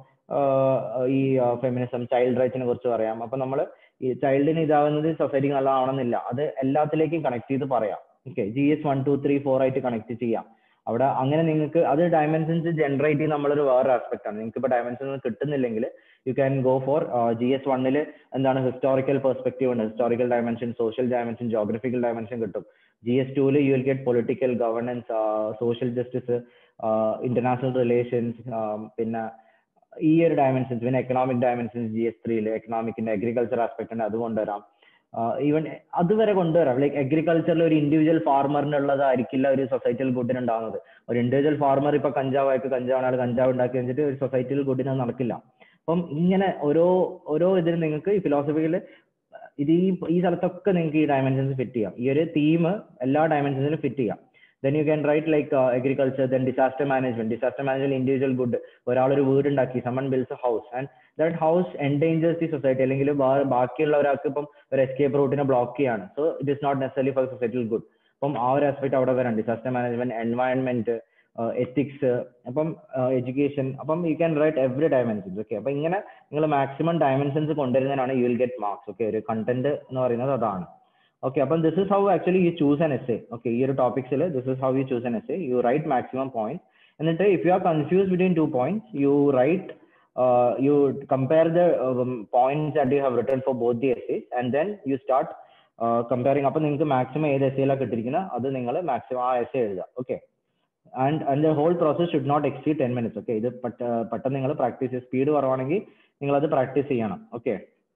Speaker 1: ഈ ഫെമിനിസം ചൈൽഡ് റൈറ്റ്സിനെ കുറിച്ച് പറയാം അപ്പൊ നമ്മൾ ഈ ചൈൽഡിന് ഇതാവുന്നത് സൊസൈറ്റിക്ക് നല്ലതാവണമെന്നില്ല അത് എല്ലാത്തിലേക്കും കണക്ട് ചെയ്ത് പറയാം okay G S one two three four ആയിട്ട് കണക്ട് ചെയ്യാം അവിടെ അങ്ങനെ നിങ്ങൾക്ക് അത് ഡയമെൻഷൻസ് ജനറേറ്റ് ചെയ്യുന്ന നമ്മളൊരു വേറെ ആസ്പെക്ട് ആണ് നിങ്ങൾക്ക് ഇപ്പോൾ ഡയമെൻഷൻസ് കിട്ടുന്നില്ലെങ്കിൽ you can go for G S വണ്ണിൽ എന്താണ് ഹിസ്റ്റോറിക്കൽ പെർസ്പെക്റ്റീവ് ഉണ്ട് historical dimension social dimension geographical dimension കിട്ടും ജി എസ് ടുവിൽ you will get political governance social justice international relations പിന്നെ ഈ ഒരു ഡയമെൻഷൻസ് പിന്നെ എക്കണോമിക് ഡയമെൻഷൻസ് ജി എസ് ത്രീയിൽ എക്കണോമിക്കിന്റെ അഗ്രികൾച്ചർ ആസ്പെക്ട് ഉണ്ട് അത് കൊണ്ടുവരാം ഈവൻ അതുവരെ കൊണ്ടുവരാം ലൈക്ക് അഗ്രികൾച്ചറിൽ ഒരു ഇൻഡിവിജ്വൽ ഫാർമറിനുള്ളതായിരിക്കില്ല ഒരു സൊസൈറ്റിയിൽ ഗുഡിന് ഉണ്ടാവുന്നത് ഒരു ഇൻഡിവിജ്വൽ ഫാർമർ ഇപ്പൊ കഞ്ചാവായിട്ട് കഞ്ചാവാണ് ആൾ കഞ്ചാവ് ഉണ്ടാക്കി വെച്ചിട്ട് ഒരു സൊസൈറ്റിയിൽ ഗുഡിന് നടക്കില്ല അപ്പം ഇങ്ങനെ ഓരോ ഓരോ ഇതിന് നിങ്ങൾക്ക് ഈ ഫിലോസഫിയിൽ ഇത് ഈ ഈ സ്ഥലത്തൊക്കെ നിങ്ങൾക്ക് ഈ ഡയമെൻഷൻസ് ഫിറ്റ് ചെയ്യാം ഈ ഒരു തീം എല്ലാ ഡയമെൻഷൻസിലും ഫിറ്റ് ചെയ്യാം then you can write like agriculture then disaster management disaster management individual good ഒരാൾ ഒരു വീട് ഉണ്ടാക്കി someone builds house and that house endangers the society അല്ലെങ്കിൽ ബാക്കിയുള്ള ഒരാൾക്ക് ഇപ്പം ഒരു എസ്കേപ്പ് റൂട്ടിനെ ബ്ലോക്ക് ചെയ്യാണ് so it is not necessary for സൊസൈറ്റിയിൽ ഗുഡ് അപ്പം ആ ഒരു ആസ്പെക്ട് അവിടെ വരാം ഡിസാസ്റ്റർ മാനേജ്മെന്റ് എൻവയൺമെന്റ് എത്തിക്സ് അപ്പം എഡ്യൂക്കേഷൻ അപ്പം you can write every dimensions okay അപ്പൊ ഇങ്ങനെ നിങ്ങൾ മാക്സിമം ഡയമെൻഷൻസ് കൊണ്ടുവരുന്നതിനാണ് you will get marks okay ഒരു കണ്ടന്റ് എന്ന് പറയുന്നത് അതാണ് ഓക്കെ അപ്പം this is how actually you choose an S A okay ഈ ഒരു ടോപ്പിക്സിൽ this is how you choose an essay you write maximum point എന്നിട്ട് if you are confuse between two points you write you compare the um, points that you have written for both the essays and then you start uh, comparing അപ്പൊ നിങ്ങൾക്ക് maximum ഏത് എസ്സേയിലാണ് കിട്ടിയിരിക്കുന്നത് അത് നിങ്ങൾ maximum ആ essay എഴുതുക okay and and the whole process should not exceed ten minutes okay ഇത് പെട്ടെന്ന് നിങ്ങൾ പ്രാക്ടീസ് സ്പീഡ് കുറവാണെങ്കിൽ നിങ്ങൾ അത് പ്രാക്ടീസ് ചെയ്യണം ഓക്കെ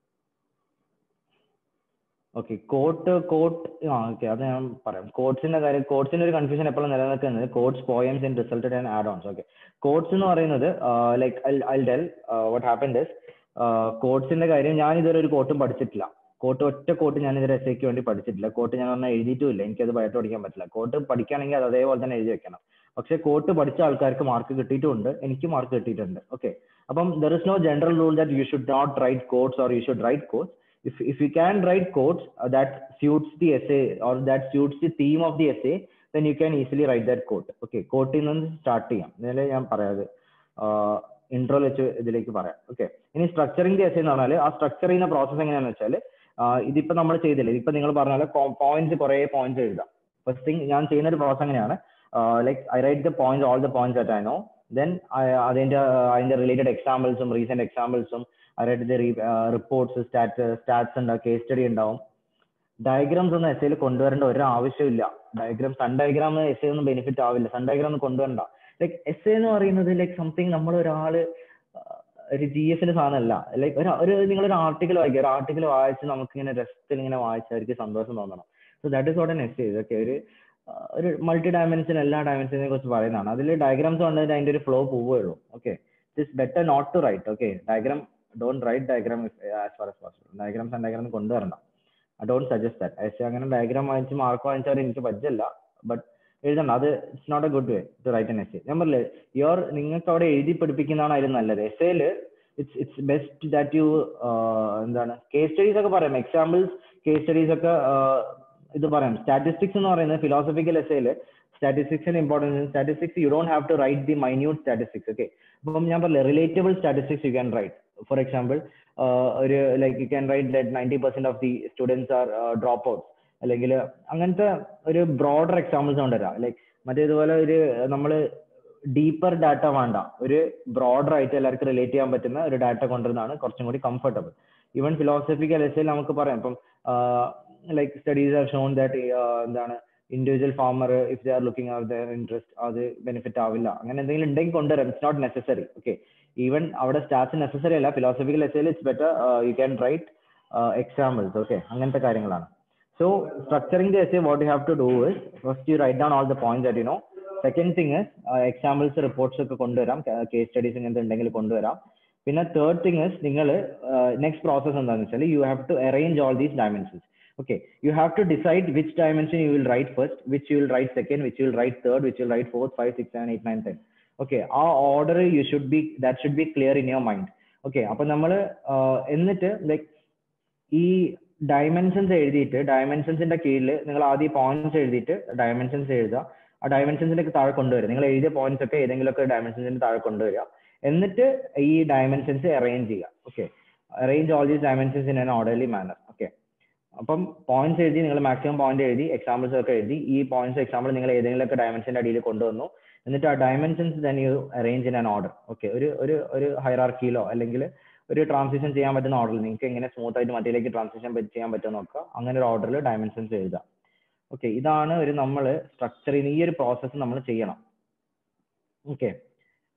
Speaker 1: ഓക്കെ കോട്ട് കോട്ട് ആ ഓക്കെ അത് ഞാൻ പറയാം കോട്സിന്റെ കാര്യം കോട്സിന്റെ ഒരു കൺഫ്യൂഷൻ എപ്പോഴും നിലനിൽക്കുന്നത് quotes poems in resulted and add ons okay quotes എന്ന് പറയുന്നത് like I tell what happen this കോട്സിന്റെ കാര്യം ഞാൻ ഇതുവരെ ഒരു കോട്ടും പഠിച്ചിട്ടില്ല കോട്ട് ഒറ്റ കോട്ട് ഞാൻ ഇതുവരെ എസ് വേണ്ടി പഠിച്ചിട്ടില്ല കോട്ട് ഞാൻ പറഞ്ഞാൽ എഴുതിയിട്ടുമില്ല എനിക്കത് ബയോട്ട് പഠിക്കാൻ പറ്റില്ല കോട്ട് പഠിക്കുകയാണെങ്കിൽ അത് അതേപോലെ തന്നെ എഴുതി വെക്കണം പക്ഷേ കോട്ട് പഠിച്ച ആൾക്കാർക്ക് മാർക്ക് കിട്ടിയിട്ടുണ്ട് എനിക്ക് മാർക്ക് കിട്ടിയിട്ടുണ്ട് ഓക്കെ അപ്പം there is no general rule that you should not write quotes or you should write quotes if if you can write quotes uh, that suits the essay or that suits the theme of the essay then you can easily write that quote okay quote നിന്ന് start ചെയ്യാം ഇതിൽ ഞാൻ പറയാത് intro വെച്ച് ഇതിലേക്ക് പറയാം okay ഇനി structuring the essay എന്ന് പറഞ്ഞാൽ ആ സ്ട്രക്ചർ ചെയ്യുന്ന പ്രോസസ് എങ്ങനെയാണെന്ന് വെച്ചാൽ ഇതിപ്പോ നമ്മൾ ചെയ്തില്ലേ ഇപ്പൊ നിങ്ങൾ പറഞ്ഞ പോയിന്റ്സ് കുറെ പോയിന്റ്സ് എഴുതാം ഫസ്റ്റ് തിങ് ഞാൻ ചെയ്യുന്ന ഒരു പ്രോസസ് അങ്ങനെയാണ് like I write the points all the points at I know then അതിന്റെ അതിന്റെ റിലേറ്റഡ് എക്സാമ്പിൾസും റീസെന്റ് എക്സാമ്പിൾസും അവരുടെ റിപ്പോർട്ട്സ് സ്റ്റാറ്റ് സ്റ്റാറ്റ്സ് ഉണ്ടാവും കേസ് സ്റ്റഡി ഉണ്ടാവും ഡയഗ്രാംസ് ഒന്നും എസ് കൊണ്ടുവരേണ്ട ഒരു ആവശ്യമില്ല ഡയഗ്രാം സൺ ഡയഗ്രാം എസ് ഒന്നും ബെനിഫിറ്റ് ആവില്ല സൺ ഡയഗ്രാം ഒന്നും കൊണ്ടുവരണ്ട ലൈക്ക് എസ് എന്ന് പറയുന്നത് ലൈക്ക് സംതിങ് നമ്മൾ ഒരാള് ഒരു ജി എസിന്റെ സാധനമല്ല ലൈക്ക് ഒരു ഒരു നിങ്ങളൊരു ആർട്ടിക്കൽ വായിക്കുക ഒരു ആർട്ടിക്കൽ വായിച്ച് നമുക്ക് ഇങ്ങനെ രസത്തിൽ ഇങ്ങനെ വായിച്ച് അവർക്ക് സന്തോഷം തോന്നണം so that is what an essay ഒരു ഒരു മൾട്ടി ഡയമെൻഷൻ എല്ലാ ഡയമെൻഷനെ കുറിച്ച് പറയുന്നതാണ് അതിൽ ഡയഗ്രാംസ് ഉണ്ടെങ്കിൽ അതിന്റെ ഒരു ഫ്ലോ പോവുകയുള്ളൂ okay it is better not to write okay diagram don't write diagram as far as possible diagrams and diagram കൊണ്ടുവരണ്ട I don't suggest that's അങ്ങനെ ഡയഗ്രാം വാങ്ങിച്ച് മാർക്ക് വാങ്ങിച്ചാൽ എനിക്ക് പറ്റില്ല ബട്ട് എഴുതണ്ട അത് it's not a good way to write an essay ഞാൻ പറഞ്ഞില്ലേ യുവർ നിങ്ങൾക്ക് അവിടെ എഴുതി പഠിപ്പിക്കുന്നതാണ് അതിൽ നല്ലത് എസ്സേയിൽ it's it's best that you എന്താണ് കേസ് സ്റ്റഡീസ് ഒക്കെ പറയാം എക്സാമ്പിൾസ് കേസ് സ്റ്റഡീസ് ഒക്കെ ഇത് പറയാം സ്റ്റാറ്റിസ്റ്റിക്സ് എന്ന് പറയുന്നത് ഫിലോസഫിക്കൽ എസ്സേയിൽ സ്റ്റാറ്റിസ്റ്റിക്സിന് importance statistics you don't have to write the minute statistics okay അപ്പം ഞാൻ പറഞ്ഞില്ലേ relatable statistics you can write for example ഒരു like you can write that ninety percent of the students are drop out അല്ലെങ്കിൽ അങ്ങനത്തെ ഒരു broader examples കൊണ്ടുവരാം like മറ്റേതുപോലെ ഒരു നമ്മൾ ഡീപ്പർ ഡാറ്റ വേണ്ട ഒരു ബ്രോഡർ ആയിട്ട് എല്ലാവർക്കും റിലേറ്റ് ചെയ്യാൻ പറ്റുന്ന ഒരു ഡാറ്റ കൊണ്ടുവരുന്നതാണ് കുറച്ചും കൂടി കംഫർട്ടബിൾ ഈവൻ ഫിലോസഫിക്കൽ എസ്സേൽ നമുക്ക് പറയാം ഇപ്പം like studies are shown that എന്താണ് individual farmer if they are looking അവർ ദർ ഇൻട്രസ്റ്റ് അത് ബെനിഫിറ്റ് ആവില്ല അങ്ങനെ എന്തെങ്കിലും ഉണ്ടെങ്കിൽ കൊണ്ടുവരാം it's not necessary okay even അവിടെ സ്റ്റാറ്റ്സ് നെസസറി അല്ല ഫിലോസഫിക്കൽ എസ്സേൽ it's better you can write examples okay അങ്ങനത്തെ കാര്യങ്ങളാണ് So structuring the essay, what you have to do is first you write down all the points that you know. Second thing is uh, examples, reports ഒക്കെ കൊണ്ടുവരാം case studies ഇങ്ങനത്തെ ഉണ്ടെങ്കിൽ കൊണ്ടുവരാം പിന്നെ third thing is നിങ്ങൾ next process എന്താണെന്ന് വെച്ചാൽ you have to arrange all these dimensions okay you have to decide which dimension you will write first which you will write second which you will write third which you will write fourth five six seven eight nine ten okay ആ order you should be that should be clear in your mind okay അപ്പൊ നമ്മൾ എന്നിട്ട് like ഈ dimensions എഴുതിയിട്ട് ഡയമെൻഷൻസിന്റെ കീഴിൽ നിങ്ങൾ ആദ്യം points എഴുതിയിട്ട് ഡയമെൻഷൻസ് എഴുതുക ആ ഡയമെൻഷൻസിന്റെ താഴെ കൊണ്ടുവരിക നിങ്ങൾ എഴുതിയ പോയിന്റ്സ് ഒക്കെ ഏതെങ്കിലും ഒക്കെ ഡയമെൻഷൻസിന്റെ താഴെ കൊണ്ടുവരിക എന്നിട്ട് ഈ ഡയമെൻഷൻസ് അറേഞ്ച് ചെയ്യുക okay arrange all these dimensions in an orderly manner okay അപ്പം പോയിന്റ്സ് എഴുതി നിങ്ങൾ മാക്സിമം പോയിന്റ് എഴുതി എക്സാമ്പിൾസ് ഒക്കെ എഴുതി ഈ പോയിന്റ്സ് എക്സാമ്പിൾ നിങ്ങൾ ഏതെങ്കിലും ഒക്കെ ഡയമെൻഷന്റെ അടിയിൽ കൊണ്ടുവന്നു എന്നിട്ട് ആ dimensions then you arrange in an order okay ഒരു ഒരു ഒരു ഹൈറാർക്കിയിലോ അല്ലെങ്കിൽ ഒരു ട്രാൻസിഷൻ ചെയ്യാൻ പറ്റുന്ന ഓർഡറിൽ നിങ്ങൾക്ക് എങ്ങനെ സ്മൂത്ത് ആയിട്ട് മറ്റേലേക്ക് ട്രാൻസിഷൻ ചെയ്യാൻ പറ്റുമോ നോക്കുക അങ്ങനെ ഒരു ഓർഡറിൽ ഡയമെൻഷൻസ് എഴുതാം ഓക്കെ ഇതാണ് ഒരു നമ്മൾ സ്ട്രക്ചർ ഈ ഒരു പ്രോസസ്സ് നമ്മൾ ചെയ്യണം okay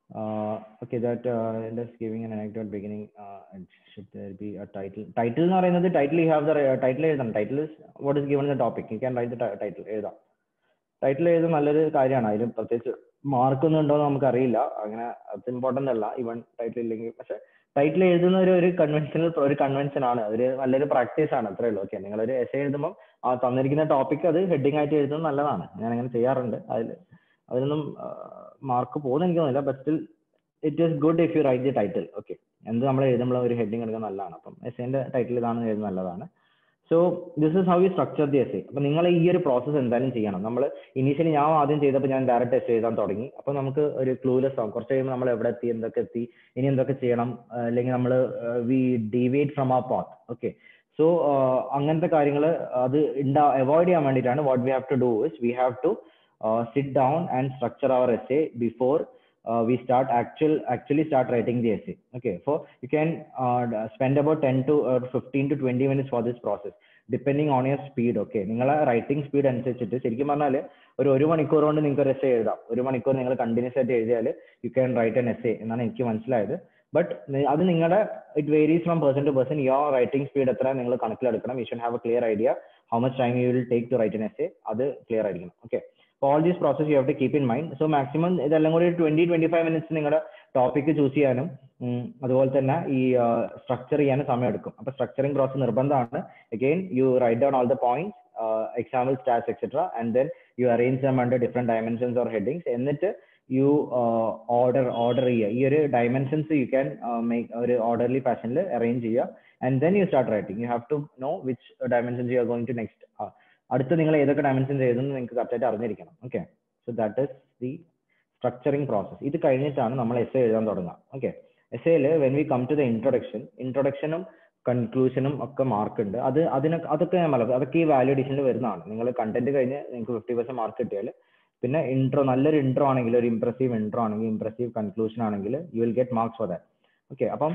Speaker 1: okay that just giving an anecdote beginning uh, and should there be a title title എന്ന് പറയുന്നത് title you have the title എഴുതണം title is what is given the topic you can write the title എഴുതാം title എഴുതുന്നത് നല്ലൊരു കാര്യമാണ് അതിൽ പ്രത്യേകിച്ച് mark ഒന്നും ഉണ്ടോ എന്ന് നമുക്കറിയില്ല അങ്ങനെ അത് ഇമ്പോർട്ടൻ്റ് അല്ല ഈവൻ ടൈറ്റിൽ ഇല്ലെങ്കിൽ പക്ഷെ ടൈറ്റിൽ എഴുതുന്ന ഒരു ഒരു കൺവെൻഷനൽ ഒരു കൺവെൻഷൻ ആണ് ഒരു നല്ലൊരു പ്രാക്ടീസ് ആണ് അത്രേ ഉള്ളൂ ഓക്കെ നിങ്ങളൊരു എസ് എഴുതുമ്പോൾ ആ തന്നിരിക്കുന്ന ടോപ്പിക് അത് ഹെഡിങ് ആയിട്ട് എഴുതുന്നത് നല്ലതാണ് ഞാൻ അങ്ങനെ ചെയ്യാറുണ്ട് അതിൽ അതിനൊന്നും മാർക്ക് പോകുന്ന എനിക്ക് തോന്നുന്നില്ല but still it is good if you write the title okay എന്ത് നമ്മൾ എഴുതുമ്പോൾ ഒരു ഹെഡിങ് എടുക്കാൻ നല്ലതാണ് അപ്പം എസ് എൻ്റെ ടൈറ്റിൽ ഇതാണെന്ന് എഴുതുന്നത് നല്ലതാണ് so this is how you structure the essay അപ്പം നിങ്ങൾ ഈ ഒരു പ്രോസസ്സ് എന്തായാലും ചെയ്യണം നമ്മൾ ഇനീഷ്യലി ഞാൻ ആദ്യം ചെയ്തപ്പോൾ ഞാൻ ഡയറക്റ്റ് എസ് എഴുതാൻ തുടങ്ങി അപ്പോൾ നമുക്ക് ഒരു ക്ലൂലെസ് ആവും കുറച്ച് കഴിയുമ്പോൾ നമ്മൾ എവിടെ എത്തി എന്തൊക്കെ എത്തി ഇനി എന്തൊക്കെ ചെയ്യണം അല്ലെങ്കിൽ നമ്മൾ വി ഡീവിയേറ്റ് ഫ്രം ആ പാത്ത് ഓക്കെ സോ അങ്ങനത്തെ കാര്യങ്ങൾ അത് ഉണ്ടാ അവോയ്ഡ് ചെയ്യാൻ വേണ്ടിയിട്ടാണ് what we have to do is we have to sit down and structure our essay before uh, we start actual actually start writing the essay okay so you can uh, spend about 10 to uh, 15 to 20 minutes for this process depending on your speed okay നിങ്ങളെ writing speed അനുസരിച്ചിട്ട് ശരിക്കും പറഞ്ഞാൽ ഒരു ഒരു മണിക്കൂർ കൊണ്ട് നിങ്ങൾക്ക് ഒരു എസ് എഴുതാം ഒരു മണിക്കൂർ നിങ്ങൾ കണ്ടിന്യൂസ് ആയിട്ട് എഴുതിയാൽ you can write an essay എന്നാണ് എനിക്ക് മനസ്സിലായത് ബട്ട് അത് നിങ്ങളുടെ it varies from person to person your writing speed എത്ര നിങ്ങൾ കണക്കിലെടുക്കണം you should have a clear idea how much time you will take to write an essay അത് clear ആയിരിക്കണം okay all these process you have to keep in mind so maximum ഇതെല്ലാം കൂടി twenty twenty five minutes നിങ്ങളുടെ topic choose ചെയ്യാനും അതുപോലെ തന്നെ ഈ structure ചെയ്യാനും സമയം എടുക്കും അപ്പൊ സ്ട്രക്ചറിങ് പ്രോസസ് നിർബന്ധമാണ് again you write down all the points example stats etcetera and then you arrange them under different dimensions or headings എന്നിട്ട് യു ഓർഡർ ഓർഡർ ചെയ്യുക ഈ ഒരു ഡയമെൻഷൻസ് യു ക്യാൻ മേക്ക് ഒരു ഓർഡർലി ഫാഷനിൽ അറേഞ്ച് ചെയ്യുക and then you start writing you have to know which dimensions you are going to next അടുത്ത് നിങ്ങൾ ഏതൊക്കെ ഡയമെൻഷൻസ് എഴുതുന്നു നിങ്ങൾക്ക് കറക്റ്റായിട്ട് അറിഞ്ഞിരിക്കണം okay so that is the structuring process ഇത് കഴിഞ്ഞിട്ടാണ് നമ്മൾ എസ് എ എഴുതാൻ തുടങ്ങുക ഓക്കെ എസ് എയിൽ when we come to the introduction ഇൻട്രൊഡക്ഷനും കൺക്ലൂഷനും ഒക്കെ മാർക്ക് ഉണ്ട് അത് അതിനൊക്കെ അതൊക്കെ ഞാൻ പറഞ്ഞു അതൊക്കെ ഈ വാല്യൂ അഡീഷനിൽ വരുന്നതാണ് നിങ്ങൾ കണ്ടന്റ് കഴിഞ്ഞ് നിങ്ങൾക്ക് ഫിഫ്റ്റി പെർസെന്റ് മാർക്ക് കിട്ടിയാൽ പിന്നെ ഇൻട്രോ നല്ലൊരു ഇൻട്രോ ആണെങ്കിൽ ഒരു ഇംപ്രസീവ് ഇൻട്രോ ആണെങ്കിൽ ഇംപ്രസീവ് കൺക്ലൂഷൻ ആണെങ്കിൽ you will get marks for that okay അപ്പം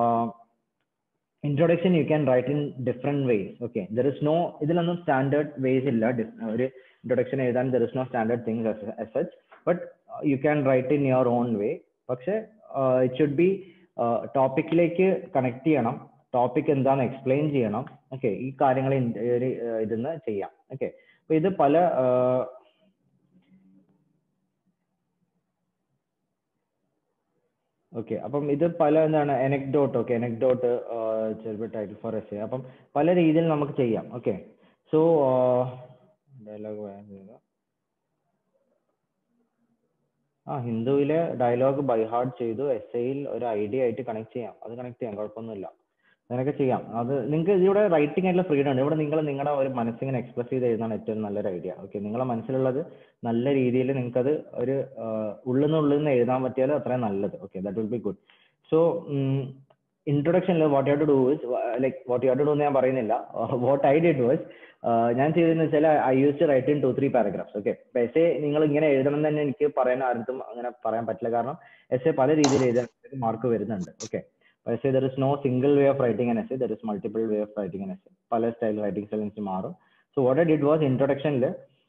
Speaker 1: introduction you can write in different ways okay there is no ഇതിലൊന്നും സ്റ്റാൻഡേർഡ് വേസ് ഇല്ല ഒരു ഇൻട്രൊഡക്ഷൻ എഴുതാൻ there is no standard things as such but you can write in your own way പക്ഷെ it should be ടോപ്പിക്കിലേക്ക് connect ചെയ്യണം topic എന്താണെന്ന് explain ചെയ്യണം okay ഈ കാര്യങ്ങൾ ഇതിന്ന് ചെയ്യാം ഓക്കെ അപ്പൊ ഇത് പല ഓക്കെ അപ്പം ഇത് പല എന്താണ് എനക്ഡോട്ട് ഓക്കെ എനക്ഡോട്ട് ചിലപ്പോൾ ടൈറ്റിൽ ഫോർ എസ് അപ്പം പല രീതിയിൽ നമുക്ക് ചെയ്യാം ഓക്കെ സോ ഡയലോഗ് ആ ഹിന്ദുവിലെ ഡയലോഗ് ബൈ ഹാർട്ട് ചെയ്തു എസ് ഐയിൽ ഒരു ഐഡിയ ആയിട്ട് കണക്ട് ചെയ്യാം അത് കണക്ട് ചെയ്യാം കുഴപ്പമൊന്നുമില്ല അങ്ങനെയൊക്കെ ചെയ്യാം അത് നിങ്ങൾക്ക് ഇവിടെ റൈറ്റിംഗ് ആയിട്ടുള്ള ഫ്രീഡം ഉണ്ട് ഇവിടെ നിങ്ങൾ നിങ്ങളുടെ ഒരു മനസ്സിങ്ങനെ എക്സ്പ്രസ് ചെയ്ത് എഴുതാൻ ഏറ്റവും നല്ലൊരു ഐഡിയ ഓക്കെ നിങ്ങളുടെ മനസ്സിലുള്ളത് നല്ല രീതിയിൽ നിങ്ങൾക്കത് ഒരു ഉള്ളിൽ നിന്ന് ഉള്ളിൽ നിന്ന് എഴുതാൻ പറ്റിയാൽ അത്രയും നല്ലത് okay that will be good so ഇൻട്രൊഡക്ഷനിൽ what you to do is like what you to do എന്ന് ഞാൻ പറയുന്നില്ല വാട്ട് ഐ ഡിഡ് വാസ് ഞാൻ ചെയ്തതെന്ന് വെച്ചാൽ I use to write in two three paragraphs okay essay നിങ്ങൾ ഇങ്ങനെ എഴുതണം എന്ന് തന്നെ എനിക്ക് പറയാൻ ആർക്കും അങ്ങനെ പറയാൻ പറ്റില്ല കാരണം എസ് എ പല രീതിയിൽ എഴുതാൻ മാർക്ക് വരുന്നുണ്ട് okay essay there is no single way of writing an essay there is multiple way of writing an essay പല സ്റ്റൈൽ റൈറ്റിംഗ് സ്റ്റൈൽസ് മാറും so what I did was ഇൻട്രൊഡക്ഷനിൽ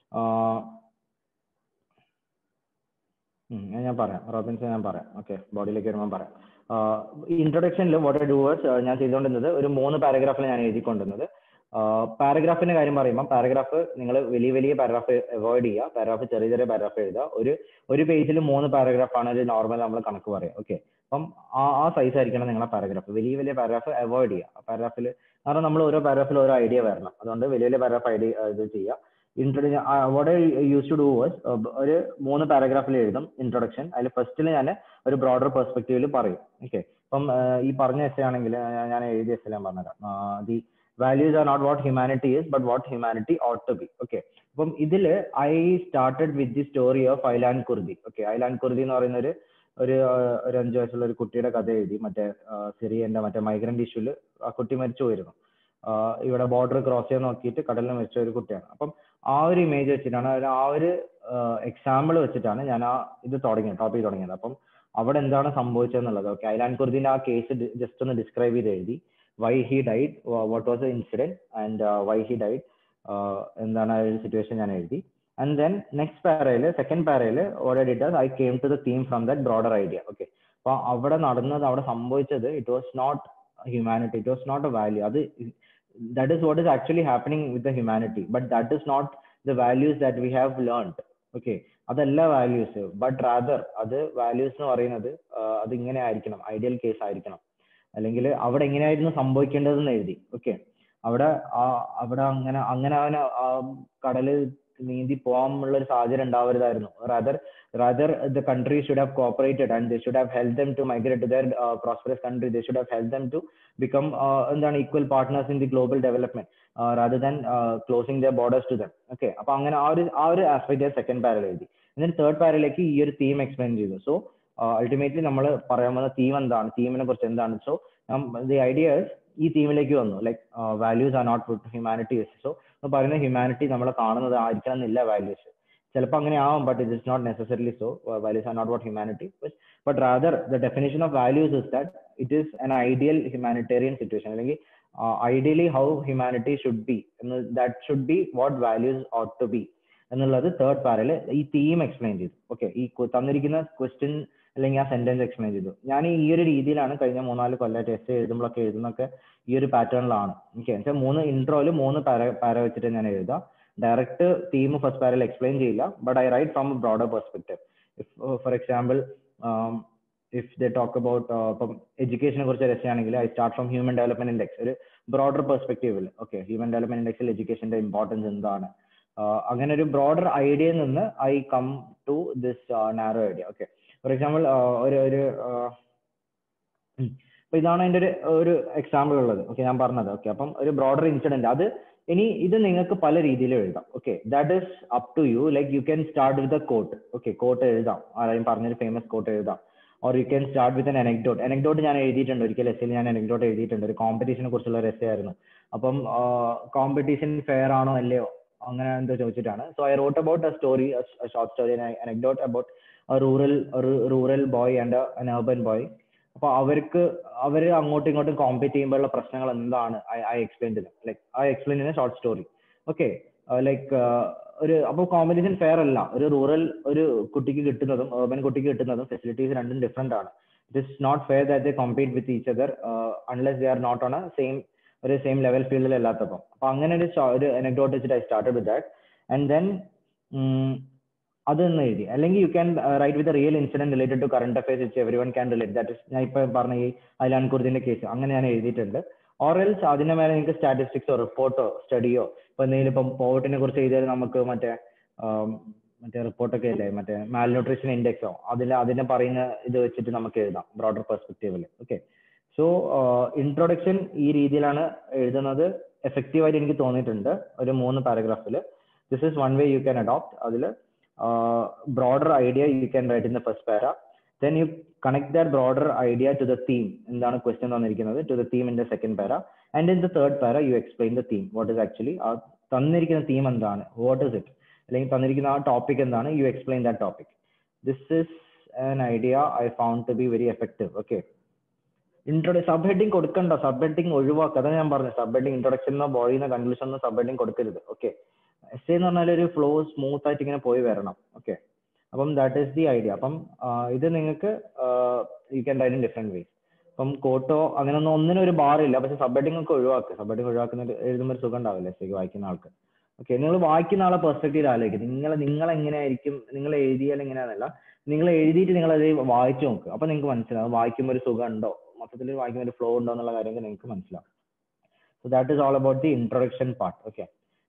Speaker 1: ഞാൻ പറയാം റോബിൻസ് ഞാൻ പറയാം okay ബോഡിയിലേക്ക് വരുമ്പോൾ പറയാം ഇൻട്രൊഡക്ഷനിൽ വാട്ട് ഐ ഡു വാസ് ഞാൻ ചെയ്തുകൊണ്ടിരുന്നത് ഒരു മൂന്ന് പാരഗ്രാഫിൽ ഞാൻ എഴുതിക്കൊണ്ടിരുന്നത് പാരഗ്രാഫിന്റെ കാര്യം പറയുമ്പോൾ പാരഗ്രാഫ് നിങ്ങൾ വലിയ വലിയ പാരഗ്രാഫ് അവോയ്ഡ് ചെയ്യുക പാരഗ്രാഫ് ചെറിയ ചെറിയ പാരഗ്രാഫ് എഴുതുക ഒരു ഒരു പേജിൽ മൂന്ന് പാരഗ്രാഫ് ആണ് ഒരു നോർമൽ നമ്മൾ കണക്ക് പറയാം ഓക്കെ അപ്പം ആ ആ സൈസ് ആയിരിക്കണം നിങ്ങളുടെ പാരഗ്രാഫ് വലിയ വലിയ പാരഗ്രാഫ് അവോയ്ഡ് ചെയ്യുക പാരഗ്രാഫിൽ കാരണം നമ്മൾ ഓരോ പാരഗ്രാഫിൽ ഓരോ ഐഡിയ വരണം അതുകൊണ്ട് വലിയ വലിയ പാരഗ്രാഫ് ഐഡിയ ഇത് ചെയ്യുക ഇൻട്രൊഡ what I use to do was ഒരു മൂന്ന് പാരഗ്രാഫിൽ എഴുതും ഇൻട്രൊഡക്ഷൻ അതിൽ ഫസ്റ്റിൽ ഞാൻ ഒരു ബ്രോഡർ പെർസ്പെക്റ്റീവിൽ പറയും ഓക്കെ ഇപ്പം ഈ പറഞ്ഞ എസ് ആണെങ്കിൽ ഞാൻ എഴുതിയ എസ് ഞാൻ പറഞ്ഞുതരാം the values are not what humanity is but what humanity ought to be okay അപ്പം ഇതിൽ I started with the story of Aylan Kurdi okay Aylan Kurdi എന്ന് പറയുന്ന ഒരു ഒരു ഒരു അഞ്ചു വയസ്സുള്ള ഒരു കുട്ടിയുടെ കഥ എഴുതി മറ്റേ സിറിയന്റെ മറ്റേ മൈഗ്രന്റ് ഇഷ്യൂല് ആ കുട്ടി മരിച്ചു പോയിരുന്നു ഇവിടെ ബോർഡർ ക്രോസ് ചെയ്യാൻ നോക്കിയിട്ട് കടലിൽ മരിച്ച ഒരു കുട്ടിയാണ് അപ്പം ആ ഒരു ഇമേജ് വെച്ചിട്ടാണ് ആ ഒരു എക്സാമ്പിൾ വെച്ചിട്ടാണ് ഞാൻ ആ ഇത് തുടങ്ങിയത് ടോപ്പിക് തുടങ്ങിയത് അപ്പം അവിടെ എന്താണ് സംഭവിച്ചതെന്നുള്ളത് ഓക്കെ ഐലാൻ കുർദിന്റെ ആ കേസ് ജസ്റ്റ് ഒന്ന് ഡിസ്ക്രൈബ് ചെയ്ത് എഴുതി why he died what was the incident and why he died എന്താണ് ആ ഒരു സിറ്റുവേഷൻ ഞാൻ എഴുതി and then next parallel second parallel what i did is i came to the theme from that broader idea okay അപ്പൊ അവിടെ നടന്നത് അവിടെ സംഭവിച്ചത് it was not humanity it was not a value അത് that is what is actually happening with the humanity but that is not the values that we have learned okay അതല്ല values but rather അത് values എന്ന് പറയുന്നത് അത് ഇങ്ങനെ ആയിരിക്കണം ideal case ആയിരിക്കണം അല്ലെങ്കിൽ അവിടെ എങ്ങനെയായിരുന്നു സംഭവിക്കേണ്ടതെന്ന് എഴുതി ഓക്കെ അവിടെ ആ അവിടെ അങ്ങനെ അങ്ങനെ അവന് കടല് നീന്തി പോകാനുള്ള ഒരു സാഹചര്യം ഉണ്ടാവരുതായിരുന്നു rather rather the country should have cooperated and they should have help them to migrate to their prosperous country they should have help them to become എന്താണ് equal partners in the global development rather than closing the borders to them okay അപ്പൊ അങ്ങനെ ആ ഒരു ആ ഒരു aspect second parallel എഴുതി എന്നിട്ട് third പാരലിലേക്ക് ഈ ഒരു തീം എക്സ്പ്ലെയിൻ ചെയ്തു സോ അൾട്ടിമേറ്റ്ലി നമ്മൾ പറയാൻ പോകുന്ന തീം എന്താണ് തീമിനെ കുറിച്ച് എന്താണ് സോ ദി ഐഡിയ ഈ തീമിലേക്ക് വന്നു like values are not humanity so പറയുന്ന ഹ്യൂമാനിറ്റി നമ്മൾ കാണുന്നത് ആയിരിക്കണം എന്നില്ല വാല്യൂസ് ചിലപ്പോൾ അങ്ങനെ ആവാം but it is not necessarily so values are not what humanity but rather the definition of values is that it is an ideal humanitarian situation അല്ലെങ്കിൽ ideally how humanity should be എന്ന് that should be what values ought to be എന്നുള്ളത് third para ഈ theme explain ചെയ്തു okay ഈ തന്നിരിക്കുന്ന question അല്ലെങ്കിൽ ആ sentence explain ചെയ്തു ഞാൻ ഈ ഒരു രീതിയിലാണ് കഴിഞ്ഞ മൂന്നാല് കൊല്ലമായിട്ട് എസ് എഴുതുമ്പോഴൊക്കെ എഴുതുന്നൊക്കെ ഈ ഒരു പാറ്റേണിലാണ് ഓക്കെ എന്നുവെച്ചാൽ മൂന്ന് ഇൻട്രോയിൽ മൂന്ന് പാര പാര വെച്ചിട്ട് ഞാൻ എഴുതാം direct theme first para explain ചെയ്യില്ല but I write from a broader perspective if for example if the talk about ഇപ്പം എഡ്യൂക്കേഷനെ കുറിച്ച് രസമാണെങ്കിൽ I start from human development index ഒരു ബ്രോഡർ പെർസ്പെക്റ്റീവിൽ ഓക്കെ ഹ്യൂമൻ ഡെവലപ്മെന്റ് ഇൻഡെക്സിൽ എഡ്യൂക്കേഷന്റെ ഇമ്പോർട്ടൻസ് എന്താണ് അങ്ങനെ ഒരു ബ്രോഡർ ഐഡിയയിൽ നിന്ന് I come to this narrow idea okay for example ഒരു ഒരു അപ്പൊ ഇതാണ് അതിന്റെ ഒരു ഒരു എക്സാമ്പിൾ ഉള്ളത് ഓക്കെ ഞാൻ പറഞ്ഞത് ഓക്കെ അപ്പം ഒരു ബ്രോഡർ ഇൻസിഡന്റ് അത് ഇനി ഇത് നിങ്ങൾക്ക് പല രീതിയിൽ എഴുതാം okay that is up to you like you can start with a quote okay quote എഴുതാം ആരെയും പറഞ്ഞൊരു ഫേമസ് കോട്ട് എഴുതാം or you can start with an anecdote anecdote ഞാൻ എഴുതിയിട്ടുണ്ട് ഒരിക്കൽ എസ്സിൽ ഞാൻ എനക്ഡോട്ട് എഴുതിയിട്ടുണ്ട് ഒരു കോമ്പറ്റീഷനെ കുറിച്ചുള്ള ഒരു ആയിരുന്നു അപ്പം കോമ്പറ്റീഷൻ ഫെയർ ആണോ അല്ലയോ അങ്ങനെ എന്തോ ചോദിച്ചിട്ടാണ് so I wrote about a story short story anecdote about rural rural boy and an urban boy അപ്പൊ അവർക്ക് അവർ അങ്ങോട്ടും ഇങ്ങോട്ടും കോമ്പീറ്റ് ചെയ്യുമ്പോഴുള്ള പ്രശ്നങ്ങൾ എന്താണ് ഐ എക്സ്പ്ലെയിൻ ചെയ്തു like I explain in short story okay like ഒരു അപ്പോൾ കോമ്പറ്റീഷൻ ഫെയർ അല്ല ഒരു റൂറൽ ഒരു കുട്ടിക്ക് കിട്ടുന്നതും urban കുട്ടിക്ക് കിട്ടുന്നതും ഫെസിലിറ്റീസ് രണ്ടും ഡിഫറെന്റ് ആണ് it is not fair that they compete with each other unless they are not on a same ഒരു സെയിം ലെവൽ ഫീൽഡിൽ അല്ലാത്തപ്പം അപ്പൊ അങ്ങനെ ഒരു ഒരു anecdote വെച്ചിട്ട് I started with that and then അതൊന്ന് എഴുതി അല്ലെങ്കിൽ you can write with real incident related to current affairs വെച്ച് everyone can relate that is ഞാൻ ഇപ്പൊ പറഞ്ഞ ഈ അയലാൻ കുർദിന്റെ കേസ് അങ്ങനെ ഞാൻ എഴുതിയിട്ടുണ്ട് ഓറൽസ് അതിന്റെ മേലെ നിങ്ങൾക്ക് സ്റ്റാറ്റിസ്റ്റിക്സോ റിപ്പോർട്ടോ സ്റ്റഡിയോ ഇപ്പൊ എന്തെങ്കിലും ഇപ്പം പോവർട്ടിനെ കുറിച്ച് എഴുതിയാൽ നമുക്ക് മറ്റേ മറ്റേ റിപ്പോർട്ടൊക്കെ അല്ലേ മറ്റേ മാൽന്യൂട്രീഷൻ ഇൻഡെക്സോ അതിൽ അതിനെ പറയുന്ന ഇത് വെച്ചിട്ട് നമുക്ക് എഴുതാം ബ്രോഡർ പെർസ്പെക്റ്റീവിൽ ഓക്കെ സോ ഇൻട്രൊഡക്ഷൻ ഈ രീതിയിലാണ് എഴുതുന്നത് എഫക്റ്റീവ് ആയിട്ട് എനിക്ക് തോന്നിയിട്ടുണ്ട് ഒരു മൂന്ന് പാരഗ്രാഫിൽ this is one way you can adopt അതിൽ broader idea you can write in the first para then you connect that broader idea to the theme എന്താണ് ക്വസ്റ്റ്യൻ തന്നിരിക്കുന്നത് to the theme in the second para and in the third para you explain the theme what is actually ആ തന്നിരിക്കുന്ന theme എന്താണ് what is it അല്ലെങ്കിൽ തന്നിരിക്കുന്ന ആ topic എന്താണ് you explain that topic this is an idea I found to be very effective. Okay. ഇൻട്രൊഡ sub heading കൊടുക്കണ്ട sub heading ഒഴിവാക്കുക അതാണ് ഞാൻ പറഞ്ഞത് സബ് ഹെഡിങ് ഇൻട്രൊഡക്ഷൻ എന്നോ ബോഡിന്നോ കൺക്ലൂഷൻ എന്നോ സബ് ഹെഡിങ് കൊടുക്കരുത് ഓക്കെ എസ് എന്ന് പറഞ്ഞാൽ ഒരു ഫ്ലോ സ്മൂത്ത് ആയിട്ട് ഇങ്ങനെ പോയി വരണം ഓക്കെ അപ്പം ദാറ്റ് ഈസ് ദി ഐഡിയ അപ്പം ഇത് നിങ്ങൾക്ക് you can write in different ways അപ്പം കോട്ടോ അങ്ങനെയൊന്നും ഒന്നിനും ഒരു ബാർ ഇല്ല പക്ഷെ സബ് ഹെഡിങ് ഒക്കെ ഒഴിവാക്കുക സബ് ഹെഡിങ് ഒഴിവാക്കുന്ന എഴുതുമ്പോൾ ഒരു സുഖം ഉണ്ടാവില്ല എസ് വായിക്കുന്ന ആൾക്ക് ഓക്കെ നിങ്ങൾ വായിക്കുന്ന ആളെ പെർസ്പെക്റ്റീവ് ആലോചിക്കും നിങ്ങൾ നിങ്ങൾ എങ്ങനെയായിരിക്കും നിങ്ങൾ എഴുതിയാൽ എങ്ങനെയാണെന്നല്ല നിങ്ങൾ എഴുതിയിട്ട് നിങ്ങൾ അത് വായിച്ചു നോക്കുക അപ്പൊ നിങ്ങൾക്ക് മനസ്സിലാവും വായിക്കുമ്പോൾ ഒരു സുഖം ഉണ്ടോ മൊത്തത്തിൽ വായിക്കുമ്പോൾ ഒരു ഫ്ലോ ഉണ്ടോ എന്നുള്ള കാര്യങ്ങൾ നിങ്ങൾക്ക് മനസ്സിലാവും so that is all about the introduction part okay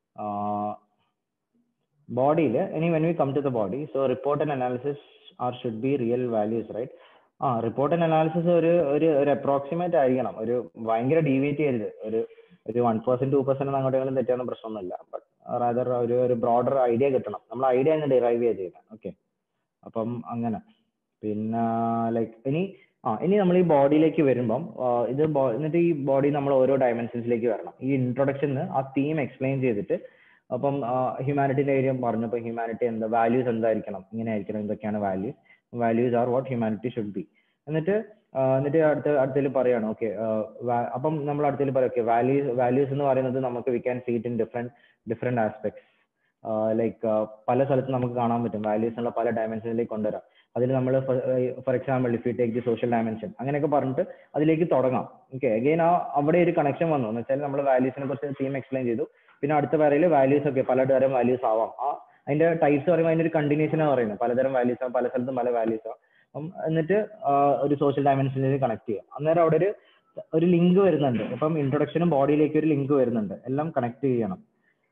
Speaker 1: ബോഡിയിൽ ഇനി when we come to the body so report and analysis are should be real values right ആ റിപ്പോർട്ട് ആൻഡ് അനാലിസിസ് ഒരു ഒരു ഒരു അപ്രോക്സിമേറ്റ് ആയിരിക്കണം ഒരു ഭയങ്കര ഡീവിയേറ്റ് ചെയ്യരുത് ഒരു ഒരു വൺ പെർസെന്റ് ടു പെർസെന്റ് അങ്ങോട്ടെങ്കിലും തെറ്റാന്ന് പ്രശ്നമൊന്നുമില്ല ബട്ട് റാദർ ഒരു ഒരു ബ്രോഡർ ഐഡിയ കിട്ടണം നമ്മൾ ഐഡിയ അങ്ങ് ഡിറൈവ് ചെയ്ത് ചെയ്യണം ഓക്കെ അപ്പം അങ്ങനെ പിന്നെ ലൈക്ക് ഇനി ആ ഇനി നമ്മൾ ഈ ബോഡിയിലേക്ക് വരുമ്പം ഇത് എന്നിട്ട് ഈ ബോഡി നമ്മൾ ഓരോ ഡയമെൻഷൻസിലേക്ക് വരണം ഈ ഇൻട്രൊഡക്ഷന് ആ തീം എക്സ്പ്ലെയിൻ ചെയ്തിട്ട് അപ്പം ഹ്യൂമാനിറ്റിന്റെ കാര്യം പറഞ്ഞപ്പോൾ ഹ്യൂമാനിറ്റി എന്താ വാല്യൂസ് എന്തായിരിക്കണം ഇങ്ങനെ ആയിരിക്കണം ഇതൊക്കെയാണ് values values are what humanity should be എന്നിട്ട് എന്നിട്ട് അടുത്ത അടുത്തതിൽ പറയാണ് ഓക്കെ അപ്പം നമ്മൾ അടുത്തതിൽ പറയാം ഓക്കെ വാല്യൂസ് വാല്യൂസ് എന്ന് പറയുന്നത് നമുക്ക് we can seat in different different aspects like പല സ്ഥലത്തും നമുക്ക് കാണാൻ പറ്റും വാല്യൂസ് ഉള്ള പല ഡയമെൻഷനിലേക്ക് കൊണ്ടുവരാം അതിൽ നമ്മൾ for example if you take the social dimension അങ്ങനെയൊക്കെ പറഞ്ഞിട്ട് അതിലേക്ക് തുടങ്ങാം ഓക്കെ അഗെയിൻ ആ അവിടെ ഒരു കണക്ഷൻ വന്നു എന്ന് വെച്ചാൽ നമ്മൾ വാല്യൂസിനെ കുറിച്ച് തീം എക്സ്പ്ലെയിൻ ചെയ്തു പിന്നെ അടുത്ത പേരയിൽ വാല്യൂസ് ഒക്കെ പലതരം വാല്യൂസ് ആവാം ആ അതിന്റെ ടൈപ്സ് പറയുമ്പോൾ അതിന്റെ ഒരു കണ്ടിന്യൂഷൻ ആണ് പറയുന്നത് പലതരം വാല്യൂസ് ആണ് പല സ്ഥലത്തും പല വാല്യൂസ് ആണ് അപ്പം എന്നിട്ട് ആ, ഒരു സോഷ്യൽ ഡയമെൻഷനിലേക്ക് കണക്ട് ചെയ്യാം അന്നേരം അവിടെ ഒരു ഒരു ലിങ്ക് വരുന്നുണ്ട് ഇപ്പം ഇൻട്രൊഡക്ഷനും ബോഡിയിലേക്ക് ഒരു ലിങ്ക് വരുന്നുണ്ട് എല്ലാം കണക്ട് ചെയ്യണം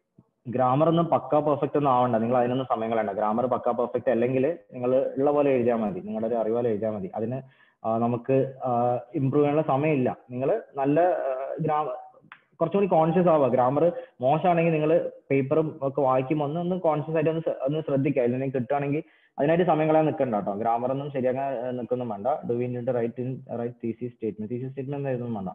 Speaker 1: ഗ്രാമർ ഒന്നും പക്ക പെർഫെക്റ്റ് ഒന്നും ആവണ്ട നിങ്ങൾ അതിനൊന്നും സമയം കളയണ്ട ഗ്രാമർ പക്ക പെർഫെക്റ്റ് അല്ലെങ്കിൽ നിങ്ങൾ ഉള്ള പോലെ എഴുതിയാൽ മതി നിങ്ങളുടെ ഒരു അറിവ് എഴുതിയാൽ മതി അതിന് ആ, നമുക്ക് ഇമ്പ്രൂവ് ചെയ്യാനുള്ള സമയമില്ല നിങ്ങൾ നല്ല ഗ്രാമർ കുറച്ചുകൂടി കോൺഷ്യസ് ആവുക ഗ്രാമർ മോശമാണെങ്കിൽ നിങ്ങൾ പേപ്പറും ഒക്കെ വായിക്കുമ്പോൾ ഒന്ന് ഒന്ന് കോൺഷ്യസ് ആയിട്ട് ഒന്ന് ശ്ര- ഒന്ന് ശ്രദ്ധിക്കുക അല്ലെങ്കിൽ കിട്ടുകയാണെങ്കിൽ അതിനായിട്ട് സമയം കളയാൻ നിൽക്കണ്ട കേട്ടോ ഗ്രാമർ ഒന്നും ശരിയാക്കാൻ ഏഹ്, നിൽക്കൊന്നും വേണ്ട do we need write in write thesis statement thesis statement എഴുതൊന്നും വേണ്ട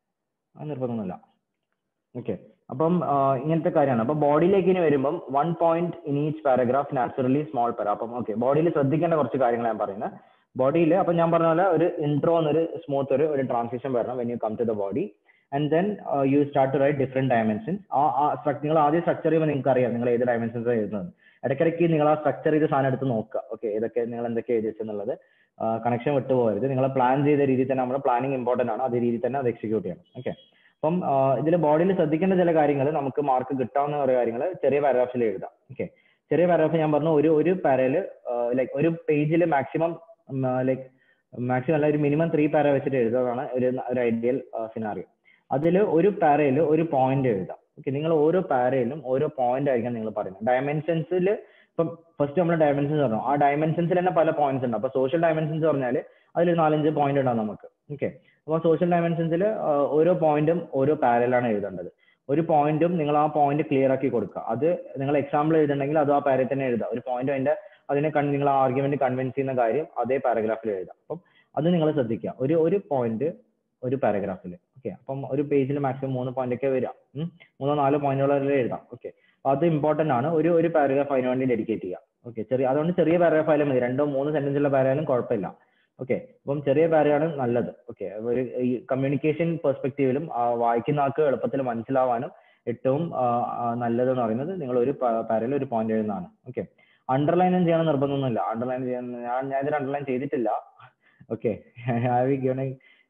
Speaker 1: അത് നിർബന്ധമൊന്നുമില്ല ഓക്കെ അപ്പം ആ, ഇങ്ങനത്തെ കാര്യമാണ് അപ്പൊ ബോഡിയിലേക്ക് ഇനി വരുമ്പം one point in each paragraph naturally small para അപ്പം ഓക്കെ ബോഡിയിൽ ശ്രദ്ധിക്കേണ്ട കുറച്ച് കാര്യങ്ങൾ ഞാൻ പറയുന്നത് ബോഡിയിൽ അപ്പൊ ഞാൻ പറഞ്ഞ പോലെ ഒരു ഇൻട്രോ എന്നൊരു സ്മൂത്ത് ഒരു ഒരു ട്രാൻസിഷൻ വരണം when you come to the body and then you start to write different dimensions ആ ആ struct- നിങ്ങൾ ആദ്യം സ്ട്രക്ചർ ചെയ്യുമ്പോൾ നിങ്ങൾക്ക് അറിയാം നിങ്ങൾ ഏത് ഡയമെൻഷൻസ് എഴുതുന്നത് ഇടയ്ക്കിടയ്ക്ക് നിങ്ങൾ ആ സ്ട്രക്ചർ ചെയ്ത സാധനം എടുത്ത് നോക്കുക ഓക്കെ ഏതൊക്കെ നിങ്ങൾ എന്തൊക്കെ എഴുതി വെച്ചെന്നുള്ളത് കണക്ഷൻ വിട്ടു പോകരുത് നിങ്ങൾ പ്ലാൻ ചെയ്ത രീതിയിൽ തന്നെ നമ്മുടെ പ്ലാനിങ് ഇമ്പോർട്ടന്റ് ആണ് അതേ രീതിയിൽ തന്നെ അത് എക്സിക്യൂട്ട് ചെയ്യണം ഓക്കെ അപ്പം ഇതിൽ ബോഡിയിൽ ശ്രദ്ധിക്കേണ്ട ചില കാര്യങ്ങൾ നമുക്ക് മാർക്ക് കിട്ടാവുന്ന കുറെ കാര്യങ്ങൾ ചെറിയ പാരാഗ്രാഫിൽ എഴുതാം ഓക്കെ ചെറിയ പാരാഗ്രാഫ് ഞാൻ പറഞ്ഞു ഒരു ഒരു പാരയിൽ ലൈക്ക് ഒരു പേജിൽ മാക്സിമം ലൈക്ക് മാക്സിമം അല്ല ഒരു മിനിമം ത്രീ പാര വെച്ചിട്ട് എഴുതുന്നതാണ് ഒരു ഒരു ഐഡിയൽ സിനാറിയോ അതിൽ ഒരു പാരയിൽ ഒരു പോയിന്റ് എഴുതാം ഓക്കെ നിങ്ങൾ ഓരോ പാരയിലും ഓരോ പോയിന്റ് ആയിരിക്കും നിങ്ങൾ പറയുന്നത് ഡയമെൻഷൻസിൽ ഇപ്പം ഫസ്റ്റ് നമ്മൾ ഡയമെൻഷൻസ് പറഞ്ഞു ആ ഡയമെൻഷൻസിൽ തന്നെ പല പോയിന്റ്സ് ഉണ്ട് അപ്പൊ സോഷ്യൽ ഡയമെൻഷൻസ് പറഞ്ഞാൽ അതിൽ നാലഞ്ച് പോയിന്റ് ഉണ്ടാവും നമുക്ക് ഓക്കെ അപ്പോൾ സോഷ്യൽ ഡയമെൻഷൻസിൽ ഓരോ പോയിന്റും ഓരോ പാരലാണ് എഴുതേണ്ടത് ഒരു പോയിന്റും നിങ്ങൾ ആ പോയിന്റ് ക്ലിയർ ആക്കി കൊടുക്കുക അത് നിങ്ങൾ എക്സാമ്പിൾ എഴുതണമെങ്കിൽ അത് ആ പാരയിൽ തന്നെ എഴുതുക ഒരു പോയിന്റ് അതിന്റെ അതിനെ കൺ- നിങ്ങൾ ആർഗ്യുമെന്റ് കൺവിൻസ് ചെയ്യുന്ന കാര്യം അതേ പാരഗ്രാഫിൽ എഴുതാം അപ്പം അത് നിങ്ങൾ ശ്രദ്ധിക്കുക ഒരു ഒരു പോയിന്റ് ഒരു പാരഗ്രാഫിൽ ഓക്കെ അപ്പം ഒരു പേജിൽ മാക്സിമം മൂന്ന് പോയിന്റ് ഒക്കെ വരാം ഉം. മൂന്നോ നാലോ പോയിന്റുകളിൽ എഴുതാം ഓക്കെ അപ്പൊ അത് ഇമ്പോർട്ടന്റ് ആണ് ഒരു ഒരു പാരഗ്രാഫ് അതിന് വേണ്ടി ഡെഡിക്കേറ്റ് ചെയ്യുക ഓക്കെ ചെറിയ അതുകൊണ്ട് ചെറിയ പാരഗ്രാഫ് ആയാലും മതി രണ്ടോ മൂന്നോ സെന്റൻസ് ഉള്ള പാരായാലും കുഴപ്പമില്ല ഓക്കെ അപ്പം ചെറിയ പാരയാണ് നല്ലത് ഓക്കെ ഒരു ഈ കമ്മ്യൂണിക്കേഷൻ പെർസ്പെക്റ്റീവിലും വായിക്കുന്ന ആൾക്ക് എളുപ്പത്തിൽ മനസ്സിലാവാനും ഏറ്റവും ആ, ആ, നല്ലത് എന്ന് പറയുന്നത് നിങ്ങൾ ഒരു പാരയിൽ ഒരു പോയിന്റ് എഴുതുന്നതാണ് ഓക്കെ അണ്ടർലൈനും ചെയ്യണം നിർബന്ധമൊന്നുമില്ല അണ്ടർലൈൻ ചെയ്യാൻ ഞാൻ ഞാൻ ഇതിൽ അണ്ടർലൈൻ ചെയ്തിട്ടില്ല okay have given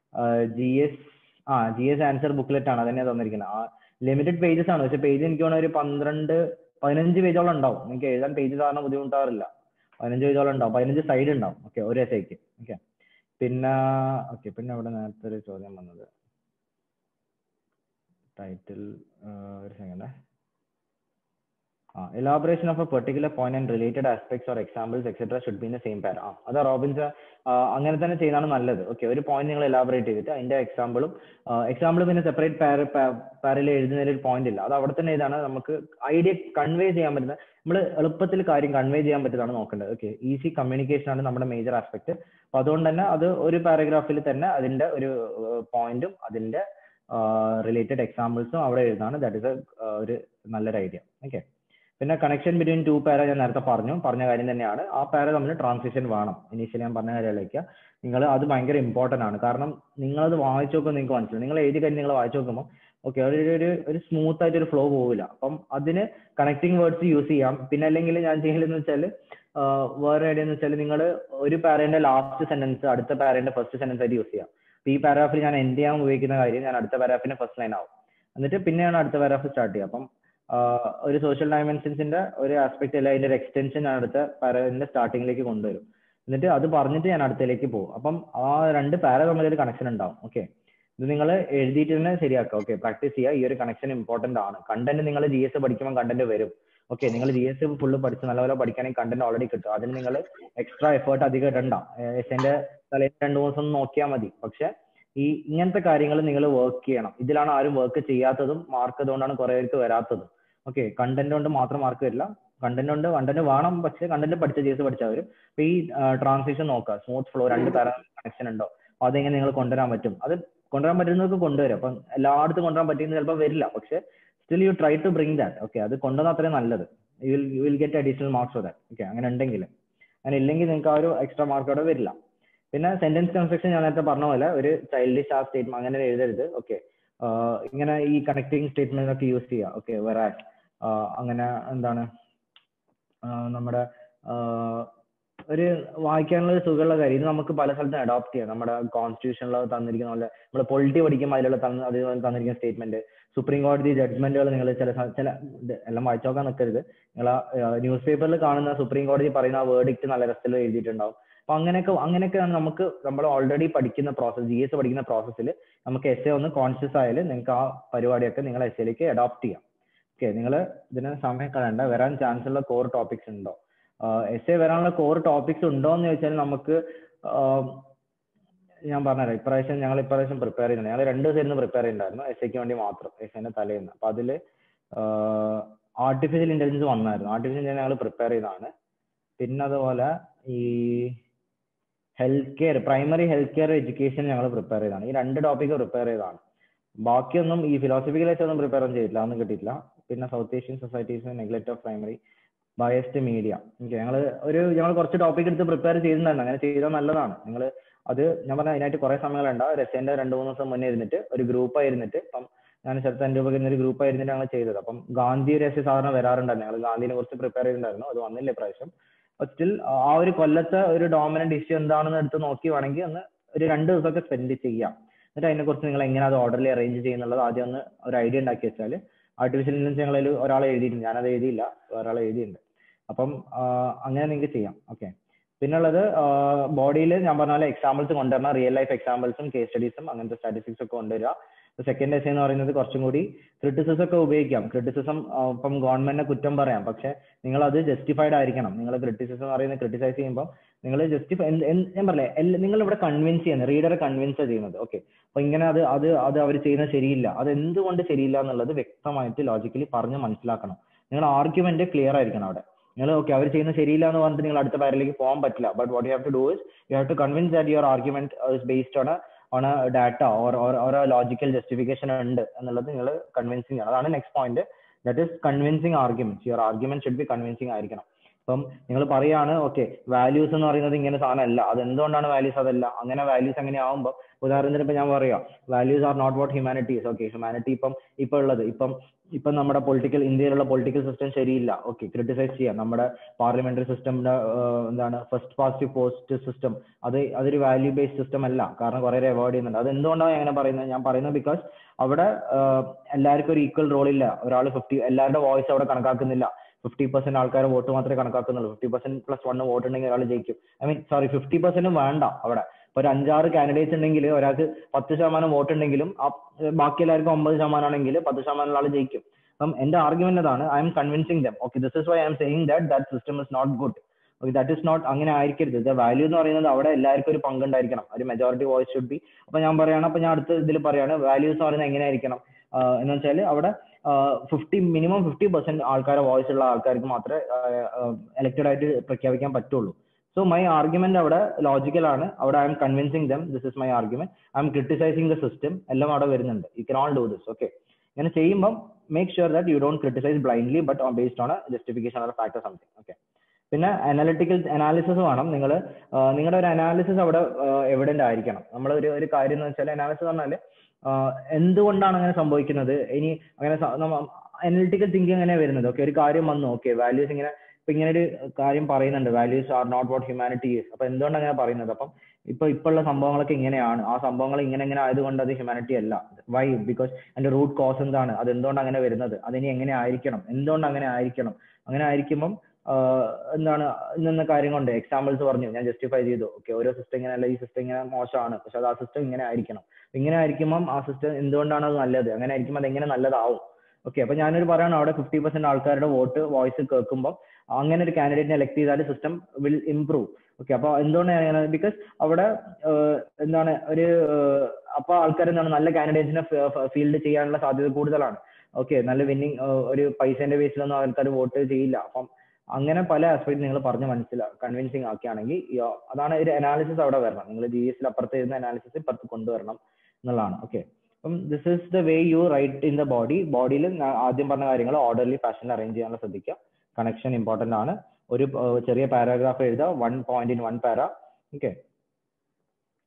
Speaker 1: G S ആ ജി എസ് ആൻസർ ബുക്ക്ലെറ്റ് ആണ് അതന്നെ തന്നിരിക്കുന്നത് ആ ലിമിറ്റഡ് പേജസ് ആണ് പക്ഷെ പേജ് എനിക്ക് തോന്നുന്നു ഒരു പന്ത്രണ്ട് പതിനഞ്ച് പേജോളം ഉണ്ടാവും നിങ്ങൾക്ക് എഴുതാൻ പേജ് കാരണം ബുദ്ധിമുട്ടാറില്ല പതിനഞ്ച് പേജോളം ഉണ്ടാവും പതിനഞ്ച് സൈഡ് ഉണ്ടാവും ഓക്കെ ഒരു എസ്ഐക്ക് ഓക്കെ പിന്നെ ഓക്കെ പിന്നെ അവിടെ നേരത്തെ ഒരു ചോദ്യം വന്നത് ടൈറ്റിൽ ഒരു സെക്കൻഡ് ആ elaboration of a particular point and related aspects or examples etcetera should be in the same para ആ അത് റോബിൻസ് അങ്ങനെ തന്നെ ചെയ്യുന്നതാണ് നല്ലത് ഓക്കെ ഒരു പോയിന്റ് നിങ്ങൾ എലാബറേറ്റ് ചെയ്തിട്ട് അതിന്റെ എക്സാമ്പിളും എക്സാമ്പിൾ പിന്നെ സെപ്പറേറ്റ് പാര പാരയിൽ എഴുതുന്നതിൽ ഒരു പോയിന്റ് ഇല്ല അത് അവിടെ തന്നെ ഇതാണ് നമുക്ക് ഐഡിയ കൺവേ ചെയ്യാൻ പറ്റുന്ന നമ്മൾ എളുപ്പത്തിൽ കാര്യം കൺവേ ചെയ്യാൻ പറ്റുന്നതാണ് നോക്കേണ്ടത് ഓക്കെ ഈസി കമ്മ്യൂണിക്കേഷൻ ആണ് നമ്മുടെ മേജർ ആസ്പെക്ട് അപ്പൊ അതുകൊണ്ട് തന്നെ അത് ഒരു പാരഗ്രാഫിൽ തന്നെ അതിന്റെ ഒരു പോയിന്റും അതിന്റെ റിലേറ്റഡ് എക്സാമ്പിൾസും അവിടെ എഴുതാണ് ദാറ്റ് ഇസ് ഒരു നല്ലൊരു ഐഡിയ ഓക്കെ പിന്നെ കണക്ഷൻ ബിറ്റ്വീൻ ടു പാര ഞാൻ നേരത്തെ പറഞ്ഞു പറഞ്ഞ കാര്യം തന്നെയാണ് ആ പാര തമ്മിൽ ട്രാൻസിഷൻ വേണം ഇനീഷ്യലി ഞാൻ പറഞ്ഞ കാര്യത്തിലേക്ക് നിങ്ങൾ അത് ഭയങ്കര ഇമ്പോർട്ടന്റ് ആണ് കാരണം നിങ്ങളത് വായിച്ചു നോക്കുമ്പോൾ നിങ്ങൾക്ക് മനസ്സിലാവും നിങ്ങൾ എഴുതി കഴിഞ്ഞ് നിങ്ങൾ വായിച്ചു നോക്കുമ്പോൾ ഓക്കെ ഒരു ഒരു ഒരു സ്മൂത്ത് ആയിട്ട് ഒരു ഫ്ലോ പോവില്ല അപ്പം അതിന് കണക്ടിങ് വേർഡ്സ് യൂസ് ചെയ്യാം പിന്നെ അല്ലെങ്കിൽ ഞാൻ ചെയ്യലെന്ന് വെച്ചാൽ വേറെ ഐഡിയ എന്ന് വെച്ചാൽ നിങ്ങൾ ഒരു പാരന്റെ ലാസ്റ്റ് സെന്റൻസ് അടുത്ത പാരന്റെ ഫസ്റ്റ് സെന്റൻസ് ആയിട്ട് യൂസ് ചെയ്യാം അപ്പൊ ഈ പാരാഗ്രാഫിൽ ഞാൻ എൻഡ് ചെയ്യാൻ ഉപയോഗിക്കുന്ന കാര്യം ഞാൻ അടുത്ത പാരാഗ്രാഫിന്റെ ഫസ്റ്റ് ലൈൻ ആവും എന്നിട്ട് പിന്നെയാണ് അടുത്ത പാരാഗ്രാഫ് സ്റ്റാർട്ട് ചെയ്യുക അപ്പം ആഹ് ഒരു സോഷ്യൽ ഡയമെൻഷൻസിന്റെ ഒരു ആസ്പെക്ട് അല്ല അതിന്റെ ഒരു എക്സ്റ്റൻഷൻ ഞാൻ അടുത്ത പാരന്റെ സ്റ്റാർട്ടിങ്ങിലേക്ക് കൊണ്ടുവരും എന്നിട്ട് അത് പറഞ്ഞിട്ട് ഞാൻ അടുത്തതിലേക്ക് പോകും അപ്പം ആ രണ്ട് പാര തമ്മിൽ ഒരു കണക്ഷൻ ഉണ്ടാവും ഓക്കെ ഇത് നിങ്ങൾ എഴുതിയിട്ട് തന്നെ ശരിയാക്കുക ഓക്കെ പ്രാക്ടീസ് ചെയ്യുക ഈ ഒരു കണക്ഷൻ ഇമ്പോർട്ടന്റ് ആണ് കണ്ടന്റ് നിങ്ങൾ ജി എസ് പഠിക്കുമ്പോൾ കണ്ടന്റ് വരും ഓക്കെ നിങ്ങൾ ജി എസ് ഫുള്ള് പഠിച്ച് നല്ലപോലെ പഠിക്കുകയാണെങ്കിൽ കണ്ടന്റ് ഓൾറെഡി കിട്ടും അതിന് നിങ്ങൾ എക്സ്ട്രാ എഫേർട്ട് അധികം ഇടണ്ട എന്റെ തലേന്ന് രണ്ടു ദിവസം നോക്കിയാൽ മതി പക്ഷെ ഈ ഇങ്ങനത്തെ കാര്യങ്ങൾ നിങ്ങൾ വർക്ക് ചെയ്യണം ഇതിലാണ് ആരും വർക്ക് ചെയ്യാത്തതും മാർക്ക് അതുകൊണ്ടാണ് കുറെ പേർക്ക് വരാത്തതും ഓക്കെ കണ്ടന്റ് കൊണ്ട് മാത്രം മാർക്ക് വരില്ല കണ്ടന്റ് കൊണ്ട് കണ്ടന്റ് വേണം പക്ഷെ കണ്ടന്റ് പഠിച്ച ജി പഠിച്ചാൽ വരും അപ്പൊ ഈ ട്രാൻസിഷൻ നോക്കുക സ്മൂത്ത് ഫ്ലോ രണ്ട് തരം കണക്ഷൻ ഉണ്ടോ അപ്പൊ അതെങ്ങനെ നിങ്ങൾ കൊണ്ടുവരാൻ പറ്റും അത് കൊണ്ടുവരാൻ പറ്റുന്നവർക്ക് കൊണ്ടുവരും അപ്പം എല്ലായിടത്തും കൊണ്ടുവരാൻ പറ്റുന്ന ചിലപ്പോൾ വരില്ല പക്ഷെ still you try to bring that okay അത് കൊണ്ടുവന്ന അത്രയും നല്ലത് you will you will get additional marks for that okay അങ്ങനെ ഉണ്ടെങ്കിൽ അങ്ങനെ ഇല്ലെങ്കിൽ നിങ്ങൾക്ക് ആ ഒരു എക്സ്ട്രാ മാർക്ക് അവിടെ വരില്ല പിന്നെ സെന്റൻസ് കൺസ്ട്രക്ഷൻ ഞാൻ നേരത്തെ പറഞ്ഞ പോലെ ഒരു ചൈൽഡിഷ് ആ സ്റ്റേറ്റ്മെന്റ് അങ്ങനെ എഴുതരുത് ഓക്കെ ഇങ്ങനെ ഈ കണക്ടിങ് സ്റ്റേറ്റ്മെന്റ് ഒക്കെ യൂസ് ചെയ്യുക ഓക്കെ വെറാസ് അങ്ങനെ എന്താണ് നമ്മുടെ ആഹ് ഒരു വായിക്കാനുള്ള ഒരു സുഖമുള്ള കാര്യം ഇത് നമുക്ക് പല സ്ഥലത്തും അഡോപ്റ്റ് ചെയ്യാം നമ്മുടെ കോൺസ്റ്റിറ്റ്യൂഷനിൽ തന്നിരിക്കുന്ന പോലെ നമ്മൾ പൊളിറ്റി പഠിക്കുമ്പോൾ അതിലുള്ള തന്ന അതുപോലെ തന്നിരിക്കുന്ന സ്റ്റേറ്റ്മെന്റ് സുപ്രീം കോടതി ജഡ്ജ്മെന്റുകൾ നിങ്ങൾ ചില സ- ചില ഇത് എല്ലാം വായിച്ചു നോക്കാൻ നിൽക്കരുത് നിങ്ങൾ ന്യൂസ് പേപ്പറിൽ കാണുന്ന സുപ്രീം കോടതി പറയുന്ന ആ വേർഡിക്റ്റ് നല്ല രസത്തിൽ എഴുതിയിട്ടുണ്ടാവും അപ്പൊ അങ്ങനെയൊക്കെ അങ്ങനെയൊക്കെയാണ് നമുക്ക് നമ്മൾ ഓൾറെഡി പഠിക്കുന്ന പ്രോസസ് ജി എസ് പഠിക്കുന്ന പ്രോസസ്സിൽ നമുക്ക് എസ് എ ഒന്ന് കോൺഷ്യസ് ആയാൽ നിങ്ങൾക്ക് ആ പരിപാടിയൊക്കെ നിങ്ങൾ എസ് എയിലേക്ക് അഡോപ്റ്റ് ചെയ്യാം ഓക്കെ നിങ്ങൾ ഇതിന് സമയം കളയണ്ട വരാൻ ചാൻസ് ഉള്ള കോർ ടോപ്പിക്സ് ഉണ്ടോ എസ് എ വരാനുള്ള കോർ ടോപ്പിക്സ് ഉണ്ടോ എന്ന് ചോദിച്ചാൽ നമുക്ക് ആഹ് ഞാൻ പറഞ്ഞുതരാം ഇപ്രാവശ്യം ഞങ്ങൾ ഇപ്രാവശ്യം പ്രിപ്പയർ ചെയ്യുന്നുണ്ട് ഞങ്ങൾ രണ്ട് ദിവസം ഇരുന്ന് പ്രിപ്പയർ ചെയ്യുന്നുണ്ടായിരുന്നു എസ് എക്ക് വേണ്ടി മാത്രം എസ് എന്റെ തലേന്ന് അപ്പൊ അതിൽ ആർട്ടിഫിഷ്യൽ ഇന്റലിജൻസ് വന്നായിരുന്നു ആർട്ടിഫിഷ്യൽ ഇന്റലിജൻസ് ഞങ്ങൾ പ്രിപ്പയർ ചെയ്തതാണ് പിന്നെ അതുപോലെ ഈ health care primary health care education ഞങ്ങൾ പ്രിപ്പയർ ചെയ്തതാണ് ഈ രണ്ട് ടോപ്പിക്ക് പ്രിപ്പയർ ചെയ്തതാണ് ബാക്കിയൊന്നും ഈ ഫിലോസഫിക്കലായിട്ട് ഒന്നും പ്രിപ്പയർ ഒന്നും ചെയ്തിട്ടില്ല അതൊന്നും കിട്ടിയിട്ടില്ല പിന്നെ South Asian societies neglect of primary biased media okay ഞങ്ങൾ ഒരു ഞങ്ങൾ കുറച്ച് ടോപ്പിക് എടുത്ത് പ്രിപ്പയർ ചെയ്തിട്ടുണ്ടായിരുന്നു അങ്ങനെ ചെയ്താൽ നല്ലതാണ് നിങ്ങൾ അത് ഞാൻ പറഞ്ഞ അതിനായിട്ട് കുറെ സമയങ്ങളുണ്ട് രസേന്റെ രണ്ട് മൂന്ന് ദിവസം മുന്നേ ഇരുന്നിട്ട് ഒരു ഗ്രൂപ്പ് ആയിരുന്നിട്ട് ഇപ്പം ഞാൻ ചെറുത്ത എൻ്റെ ഉപകരണ ഒരു ഗ്രൂപ്പ് ആയിരുന്നിട്ട് ഞങ്ങൾ ചെയ്തത് അപ്പം ഗാന്ധി രഹസ്യ സാധാരണ വരാറുണ്ടായിരുന്നു ഞങ്ങൾ ഗാന്ധിനെ കുറിച്ച് പ്രിപ്പയർ ചെയ്തിട്ടുണ്ടായിരുന്നു അത് വന്നില്ല ഇപ്രാവശ്യം സ്റ്റിൽ ആ ഒരു കൊല്ലത്തെ ഒരു ഡോമിനന്റ് ഇഷ്യൂ എന്താണെന്ന് എടുത്ത് നോക്കി വേണമെങ്കിൽ ഒന്ന് ഒരു രണ്ട് ദിവസമൊക്കെ സ്പെൻഡ് ചെയ്യാം എന്നിട്ട് അതിനെക്കുറിച്ച് നിങ്ങൾ എങ്ങനെ അത് ഓർഡറിൽ അറേഞ്ച് ചെയ്യുന്നുള്ളത് ആദ്യം ഒന്ന് ഒരു ഐഡിയ ഉണ്ടാക്കി വെച്ചാൽ ആർട്ടിഫിഷ്യൽ ഇന്റലിജൻസ് ഞങ്ങളിൽ ഒരാളെ എഴുതിയിട്ടുണ്ട് ഞാനത് എഴുതിയില്ല ഒരാളെ എഴുതിയിട്ടുണ്ട് അപ്പം അങ്ങനെ നിങ്ങൾക്ക് ചെയ്യാം ഓക്കെ പിന്നുള്ളത് ബോഡിയിൽ ഞാൻ പറഞ്ഞ പോലെ എക്സാമ്പിൾസ് കൊണ്ടുവരണം റിയൽ ലൈഫ് എക്സാമ്പിൾസും കേസ് സ്റ്റഡീസും അങ്ങനത്തെ സ്റ്റാറ്റിസ്റ്റിക്സ് ഒക്കെ കൊണ്ടുവരിക സെക്കൻഡ് എസ് എന്ന് പറയുന്നത് കുറച്ചും കൂടി ക്രിറ്റിസിസം ഒക്കെ ഉപയോഗിക്കാം ക്രിറ്റിസിസം ഇപ്പം ഗവൺമെന്റിനെ കുറ്റം പറയാം പക്ഷെ നിങ്ങൾ അത് ജസ്റ്റിഫൈഡ് ആയിരിക്കണം നിങ്ങൾ ക്രിറ്റിസിസം എന്ന് പറയുന്നത് ക്രിട്ടിസൈസ് ചെയ്യുമ്പോൾ നിങ്ങൾ ജസ്റ്റിഫൈ ഞാൻ പറഞ്ഞേ നിങ്ങൾ ഇവിടെ കൺവിൻസ് ചെയ്യുന്നത് റീഡറെ കൺവിൻസ് ചെയ്യുന്നത് ഓക്കെ അപ്പൊ ഇങ്ങനെ അത് അത് അത് അവർ ചെയ്യുന്നത് ശരിയില്ല അത് എന്തുകൊണ്ട് ശരിയില്ല എന്നുള്ളത് വ്യക്തമായിട്ട് ലോജിക്കലി പറഞ്ഞ് മനസ്സിലാക്കണം നിങ്ങൾ ആർഗ്യുമെന്റ് ക്ലിയർ ആയിരിക്കണം അവിടെ നിങ്ങൾ ഓക്കെ അവർ ചെയ്യുന്നത് ശരിയില്ല എന്ന് പറഞ്ഞിട്ട് നിങ്ങൾ അടുത്ത പാരലിലേക്ക് പോകാൻ പറ്റില്ല but what you have to do is you have to convince that your argument is based on on a data or or logical justification ഉണ്ട് എന്നുള്ളത് നിങ്ങൾ കൺവിൻസിങ് ആണ് അതാണ് next point that is convincing argument your argument should be convincing ആയിരിക്കണം ഇപ്പം നിങ്ങൾ പറയാണ് okay values എന്ന് പറയുന്നത് ഇങ്ങനെ സാധനമല്ല അത് എന്തുകൊണ്ടാണ് വാല്യൂസ് അതല്ല അങ്ങനെ വാല്യൂസ് അങ്ങനെ ആവുമ്പോൾ ഉദാഹരണത്തിന് ഇപ്പൊ ഞാൻ പറയാം values are not what humanities okay humanity ഇപ്പം ഇപ്പൊ ഉള്ളത് ഇപ്പം ഇപ്പം നമ്മുടെ പൊളിറ്റിക്കൽ ഇന്ത്യയിലുള്ള പൊളിറ്റിക്കൽ സിസ്റ്റം ശരിയില്ല ഓക്കെ ക്രിട്ടിസൈസ് ചെയ്യാം നമ്മുടെ പാർലമെന്ററി സിസ്റ്റമിന്റെ എന്താണ് ഫസ്റ്റ് പാസ്റ്റ് പോസ്റ്റ് സിസ്റ്റം അത് അതൊരു വാല്യൂ ബേസ്ഡ് സിസ്റ്റം അല്ല കാരണം കുറെ അവോയ്ഡ് ചെയ്യുന്നുണ്ട് അത് എന്തുകൊണ്ടാണ് അങ്ങനെ പറയുന്നത് ഞാൻ പറയുന്നത് ബിക്കോസ് അവിടെ എല്ലാവർക്കും ഒരു ഈക്വൽ റോൾ ഇല്ല ഒരാൾ ഫിഫ്റ്റി എല്ലാവരുടെ വോയിസ് അവിടെ കണക്കാക്കുന്നില്ല ഫിഫ്റ്റി പെർസെന്റ് ആൾക്കാർ വോട്ട് മാത്രമേ കണക്കാക്കുന്നുള്ളൂ fifty percent plus one vote ഉണ്ടെങ്കിൽ ഒരാൾ ജയിക്കും ഐ മീൻ സോറി ഫിഫ്റ്റി പെർസെന്റും വേണ്ട അവിടെ ഇപ്പൊ ഒരു അഞ്ചാറ് കാൻഡിഡേറ്റ്സ് ഉണ്ടെങ്കിൽ ഒരാൾക്ക് പത്ത് ശതമാനം വോട്ട് ഉണ്ടെങ്കിലും ബാക്കി എല്ലാവർക്കും ഒമ്പത് ശതമാനം ആണെങ്കിൽ പത്ത് ശതമാനം ആൾ ജയിക്കും അപ്പം എന്റെ ആർഗ്യുമെന്റ് അതാണ് I'm convincing them okay this is why I'm saying that that system is not good okay that is not അങ്ങനെ ആയിരിക്കരുത് ദ വാല്യൂ എന്ന് പറയുന്നത് അവിടെ എല്ലാവർക്കും ഒരു പങ്കുണ്ടായിരിക്കണം ഒരു മെജോറിറ്റി വോയിസ് ഷുഡ് ബി അപ്പൊ ഞാൻ പറയാണ് അപ്പൊ ഞാൻ അടുത്ത ഇതിൽ പറയാണ് വാല്യൂസ് എന്ന് പറയുന്നത് എങ്ങനെ ആയിരിക്കണം എന്ന് വെച്ചാൽ അവിടെ ഫിഫ്റ്റി മിനിമം ഫിഫ്റ്റി പെർസെന്റ് ആൾക്കാരെ വോയിസ് ഉള്ള ആൾക്കാർക്ക് മാത്രമേ എലക്റ്റഡ് ആയിട്ട് പ്രഖ്യാപിക്കാൻ പറ്റുള്ളൂ സോ മൈ ആർഗ്യുമെന്റ് അവിടെ ലോജിക്കൽ ആണ് അവിടെ I'm convincing them this is my argument I'm criticising the system എല്ലാം അവിടെ വരുന്നുണ്ട് you can all do this okay ഇങ്ങനെ ചെയ്യുമ്പോൾ make sure that you don't criticise blindly but based on justification or factor something okay പിന്നെ analytical analysis വേണം നിങ്ങൾ നിങ്ങളുടെ ഒരു അനാലിസിസ് അവിടെ എവിഡന്റ് ആയിരിക്കണം നമ്മൾ ഒരു ഒരു കാര്യം എന്ന് വെച്ചാൽ അനാലിസിസ് പറഞ്ഞാൽ എന്തുകൊണ്ടാണ് അങ്ങനെ സംഭവിക്കുന്നത് ഇനി അങ്ങനെ അനലിറ്റിക്കൽ തിങ്കിങ് എങ്ങനെ വരുന്നത് ഓക്കെ ഒരു കാര്യം വന്നു ഓക്കെ വാല്യൂസ് ഇങ്ങനെ ഇപ്പൊ ഇങ്ങനെ ഒരു കാര്യം പറയുന്നുണ്ട് values are not what humanity is അപ്പൊ എന്തുകൊണ്ട് അങ്ങനെ പറയുന്നത് അപ്പം ഇപ്പൊ ഇപ്പൊ ഉള്ള സംഭവങ്ങളൊക്കെ ഇങ്ങനെയാണ് ആ സംഭവങ്ങൾ ഇങ്ങനെ ഇങ്ങനെ ആയതുകൊണ്ട് അത് ഹ്യൂമാനിറ്റി അല്ല വൈ ബിക്കോസ് അതിന്റെ റൂട്ട് കോസ് എന്താണ് അത് എന്തുകൊണ്ട് അങ്ങനെ വരുന്നത് അതിനി എങ്ങനെ ആയിരിക്കണം എന്തുകൊണ്ട് അങ്ങനെ ആയിരിക്കണം അങ്ങനെ ആയിരിക്കുമ്പം എന്താണ് ഇന്ന കാര്യം കൊണ്ട് എക്സാമ്പിൾസ് പറഞ്ഞു ഞാൻ ജസ്റ്റിഫൈ ചെയ്തു ഓക്കെ ഓരോ സിസ്റ്റം ഇങ്ങനെ അല്ല ഈ സിസ്റ്റം ഇങ്ങനെ മോശമാണ് പക്ഷെ അത് ആ സിസ്റ്റം ഇങ്ങനെ ആയിരിക്കണം ഇങ്ങനെ ആയിരിക്കുമ്പം ആ സിസ്റ്റം എന്തുകൊണ്ടാണ് അത് നല്ലത് അങ്ങനെ ആയിരിക്കുമ്പോൾ അത് എങ്ങനെ നല്ലതാവും ഓക്കെ അപ്പൊ ഞാനൊരു പറയാണ് അവിടെ ഫിഫ്റ്റി പെർസെന്റ് ആൾക്കാരുടെ വോട്ട് വോയിസ് കേൾക്കുമ്പോൾ അങ്ങനെ ഒരു കാൻഡിഡേറ്റിനെ എലക്ട് ചെയ്താൽ സിസ്റ്റം വിൽ ഇംപ്രൂവ് ഓക്കെ അപ്പൊ എന്തുകൊണ്ടാണ് ബിക്കോസ് അവിടെ എന്താണ് ഒരു അപ്പൊ ആൾക്കാർ എന്താണ് നല്ല കാൻഡിഡേറ്റ്സിനെ ഫീൽഡ് ചെയ്യാനുള്ള സാധ്യത കൂടുതലാണ് ഓക്കെ നല്ല വിന്നിങ് ഒരു പൈസന്റെ ബേസിലൊന്നും ആൾക്കാർ വോട്ട് ചെയ്യില്ല അപ്പം അങ്ങനെ പല ആസ്പെക്ട് നിങ്ങൾ പറഞ്ഞ് മനസ്സിലാവും കൺവിൻസിങ് ആക്കുകയാണെങ്കിൽ അതാണ് ഒരു അനാലിസിസ് അവിടെ വരണം നിങ്ങൾ ജി എസിൽ അപ്പുറത്ത് ഇരുന്ന അനാലിസിസ് ഇപ്പുറത്ത് കൊണ്ടുവരണം എന്നുള്ളതാണ് ഓക്കെ അപ്പം this is the way you write in the body ബോഡിയിൽ ആദ്യം പറഞ്ഞ കാര്യങ്ങൾ ഓർഡർലി ഫാഷനിൽ അറേഞ്ച് ചെയ്യാനുള്ള ശ്രദ്ധിക്കുക കണക്ഷൻ ഇമ്പോർട്ടന്റ് ആണ് ഒരു ചെറിയ പാരാഗ്രാഫ് എഴുതുക one point in one para okay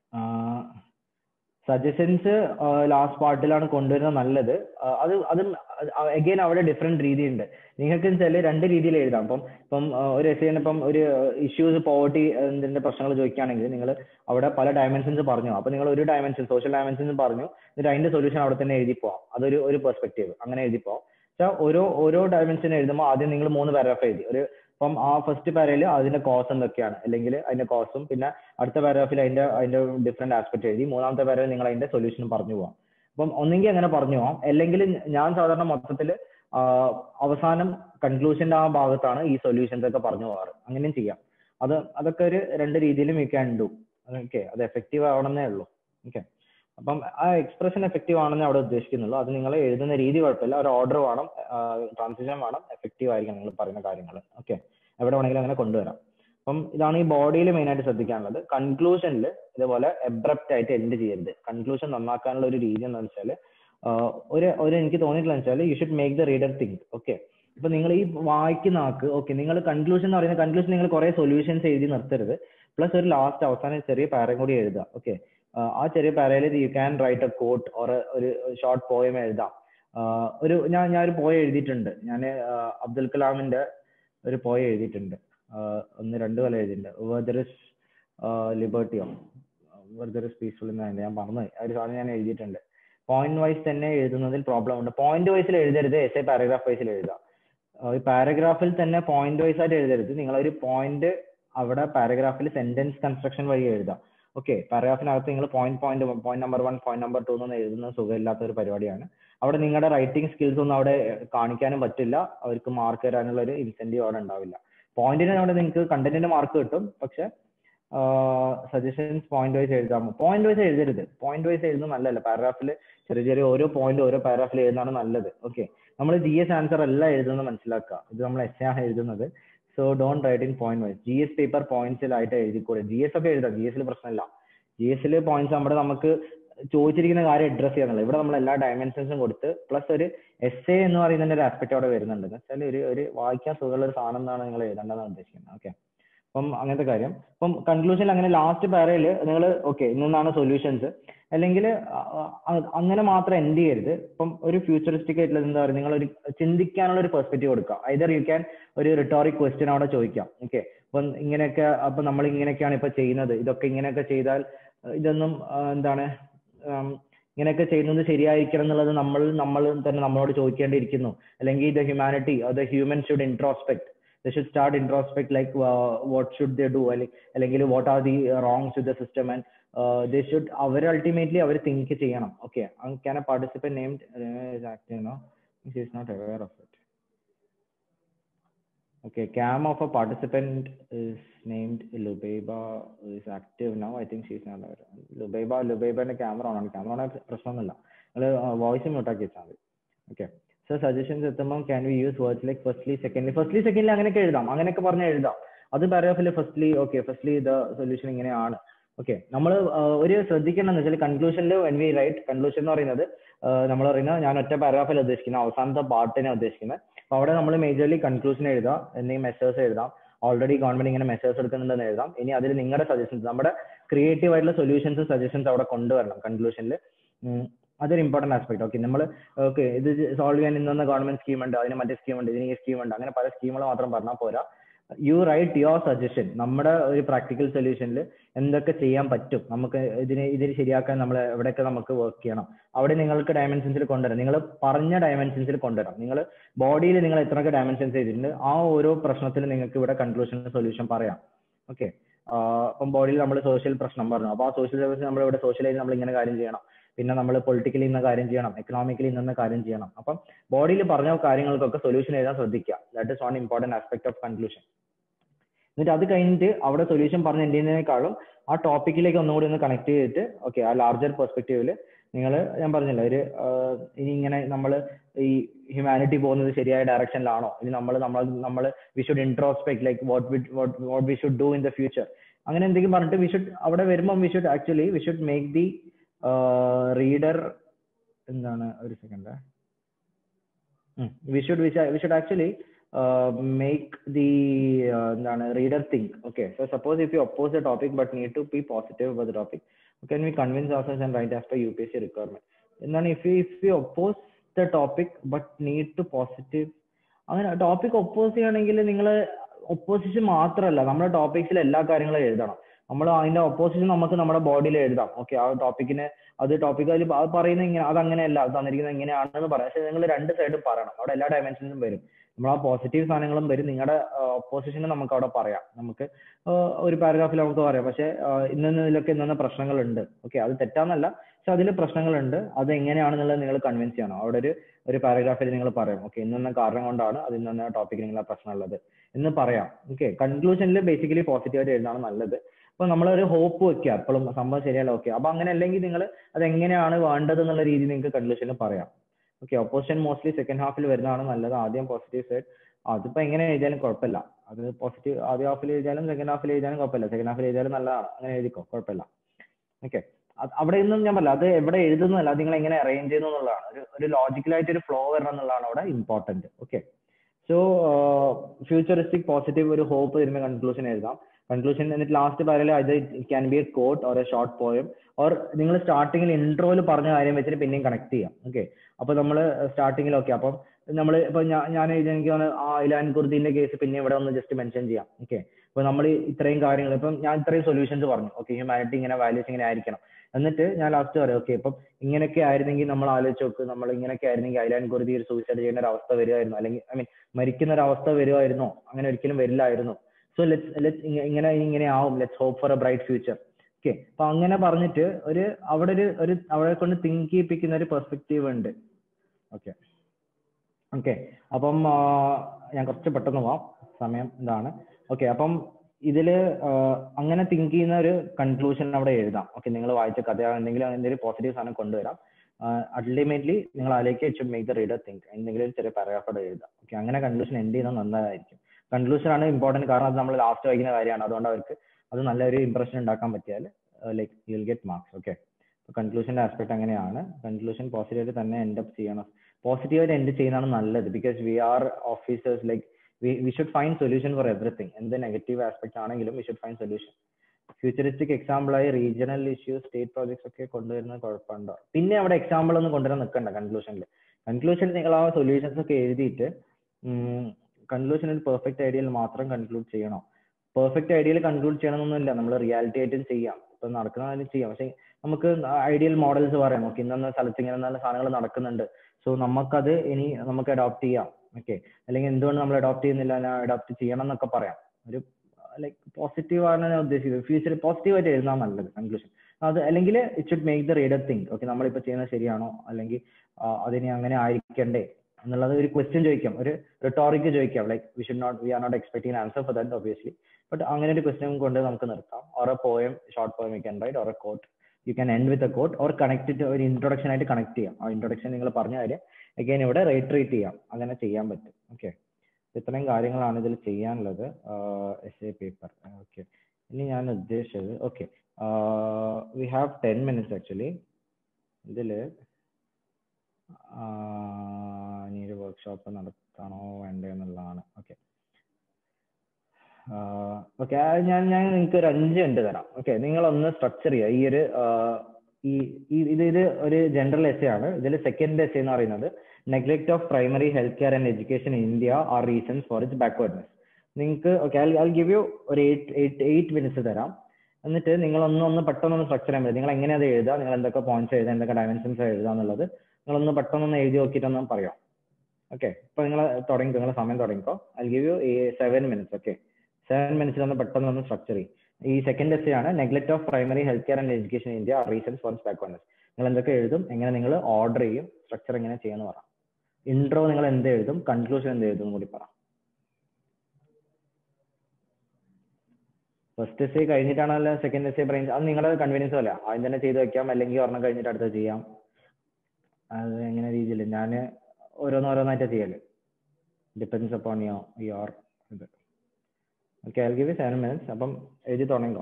Speaker 1: suggestions last പാർട്ടിലാണ് കൊണ്ടുവരുന്നത് നല്ലത് അത് അത് അഗൈൻ അവിടെ ഡിഫറെന്റ് രീതിയുണ്ട് നിങ്ങൾക്ക് വെച്ചാൽ രണ്ട് രീതിയിൽ എഴുതാം ഇപ്പം ഇപ്പം ആ, ഒരു എസ് ഇപ്പം ഒരു ഇഷ്യൂസ് പോവർട്ടി ഇതിന്റെ പ്രശ്നങ്ങൾ ചോദിക്കുകയാണെങ്കിൽ നിങ്ങൾ അവിടെ പല ഡയമെൻഷൻസ് പറഞ്ഞു അപ്പൊ നിങ്ങൾ ഒരു ഡയമെൻഷൻ സോഷ്യൽ ഡയമെൻഷൻസ് പറഞ്ഞു എന്നിട്ട് അതിന്റെ സൊല്യൂഷൻ അവിടെ തന്നെ എഴുതി പോവാം അതൊരു ഒരു പെർസ്പെക്റ്റീവ് അങ്ങനെ എഴുതി പോവാം പക്ഷെ ഓരോ ഓരോ ഡയമെൻഷൻ എഴുതുമ്പോൾ ആദ്യം നിങ്ങൾ മൂന്ന് പാരാഗ്രാഫ് എഴുതി ഒരു ഇപ്പം ആ ഫസ്റ്റ് പാരയിൽ അതിന്റെ കോസ് എന്തൊക്കെയാണ് അല്ലെങ്കിൽ അതിന്റെ കോസും പിന്നെ അടുത്ത പാരാഗ്രാഫിൽ അതിന്റെ അതിന്റെ ഡിഫറെന്റ് ആസ്പെക്ട് എഴുതി മൂന്നാമത്തെ പാരയിൽ നിങ്ങൾ അതിന്റെ സൊല്യൂഷൻ പറഞ്ഞു പോവാം അപ്പം ഒന്നെങ്കിൽ അങ്ങനെ പറഞ്ഞു പോവാം അല്ലെങ്കിൽ ഞാൻ സാധാരണ മൊത്തത്തിൽ അവസാനം കൺക്ലൂഷന്റെ ആ ഭാഗത്താണ് ഈ സൊല്യൂഷൻസ് ഒക്കെ പറഞ്ഞു പോകാറ് അങ്ങനെയും ചെയ്യാം അത് അതൊക്കെ ഒരു രണ്ട് രീതിയിലും യു ക്യാൻ ഡു ഓക്കെ അത് എഫക്റ്റീവ് ആവണമെന്നേ ഉള്ളൂ ഓക്കെ അപ്പം ആ എക്സ്പ്രഷൻ എഫക്റ്റീവ് ആണെന്ന് അവിടെ ഉദ്ദേശിക്കുന്നുള്ളൂ അത് നിങ്ങൾ എഴുതുന്ന രീതി കുഴപ്പമില്ല ഒരു ഓർഡർ വേണം ട്രാൻസിഷൻ വേണം എഫക്റ്റീവ് ആയിരിക്കണം നിങ്ങൾ പറയുന്ന കാര്യങ്ങൾ ഓക്കെ എവിടെ വേണമെങ്കിലും അങ്ങനെ കൊണ്ടുവരാം അപ്പം ഇതാണ് ഈ ബോഡിയിൽ മെയിൻ ആയിട്ട് ശ്രദ്ധിക്കാനുള്ളത് കൺക്ലൂഷനിൽ ഇതുപോലെ എബ്രപ്റ്റ് ആയിട്ട് എൻഡ് ചെയ്യരുത് കൺക്ലൂഷൻ നന്നാക്കാനുള്ള ഒരു രീതി എന്താണെന്ന് വെച്ചാൽ ഒരു ഒരു എനിക്ക് തോന്നിയിട്ടുള്ള വെച്ചാൽ you should make the reader think okay ഇപ്പൊ നിങ്ങൾ ഈ വായിക്കുന്ന ആൾക്ക് ഓക്കെ നിങ്ങൾ കൺക്ലൂഷൻ എന്ന് പറയുന്ന കൺക്ലൂഷൻ നിങ്ങൾ കുറെ സൊല്യൂഷൻസ് എഴുതി നിർത്തരുത് പ്ലസ് ഒരു ലാസ്റ്റ് അവസാനം ചെറിയ പാരം കൂടി എഴുതുക ഓക്കെ ആ ചെറിയ പാരയിൽ you can write a quote or ഒരു ഷോർട്ട് പോയം എഴുതാം ആഹ് ഒരു ഞാൻ ഞാൻ ഒരു പോയം എഴുതിയിട്ടുണ്ട് ഞാൻ അബ്ദുൽ കലാമിന്റെ ഒരു പോയം എഴുതിയിട്ടുണ്ട് ആഹ് ഒന്ന് രണ്ട് കൊല്ലം എഴുതിയിട്ടുണ്ട് വെദർ ഇസ് ലിബർട്ടിയോ വെദർ ഇസ് പീസ്ഫുൾ എന്ന് ഞാൻ മറന്നുപോയി ആ ഒരു സാധനം ഞാൻ എഴുതിയിട്ടുണ്ട് പോയിന്റ് വൈസ് തന്നെ എഴുതുന്നതിൽ പ്രോബ്ലം ഉണ്ട് പോയിന്റ് വൈസിൽ എഴുതരുത് എസ് എ പാരഗ്രാഫ് വൈസിൽ എഴുതാം ഈ പാരഗ്രാഫിൽ തന്നെ പോയിന്റ് വൈസ് ആയിട്ട് എഴുതരുത് നിങ്ങൾ ഒരു പോയിന്റ് അവിടെ പാരഗ്രാഫിൽ സെന്റൻസ് കൺസ്ട്രക്ഷൻ വഴി എഴുതാം ഓക്കെ പാരഗ്രാഫിനകത്ത് നിങ്ങൾ point point point number one point number two എന്ന് എഴുതുന്നത് സുഖമില്ലാത്ത ഒരു പരിപാടിയാണ് അവിടെ നിങ്ങളുടെ റൈറ്റിംഗ് സ്കിൽസ് ഒന്നും അവിടെ കാണിക്കാനും പറ്റില്ല അവർക്ക് മാർക്ക് തരാനുള്ള ഒരു ഇൻസെന്റീവ് അവിടെ ഉണ്ടാവില്ല പോയിന്റിന് അവിടെ നിങ്ങൾക്ക് കണ്ടന്റിന് മാർക്ക് കിട്ടും പക്ഷെ സജഷൻസ് പോയിന്റ് വൈസ് എഴുതാമോ പോയിന്റ് വൈസ് എഴുതരുത് പോയിന്റ് വൈസ് എഴുതുന്നത് നല്ലതല്ല പാരഗ്രാഫിൽ ചെറിയ ചെറിയ ഓരോ പോയിന്റ് ഓരോ പാരഗ്രാഫിൽ എഴുതുന്നതാണ് നല്ലത് ഓക്കെ നമ്മൾ ജി എസ് ആൻസർ അല്ല എഴുതുന്നത് മനസ്സിലാക്കുക ഇത് നമ്മൾ എസ് ആണ് എഴുതുന്നത് so don't write in point wise G S paper പോയിന്റ്സിലായിട്ട് എഴുതിക്കൂടെ ജി എസ് ഒക്കെ എഴുതാം ജി എസിൽ പ്രശ്നമില്ല ജി എസിൽ പോയിന്റ്സ് നമ്മുടെ നമുക്ക് ചോദിച്ചിരിക്കുന്ന കാര്യം അഡ്രസ് ചെയ്യാന്നുള്ളത് ഇവിടെ നമ്മൾ എല്ലാ ഡയമെൻഷൻസും കൊടുത്ത് പ്ലസ് ഒരു എസ് എ എന്ന് പറയുന്നതിന്റെ ഒരു ആസ്പെക്ട് അവിടെ വരുന്നുണ്ട് എന്ന് വെച്ചാൽ ഒരു ഒരു വായിക്കാൻ സുഖമുള്ള ഒരു സാധനം എന്നാണ് നിങ്ങൾ എഴുതേണ്ടതെന്ന് ഉദ്ദേശിക്കുന്നത് ഓക്കെ അപ്പം അങ്ങനത്തെ കാര്യം അപ്പം കൺക്ലൂഷനിൽ അങ്ങനെ ലാസ്റ്റ് പാരയിൽ നിങ്ങൾ ഓക്കെ ഇന്നാണ് സൊല്യൂഷൻസ് അല്ലെങ്കിൽ അങ്ങനെ മാത്രം എൻഡ് ചെയ്യരുത് ഇപ്പം ഒരു ഫ്യൂച്ചറിസ്റ്റിക് ആയിട്ടുള്ള എന്താ പറയുക നിങ്ങൾ ഒരു ചിന്തിക്കാനുള്ള ഒരു പെർസ്പെക്റ്റീവ് കൊടുക്കുക ഐദർ യു ക്യാൻ ഒരു റിട്ടോറിക് ക്വസ്റ്റ്യൻ അവിടെ ചോദിക്കാം ഓക്കെ അപ്പം ഇങ്ങനെയൊക്കെ അപ്പൊ നമ്മൾ ഇങ്ങനെയൊക്കെയാണ് ഇപ്പൊ ചെയ്യുന്നത് ഇതൊക്കെ ഇങ്ങനെയൊക്കെ ചെയ്താൽ ഇതൊന്നും എന്താണ് ഇങ്ങനെയൊക്കെ ചെയ്യുന്നത് ശരിയായിരിക്കണം എന്നുള്ളത് നമ്മൾ നമ്മൾ തന്നെ നമ്മളോട് ചോദിക്കേണ്ടിയിരിക്കുന്നു അല്ലെങ്കിൽ the humanity the human should introspect they should start introspect like uh, what should they do അല്ലെങ്കിൽ what are the wrongs with the system and uh, they should അവർ ultimately അവർ think ചെയ്യണം okay can a participant named uh, is active no she is not aware of it okay cam of a participant is named Lubeba is active now I think she is not aware Lubeba Lubeba camera on ആണ് camera on പ്രശ്നമൊന്നുമില്ല നിങ്ങൾ voice മ്യൂട്ടാക്കി വെച്ചാൽ മതി okay so suggestions എത്തുമ്പോൾ can we use words like firstly secondly firstly secondly അങ്ങനെയൊക്കെ എഴുതാം അങ്ങനെയൊക്കെ പറഞ്ഞ് എഴുതാം അത് പാരഗ്രാഫിൽ firstly okay firstly the solution ഇങ്ങനെയാണ് ഓക്കെ നമ്മൾ ഒരു ശ്രദ്ധിക്കേണ്ടതെന്ന് വെച്ചാൽ കൺക്ലൂഷനിൽ വെൻ വി റൈറ്റ് കൺക്ലൂഷൻ എന്ന് പറയുന്നത് നമ്മൾ പറയുന്നത് ഞാൻ ഒറ്റ പാരഗ്രാഫിൽ ഉദ്ദേശിക്കുന്നത് അവസാനത്തെ പാർട്ടിനെ ഉദ്ദേശിക്കുന്നത് അപ്പോൾ അവിടെ നമ്മൾ മേജർലി കൺക്ലൂഷൻ എഴുതാം എന്തെങ്കിലും മെസ്സേഴ്സ് എഴുതാം ഓൾറെഡി ഗവൺമെന്റ് ഇങ്ങനെ മെസ്സേഴ്സ് എടുക്കുന്നുണ്ടെന്ന് എഴുതാം ഇനി അതിൽ നിങ്ങളുടെ സജഷൻസ് നമ്മുടെ ക്രിയേറ്റീവ് ആയിട്ടുള്ള സൊല്യൂഷൻസ് സജഷൻസ് അവിടെ കൊണ്ടുവരണം കൺക്ലൂഷനിൽ അതൊരു ഇമ്പോർട്ടന്റ് ആസ്പെക്ട് ഓക്കെ നമ്മൾ ഓക്കെ ഇത് സോൾവ് ചെയ്യാൻ ഇന്ന ഗവൺമെന്റ് സ്കീം ഉണ്ട് അതിന് മറ്റേ സ്കീം ഉണ്ട് ഇതിന് ഈ സ്കീം ഉണ്ട് അങ്ങനെ പല സ്കീമുകൾ മാത്രം പറഞ്ഞാൽ പോരാ യു റൈറ്റ് യുവർ സജഷൻ നമ്മുടെ ഒരു പ്രാക്ടിക്കൽ സൊല്യൂഷനിൽ എന്തൊക്കെ ചെയ്യാൻ പറ്റും നമുക്ക് ഇതിന് ഇതിന് ശരിയാക്കാൻ നമ്മൾ എവിടെയൊക്കെ നമുക്ക് വർക്ക് ചെയ്യണം അവിടെ നിങ്ങൾക്ക് ഡയമെൻഷൻസിൽ കൊണ്ടുവരാം നിങ്ങൾ പറഞ്ഞ ഡയമെൻഷൻസിൽ കൊണ്ടുവരാം നിങ്ങൾ ബോഡിയിൽ നിങ്ങൾ എത്രയൊക്കെ ഡയമെൻഷൻസ് ചെയ്തിട്ടുണ്ട് ആ ഓരോ പ്രശ്നത്തിൽ നിങ്ങൾക്ക് ഇവിടെ കൺക്ലൂഷൻ സൊല്യൂഷൻ പറയാം ഓക്കെ ഇപ്പം ബോഡിയിൽ നമ്മൾ സോഷ്യൽ പ്രശ്നം പറഞ്ഞു അപ്പോൾ ആ സോഷ്യൽ സർവീസ് നമ്മൾ ഇവിടെ സോഷ്യലൈസ് നമ്മൾ ഇങ്ങനെ കാര്യം ചെയ്യണം പിന്നെ നമ്മൾ പൊളിറ്റിക്കലി ഇന്ന കാര്യം ചെയ്യണം എക്കണോമിക്കലി ഇന്ന കാര്യം ചെയ്യണം അപ്പം ബോഡിയിൽ പറഞ്ഞ കാര്യങ്ങൾക്കൊക്കെ സൊല്യൂഷൻ എഴുതാൻ ശ്രദ്ധിക്കുക that is one important aspect of conclusion എന്നിട്ട് അത് കഴിഞ്ഞിട്ട് അവിടെ സൊല്യൂഷൻ പറഞ്ഞ എന്തിനേക്കാളും ആ ടോപ്പിക്കിലേക്ക് ഒന്നുകൂടി ഒന്ന് കണക്ട് ചെയ്തിട്ട് ഓക്കെ ആ ലാർജർ പെർസ്പെക്റ്റീവിൽ നിങ്ങൾ ഞാൻ പറഞ്ഞില്ല ഒരു ഇനി ഇങ്ങനെ നമ്മൾ ഈ ഹ്യൂമാനിറ്റി പോകുന്നത് ശരിയായ ഡയറക്ഷനിലാണോ ഇനി നമ്മൾ നമ്മൾ നമ്മൾ we should introspect like what we what we should do in the future അങ്ങനെ എന്തെങ്കിലും പറഞ്ഞിട്ട് വി ഷുഡ് അവിടെ വരുമ്പോൾ we should actually we should make the reader എന്താണ് ഒരു second we should we should actually make the എന്താണ് reader think okay so suppose if you oppose the topic but need to be positive about the topic can we convince ourselves and write as per UPSC requirement? And then if we if we oppose the topic but need to positive അങ്ങനെ topic oppose ചെയ്യണമെങ്കിൽ നിങ്ങൾ opposition മാത്രമല്ല നമ്മുടെ ടോപ്പിക്സിൽ എല്ലാ കാര്യങ്ങളും എഴുതണം നമ്മൾ അതിന്റെ ഒപ്പോസിഷൻ നമുക്ക് നമ്മുടെ ബോഡിയിൽ എഴുതാം ഓക്കെ ആ ടോപ്പിക്കിന് അത് ടോപ്പിക് അതിൽ അത് പറയുന്ന ഇങ്ങനെ അത് അങ്ങനെയല്ല അത് തന്നിരിക്കുന്നത് ഇങ്ങനെയാണെന്ന് പറയാം പക്ഷെ നിങ്ങൾ രണ്ട് സൈഡും പറയണം അവിടെ എല്ലാ ഡയമെൻഷൻസും വരും നമ്മൾ ആ പോസിറ്റീവ് സാധനങ്ങളും വരും നിങ്ങളുടെ ഒപ്പോസിഷന് നമുക്ക് അവിടെ പറയാം നമുക്ക് ആഹ് ഒരു പാരഗ്രാഫിൽ നമുക്ക് പറയാം പക്ഷെ ഇന്ന ഇതിലൊക്കെ ഇന്ന പ്രശ്നങ്ങളുണ്ട് ഓക്കെ അത് തെറ്റാന്നല്ല പക്ഷെ അതിൽ പ്രശ്നങ്ങളുണ്ട് അത് എങ്ങനെയാണെന്നുള്ളത് നിങ്ങൾ കൺവിൻസ് ചെയ്യണം അവിടെ ഒരു ഒരു പാരഗ്രാഫിൽ നിങ്ങൾ പറയും ഓക്കെ ഇന്ന കാരണം കൊണ്ടാണ് അത് ഇന്ന ടോപ്പിക്കിൽ നിങ്ങൾ ആ പ്രശ്നം ഉള്ളത് എന്ന് പറയാം ഓക്കെ കൺക്ലൂഷനിൽ ബേസിക്കലി പോസിറ്റീവായിട്ട് എഴുതാണ് നല്ലത് അപ്പൊ നമ്മളൊരു ഹോപ്പ് വെക്കുക എപ്പോഴും സംഭവം ശരിയല്ല ഓക്കെ അപ്പൊ അങ്ങനെ അല്ലെങ്കിൽ നിങ്ങൾ അത് എങ്ങനെയാണ് വേണ്ടത് എന്നുള്ള രീതിയിൽ നിങ്ങൾക്ക് കൺക്ലൂഷനിൽ പറയാം ഓക്കെ ഓപ്പോസിഷൻ മോസ്റ്റ്ലി സെക്കൻഡ് ഹാഫിൽ വരുന്നതാണ് നല്ലത് ആദ്യം പോസിറ്റീവ് സൈഡ് അതിപ്പോ എങ്ങനെ എഴുതിയാലും കുഴപ്പമില്ല അത് പോസിറ്റീവ് ആദ്യ ഹാഫിൽ എഴുതിയാലും സെക്കൻഡ് ഹാഫിൽ എഴുതിയാലും കുഴപ്പമില്ല സെക്കൻഡ് ഹാഫിൽ എഴുതിയാലും നല്ലതാണ് അങ്ങനെ എഴുതിക്കോ കുഴപ്പമില്ല ഓക്കെ അവിടെ നിന്നും ഞാൻ പറയില്ല അത് എവിടെ എഴുതുന്നതല്ല അത് നിങ്ങൾ എങ്ങനെ അറേഞ്ച് ചെയ്യുന്നു എന്നുള്ളതാണ് ഒരു ഒരു ലോജിക്കലായിട്ട് ഒരു ഫ്ലോ വരണം എന്നുള്ളതാണ് അവിടെ important okay so futuristic positive ഒരു ഹോപ്പ് തരുന്ന കൺക്ലൂഷൻ എഴുതാം കൺക്ലൂഷൻ എന്നിട്ട് ലാസ്റ്റ് പറയല് അത് can be a quote or a short poem or നിങ്ങൾ സ്റ്റാർട്ടിങ്ങിൽ ഇൻട്രോയിൽ പറഞ്ഞ കാര്യം വെച്ചിട്ട് പിന്നെയും കണക്ട് ചെയ്യാം ഓക്കെ അപ്പൊ നമ്മൾ സ്റ്റാർട്ടിങ്ങിൽ ഓക്കെ അപ്പം നമ്മൾ ഇപ്പൊ ഞാൻ ഞാൻ എഴുതി എനിക്ക് തോന്നുന്നു ആ ഇലാൻ കുർദീന്റെ കേസ് പിന്നെ ഇവിടെ ഒന്ന് ജസ്റ്റ് മെൻഷൻ ചെയ്യാം ഓക്കെ അപ്പൊ നമ്മൾ ഇത്രയും കാര്യങ്ങൾ ഇപ്പം ഞാൻ ഇത്രയും സൊല്യൂഷൻസ് പറഞ്ഞു ഓക്കെ ഹ്യൂമാനിറ്റി ഇങ്ങനെ വാല്യൂസ് ഇങ്ങനെ ആയിരിക്കണം എന്നിട്ട് ഞാൻ ലാസ്റ്റ് പറയാം ഓക്കെ ഇപ്പം ഇങ്ങനെയൊക്കെ ആയിരുന്നെങ്കിൽ നമ്മൾ ആലോചിച്ച് നോക്ക് നമ്മൾ ഇങ്ങനെയൊക്കെ ആയിരുന്നെങ്കിൽ ഐലാൻ കുർദി ഒരു സൂയിസൈഡ് ചെയ്യുന്ന ഒരു അവസ്ഥ വരുമായിരുന്നു അല്ലെങ്കിൽ ഐ മീൻ മരിക്കുന്ന ഒരു അവസ്ഥ വരുമായിരുന്നോ അങ്ങനെ ഒരിക്കലും വരില്ലായിരുന്നു സോ ലെറ്റ്സ് ലെറ്റ് ഇങ്ങനെ ഇങ്ങനെ ആവും let's hope for a bright future okay അപ്പൊ അങ്ങനെ പറഞ്ഞിട്ട് ഒരു അവിടെ ഒരു ഒരു അവരെ കൊണ്ട് തിങ്ക് ചെയ്യിപ്പിക്കുന്ന ഒരു പെർസ്പെക്റ്റീവ് ഉണ്ട് ഓക്കെ ഓക്കെ അപ്പം ഞാൻ കുറച്ച് പെട്ടെന്ന് പോവാം സമയം ഇതാണ് ഓക്കെ അപ്പം ഇതില് അങ്ങനെ തിങ്ക് ചെയ്യുന്ന ഒരു കൺക്ലൂഷൻ അവിടെ എഴുതാം ഓക്കെ നിങ്ങൾ വായിച്ച കഥ എന്തെങ്കിലും എന്തെങ്കിലും പോസിറ്റീവ് സാധനം കൊണ്ടുവരാം അൾട്ടിമേറ്റ്ലി നിങ്ങൾ അതിലേക്ക് it should make the reader think എന്തെങ്കിലും ഒരു ചെറിയ പാരഗ്രാഫ് അവിടെ എഴുതാം ഓക്കെ അങ്ങനെ കൺക്ലൂഷൻ എൻഡ് ചെയ്യുന്നത് നല്ലതായിരിക്കും കൺക്ലൂഷൻ ആണ് ഇമ്പോർട്ടന്റ് കാരണം അത് നമ്മൾ ലാസ്റ്റ് വായിക്കുന്ന കാര്യമാണ് അതുകൊണ്ട് അവർക്ക് അത് നല്ലൊരു ഇംപ്രഷൻ ഉണ്ടാക്കാൻ പറ്റിയാൽ like you will get marks okay കൺക്ലൂഷന്റെ ആസ്പെക്ട് അങ്ങനെയാണ് കൺക്ലൂഷൻ പോസിറ്റീവായിട്ട് തന്നെ എൻഡ് അപ്പ് ചെയ്യണം പോസിറ്റീവായിട്ട് എൻഡ് ചെയ്യുന്നതാണ് നല്ലത് because we are officers like we we should find solution for everything എന്ത് നെഗറ്റീവ് ആസ്പെക്ട് ആണെങ്കിലും we should find solution futuristic example ആയി റീജിയണൽ ഇഷ്യൂസ് സ്റ്റേറ്റ് പ്രോജക്ട്സ് ഒക്കെ കൊണ്ടുവരുന്നത് കുഴപ്പമുണ്ടോ പിന്നെ അവിടെ എക്സാമ്പിൾ ഒന്നും കൊണ്ടുവരാൻ നിൽക്കണ്ട കൺക്ലൂഷനിൽ കൺക്ലൂഷനിൽ നിങ്ങൾ ആ സൊല്യൂഷൻസ് ഒക്കെ എഴുതിയിട്ട് കൺക്ലൂഷൻ ഒരു പെർഫെക്റ്റ് ഐഡിയയിൽ മാത്രം കൺക്ലൂഡ് ചെയ്യണോ പെർഫെക്റ്റ് ഐഡിയയിൽ കൺക്ലൂഡ് ചെയ്യണമെന്നൊന്നുമില്ല നമ്മൾ റിയാലിറ്റി ആയിട്ടും ചെയ്യാം ഇപ്പൊ നടക്കുന്ന കാര്യം ചെയ്യാം പക്ഷെ നമുക്ക് ഐഡിയൽ മോഡൽസ് പറയാം നമുക്ക് ഇന്ന സ്ഥലത്ത് ഇങ്ങനെ നല്ല സാധനങ്ങൾ നടക്കുന്നുണ്ട് സോ നമുക്കത് ഇനി നമുക്ക് അഡോപ്റ്റ് ചെയ്യാം ഓക്കെ അല്ലെങ്കിൽ എന്തുകൊണ്ട് നമ്മൾ അഡോപ്റ്റ് ചെയ്യുന്നില്ല ഞാൻ അഡോപ്റ്റ് ചെയ്യണം എന്നൊക്കെ പറയാം ഒരു ലൈക്ക് പോസിറ്റീവ് ആണ് ഞാൻ ഉദ്ദേശിച്ചത് ഫ്യൂച്ചർ പോസിറ്റീവ് ആയിട്ട് എഴുതാൻ നല്ലത് കൺക്ലൂഷൻ അത് അല്ലെങ്കിൽ it should make the reader think okay നമ്മളിപ്പോൾ ചെയ്യുന്നത് ശരിയാണോ അല്ലെങ്കിൽ അതിനി അങ്ങനെ ആയിരിക്കണ്ടേ എന്നുള്ളത് ഒരു ക്വസ്റ്റ്യൻ ചോദിക്കാം ഒരു റിട്ടോറിക്ക് ചോദിക്കാം like we should not we are not expecting answer for that obviously but അങ്ങനെ ഒരു ക്വസ്റ്റ്യൻ കൊണ്ട് നമുക്ക് നിർത്താം or a poem short poem you can write or a quote you can end with a quote or connect ഒരു introduction ആയിട്ട് connect ചെയ്യാം ആ introduction നിങ്ങൾ പറഞ്ഞ കാര്യം അഗൈൻ ഇവിടെ റേറ്റ് ചെയ്യാം അങ്ങനെ ചെയ്യാൻ പറ്റും ഓക്കെ ഇത്രയും കാര്യങ്ങളാണ് ഇതിൽ ചെയ്യാനുള്ളത് എസ് എ പേപ്പർ ഓക്കെ ഇനി ഞാൻ ഉദ്ദേശിച്ചത് okay we have ten minutes actually ഇതിൽ ഇനി ഒരു വർക്ക്ഷോപ്പ് നടത്തണോ വേണ്ടോ എന്നുള്ളതാണ് ഓക്കെ ഓക്കെ ഞാൻ ഞാൻ നിങ്ങൾക്ക് ഒരു അഞ്ച് ഉണ്ട് തരാം ഓക്കെ നിങ്ങളൊന്ന് സ്ട്രക്ചർ ചെയ്യുക ഈ ഒരു ഈ ഇത് ഇത് ഒരു ജനറൽ എസ് ആണ് ഇതിൽ സെക്കൻഡ് എസ് എന്ന് പറയുന്നത് neglect of primary health care and education in India are reasons for its backwardness നിങ്ങൾക്ക് okay I I give you ഒരു എയ്റ്റ് എയ്റ്റ് എയ്റ്റ് മിനിറ്റ്സ് തരാം എന്നിട്ട് നിങ്ങൾ ഒന്ന് ഒന്ന് പെട്ടെന്ന് ഒന്ന് സ്ട്രക്ചർ ചെയ്യാൻ പറ്റും നിങ്ങൾ എങ്ങനെ അത് എഴുതുക നിങ്ങൾ എന്തൊക്കെ പോയിന്റ്സ് എഴുതുക എന്തൊക്കെ ഡയമെൻഷൻസ് എഴുതുക എന്നുള്ളത് നിങ്ങളൊന്ന് പെട്ടെന്ന് എഴുതി നോക്കിയിട്ടൊന്ന് പറയാം ഓക്കെ ഇപ്പൊ നിങ്ങൾ തുടങ്ങി നിങ്ങൾ സമയം തുടങ്ങിക്കോ I give you seven minutes okay seven മിനിറ്റ്സിൽ ഒന്ന് പെട്ടെന്ന് ഒന്ന് സ്ട്രക്ചർ ചെയ്യും ഈ സെക്കൻഡ് എസ് ആണ് neglect of primary health care and education India are reasons for backwardness നിങ്ങൾ എന്തൊക്കെ എഴുതും എങ്ങനെ നിങ്ങൾ ഓർഡർ ചെയ്യും സ്ട്രക്ചർ എങ്ങനെ ചെയ്യാന്ന് പറ ഇൻട്രോ നിങ്ങൾ എന്ത് എഴുതും കൺക്ലൂഷൻ എന്ത് എഴുതും കൂടി പറ ഫസ്റ്റ് എസ് കഴിഞ്ഞിട്ടാണല്ലോ സെക്കൻഡ് എസ് പറയുന്നത് അത് നിങ്ങളുടെ കൺവീനിയൻസ് പോലെ ആദ്യം തന്നെ ചെയ്ത് വെക്കാം അല്ലെങ്കിൽ ഒരെണ്ണം കഴിഞ്ഞിട്ട് അടുത്തത് ചെയ്യാം അത് എങ്ങനെ രീതിയിൽ ഞാൻ ഓരോന്നോരോന്നായിട്ടാണ് ചെയ്യല് ഡിപ്പെൻസ് അപ്പോൺ യോ യോർ ഇത് okay I give seven minutes അപ്പം എഴുതി തുടങ്ങിക്കോ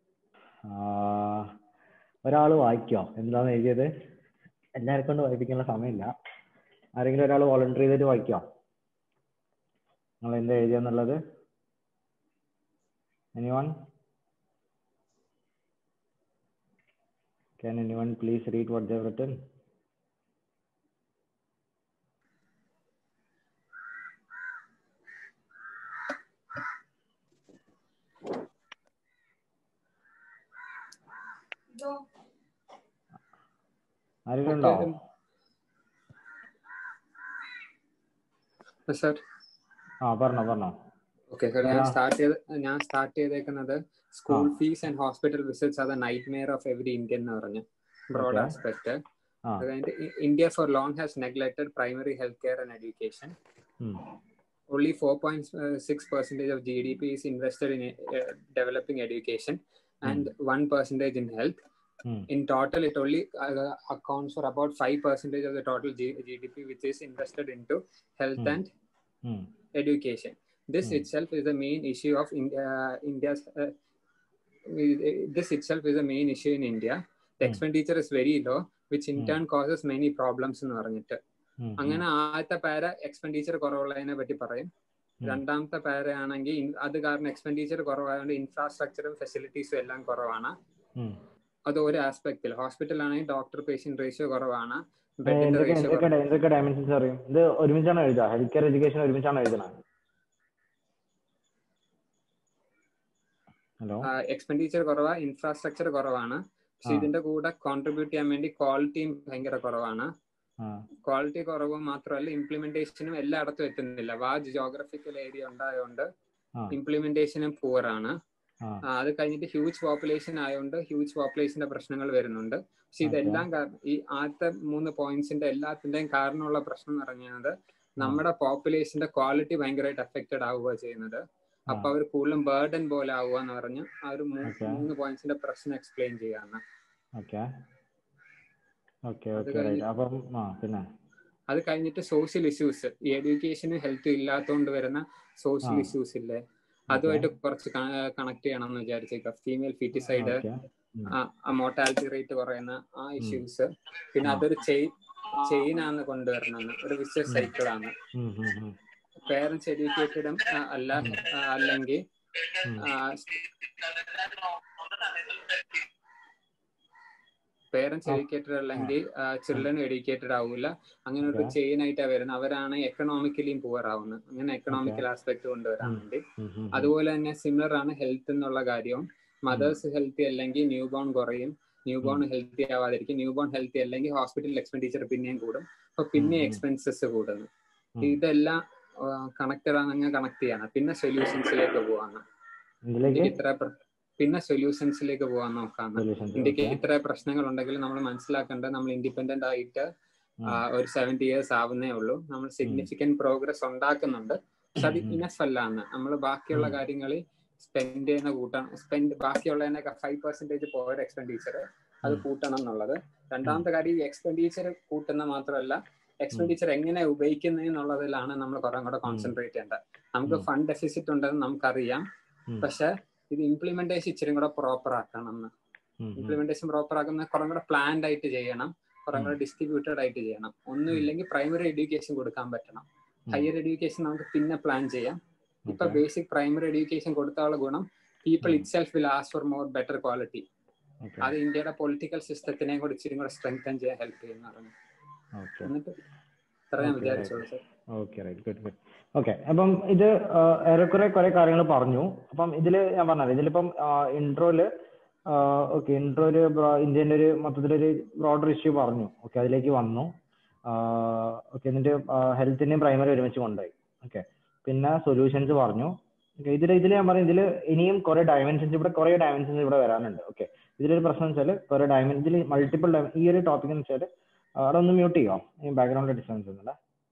Speaker 1: ഒരാൾ വായിക്കോ എന്താണ് എഴുതിയത് എല്ലാവരെ കൊണ്ട് വായിപ്പിക്കാനുള്ള സമയമില്ല ആരെങ്കിലും ഒരാൾ വോളണ്ടിയർ ചെയ്തിട്ട് വായിക്കോ നിങ്ങൾ എന്താ എഴുതിയെന്നുള്ളത് anyone Can anyone please read what they've written? ആരെങ്കിലും ഉണ്ടോ
Speaker 2: സർ
Speaker 1: ആ പറഞ്ഞോ പറഞ്ഞോ
Speaker 2: ഓക്കെ സർ ഞാൻ
Speaker 1: ആ.
Speaker 2: സ്റ്റാർട്ട് ചെയ്ത് ഞാൻ സ്റ്റാർട്ട് ചെയ്തേക്കുന്നത് school
Speaker 1: ah.
Speaker 2: Fees and hospital visits are the nightmare of every Indian എന്ന് പറഞ്ഞു ബ്രോഡ്
Speaker 1: Okay.
Speaker 2: ആസ്പെക്ട്
Speaker 1: ആ
Speaker 2: അത് കഴിഞ്ഞിട്ട് India for long has neglected primary health care and education
Speaker 1: ഉം.
Speaker 2: only 4.6 percentage of GDP is invested in uh, developing education and 1 percentage in health.
Speaker 1: ഉം.
Speaker 2: In total, it only uh, accounts for about 5 percentage of the total G- GDP, which is invested into health
Speaker 1: Hmm.
Speaker 2: and
Speaker 1: ഉം.
Speaker 2: education. This
Speaker 1: Hmm.
Speaker 2: itself is the main issue of India, India's. Uh, this itself is the main issue in India. The
Speaker 1: Hmm.
Speaker 2: expenditure is very low, which in
Speaker 1: Hmm.
Speaker 2: turn causes many problems എന്ന് പറഞ്ഞിട്ട്
Speaker 1: ഉം.
Speaker 2: അങ്ങനെ ആദ്യത്തെ പാര expenditure കുറവുള്ളതിനെ പറ്റി പറയും
Speaker 1: ഉം.
Speaker 2: രണ്ടാമത്തെ പാര ആണെങ്കിൽ ഇൻ- അത് കാരണം എക്സ്പെൻഡിച്ചർ കുറവായതുകൊണ്ട് ഇൻഫ്രാസ്ട്രക്ചറും ഫെസിലിറ്റീസും എല്ലാം കുറവാണ്
Speaker 1: ഉം.
Speaker 2: അത് ഒരു ആസ്പെക്റ്റിൽ ഹോസ്പിറ്റൽ ആണെങ്കിൽ ഡോക്ടർ പേഷ്യന്റ് റേഷ്യോ കുറവാണ്
Speaker 1: ഏ,
Speaker 2: ബെഡിന്റെ
Speaker 1: എന്തൊക്കെ
Speaker 2: റേഷ്യോ
Speaker 1: എന്തൊക്കെ എന്തൊക്കെ ഡയമെൻഷൻസ് അറിയും ഇത് ഒരുമിച്ചാണ് എഴുതുക ഹെൽത്ത് കെയർ എഡ്യൂക്കേഷൻ ഒരുമിച്ചാണ് എഴുതണത് ഹലോ
Speaker 2: എക്സ്പെൻഡിച്ചർ കുറവാ ഇൻഫ്രാസ്ട്രക്ചർ കുറവാണ് പക്ഷെ
Speaker 1: ആ.
Speaker 2: ഇതിന്റെ കൂടെ കോൺട്രിബ്യൂട്ട് ചെയ്യാൻ വേണ്ടി ക്വാളിറ്റിയും ഭയങ്കര കുറവാണ്
Speaker 1: ആ
Speaker 2: ക്വാളിറ്റി കുറവ് മാത്രമല്ല ഇംപ്ലിമെന്റേഷനും എല്ലായിടത്തും എത്തുന്നില്ല വാജ് ജോഗ്രഫിക്കൽ ഏരിയ ഉണ്ടായതുകൊണ്ട്
Speaker 1: ആ
Speaker 2: ഇംപ്ലിമെന്റേഷനും പൂർ ആണ്
Speaker 1: ആ
Speaker 2: ആ, അത് കഴിഞ്ഞിട്ട് ഹ്യൂജ് പോപ്പുലേഷൻ ആയതുകൊണ്ട് ഹ്യൂജ് പോപ്പുലേഷന്റെ പ്രശ്നങ്ങൾ വരുന്നുണ്ട് പക്ഷെ ഇതെല്ലാം കാരണം ഈ ആദ്യത്തെ മൂന്ന് പോയിന്റ്സിന്റെ എല്ലാത്തിന്റെയും കാരണമുള്ള പ്രശ്നം എന്ന് പറയുന്നത് നമ്മുടെ പോപ്പുലേഷന്റെ ക്വാളിറ്റി ഭയങ്കരമായിട്ട് അഫക്റ്റഡ് ആവുക ചെയ്യുന്നത് അപ്പൊ അവർ കൂടുതലും ബേർഡൻ പോലെ ആവുക എന്ന് പറഞ്ഞ് ആ ഒരു മൂ-
Speaker 1: Okay.
Speaker 2: മൂന്ന് പോയിന്റ്സിന്റെ പ്രശ്നം എക്സ്പ്ലെയിൻ ചെയ്യാന്ന്
Speaker 1: ഓക്കെ ഓക്കെ
Speaker 2: അത്
Speaker 1: ഓക്കെ
Speaker 2: കഴിഞ്ഞ്
Speaker 1: റൈറ്റ് അപ്പം ആ പിന്നെ
Speaker 2: അത് കഴിഞ്ഞിട്ട് സോഷ്യൽ ഇഷ്യൂസ് ഈ എഡ്യൂക്കേഷനും ഹെൽത്തും ഇല്ലാത്തതുകൊണ്ട് വരുന്ന സോഷ്യൽ
Speaker 1: ആ.
Speaker 2: ഇഷ്യൂസ് ഇല്ലേ അതുമായിട്ട് കുറച്ച് കണക്ട് ചെയ്യണം എന്ന് വിചാരിച്ചേക്കാം female foeticide
Speaker 1: okay
Speaker 2: mortality rate കുറയുന്ന ആ ഇഷ്യൂസ് പിന്നെ
Speaker 1: ആ.
Speaker 2: അതൊരു ചെയിൻ ചെയിൻ ആണ് കൊണ്ടുവരണമെന്ന് ഒരു വിശ്വസ് സൈക്കിൾ ആണ് പേരൻസ് എഡ്യൂക്കേറ്റഡും അല്ല ആ, അല്ലെങ്കിൽ പേരൻസ്
Speaker 1: ആ.
Speaker 2: എഡ്യൂക്കേറ്റഡ് അല്ലെങ്കിൽ ചിൽഡ്രൻ എഡ്യൂക്കേറ്റഡ് ആവില്ല അങ്ങനെ ഒരു
Speaker 1: Okay.
Speaker 2: ചെയിൻ ആയിട്ടാണ് വരുന്നത് അവരാണ് എക്കണോമിക്കലിയും പുവർ ആവുന്നത് അങ്ങനെ എക്കണോമിക്കൽ ആസ്പെക്ട് കൊണ്ടുവരാൻ
Speaker 1: ഉം.
Speaker 2: വേണ്ടി അതുപോലെ തന്നെ സിമിലർ ആണ് ഹെൽത്ത് എന്നുള്ള കാര്യവും മദേഴ്സ് ഹെൽത്തി അല്ലെങ്കിൽ ന്യൂ ബോൺ കുറയും ന്യൂ ബോൺ ഹെൽത്തി ആവാതിരിക്കും ന്യൂ ബോൺ ഹെൽത്തി അല്ലെങ്കിൽ ഹോസ്പിറ്റൽ എക്സ്പെൻഡിച്ചർ പിന്നെയും കൂടും അപ്പൊ പിന്നെ
Speaker 1: ഉം.
Speaker 2: എക്സ്പെൻസസ് കൂടുന്നു
Speaker 1: ഉം.
Speaker 2: ഇതെല്ലാം കണക്റ്റഡ് ആണെങ്കിൽ കണക്ട് ചെയ്യണം പിന്നെ സൊല്യൂഷൻസിലേക്ക് പോവാന്ന്
Speaker 1: ഇതിലേക്ക്
Speaker 2: ഇന്ത്യക്ക് ഇത്ര പ്ര- പിന്നെ സൊല്യൂഷൻസിലേക്ക് പോവാൻ നോക്കാന്ന്
Speaker 1: സൊല്യൂഷൻസ്
Speaker 2: ഇന്ത്യക്ക് ഇത്ര പ്രശ്നങ്ങൾ ഉണ്ടെങ്കിൽ നമ്മൾ മനസ്സിലാക്കേണ്ടത് നമ്മൾ ഇൻഡിപെൻഡന്റ് ആയിട്ട് ആ, ഒരു സെവന്റി ഇയേഴ്സ് ആവുന്നേ ഉള്ളൂ നമ്മൾ സിഗ്നിഫിക്കന്റ് പ്രോഗ്രസ് ഉണ്ടാക്കുന്നുണ്ട് പക്ഷെ അത്
Speaker 1: ഉം.
Speaker 2: ഇനഫ് അല്ലാന്ന് നമ്മൾ ബാക്കിയുള്ള
Speaker 1: ഉം.
Speaker 2: കാര്യങ്ങളിൽ സ്പെൻഡ് ചെയ്യുന്ന കൂട്ടണം സ്പെൻഡ് ബാക്കിയുള്ളതിനൊക്കെ ഫൈവ് പെർസെന്റേജ് പോയ എക്സ്പെൻഡിച്ചർ അത്
Speaker 1: ഉം.
Speaker 2: കൂട്ടണം എന്നുള്ളത് രണ്ടാമത്തെ കാര്യം ഈ എക്സ്പെൻഡിച്ചർ കൂട്ടുന്ന മാത്രമല്ല എക്സ്പെൻഡിച്ചർ എങ്ങനെ ഉപയോഗിക്കുന്നത് എന്നുള്ളതിലാണ് നമ്മൾ കുറെ കൂടെ കോൺസെൻട്രേറ്റ് ചെയ്യേണ്ടത് നമുക്ക്
Speaker 1: ഉം.
Speaker 2: ഫണ്ട് ഡെഫിസിറ്റ് ഉണ്ടെന്ന് നമുക്കറിയാം
Speaker 1: ഉം.
Speaker 2: പക്ഷെ ഇത് ഇംപ്ലിമെന്റേഷൻ ഇച്ചിരി കൂടെ പ്രോപ്പർ ആക്കണം എന്ന് ഇംപ്ലിമെന്റേഷൻ പ്രോപ്പർ ആക്കുന്ന കുറെ കൂടെ പ്ലാൻഡ് ആയിട്ട് ചെയ്യണം കുറെ കൂടെ ഡിസ്ട്രിബ്യൂട്ടഡ് ആയിട്ട് ചെയ്യണം ഒന്നും ഇല്ലെങ്കിൽ പ്രൈമറി എഡ്യൂക്കേഷൻ കൊടുക്കാൻ പറ്റണം ഹയർ എഡ്യൂക്കേഷൻ നമുക്ക് പിന്നെ പ്ലാൻ ചെയ്യാം ഇപ്പൊ ബേസിക് പ്രൈമറി എഡ്യൂക്കേഷൻ കൊടുത്താലുള്ള ഗുണം പീപ്പിൾ
Speaker 1: ഉം.
Speaker 2: Itself will ask for more better quality അത് ഇന്ത്യയുടെ പൊളിറ്റിക്കൽ സിസ്റ്റത്തിനെ കൂടി ഇച്ചിരി കൂടെ സ്ട്രെങ്തൻ ചെയ്യാൻ ഹെൽപ്പ് ചെയ്യുന്നതാണ്
Speaker 1: ഓക്കെ
Speaker 2: എന്നിട്ട് ഇത്ര ഞാൻ
Speaker 1: Okay,
Speaker 2: വിചാരിച്ചോളൂ sir
Speaker 1: okay right good good okay അപ്പം ഇത് ആ, ഏറെക്കുറെ കുറെ കാര്യങ്ങൾ പറഞ്ഞു അപ്പം ഇതിൽ ഞാൻ പറഞ്ഞത് ഇതിലിപ്പം ഇൻട്രോയില് ഓക്കെ ഇൻട്രോ ഒരു ഇന്ത്യൻ്റെ ഒരു മൊത്തത്തിലൊരു ബ്രോഡർ ഇഷ്യൂ പറഞ്ഞു ഓക്കെ അതിലേക്ക് വന്നു ഓക്കെ എന്നിട്ട് ഹെൽത്തിൻ്റെയും പ്രൈമറി ഒരുമിച്ച് കൊണ്ടുപോയി ഓക്കെ പിന്നെ സൊല്യൂഷൻസ് പറഞ്ഞു ഓക്കെ ഇതിൽ ഇതിൽ ഞാൻ പറയും ഇതിൽ ഇനിയും കുറെ ഡയമെൻഷൻസ് ഇവിടെ കുറെ ഡയമെൻഷൻസ് ഇവിടെ വരാനുണ്ട് ഓക്കെ ഇതിലൊരു പ്രശ്നം വെച്ചാൽ കുറെ ഡയമെൻ ഇതിൽ മൾട്ടിപ്പിൾ ഈ ഒരു ടോപ്പിക് എന്ന് വെച്ചാൽ അവിടെ ഒന്ന് മ്യൂട്ട് ചെയ്യോ ഈ ബാക്ക്ഗ്രൗണ്ടിൽ ഡിസ്റ്റർബൻസ് ഒന്നുമില്ല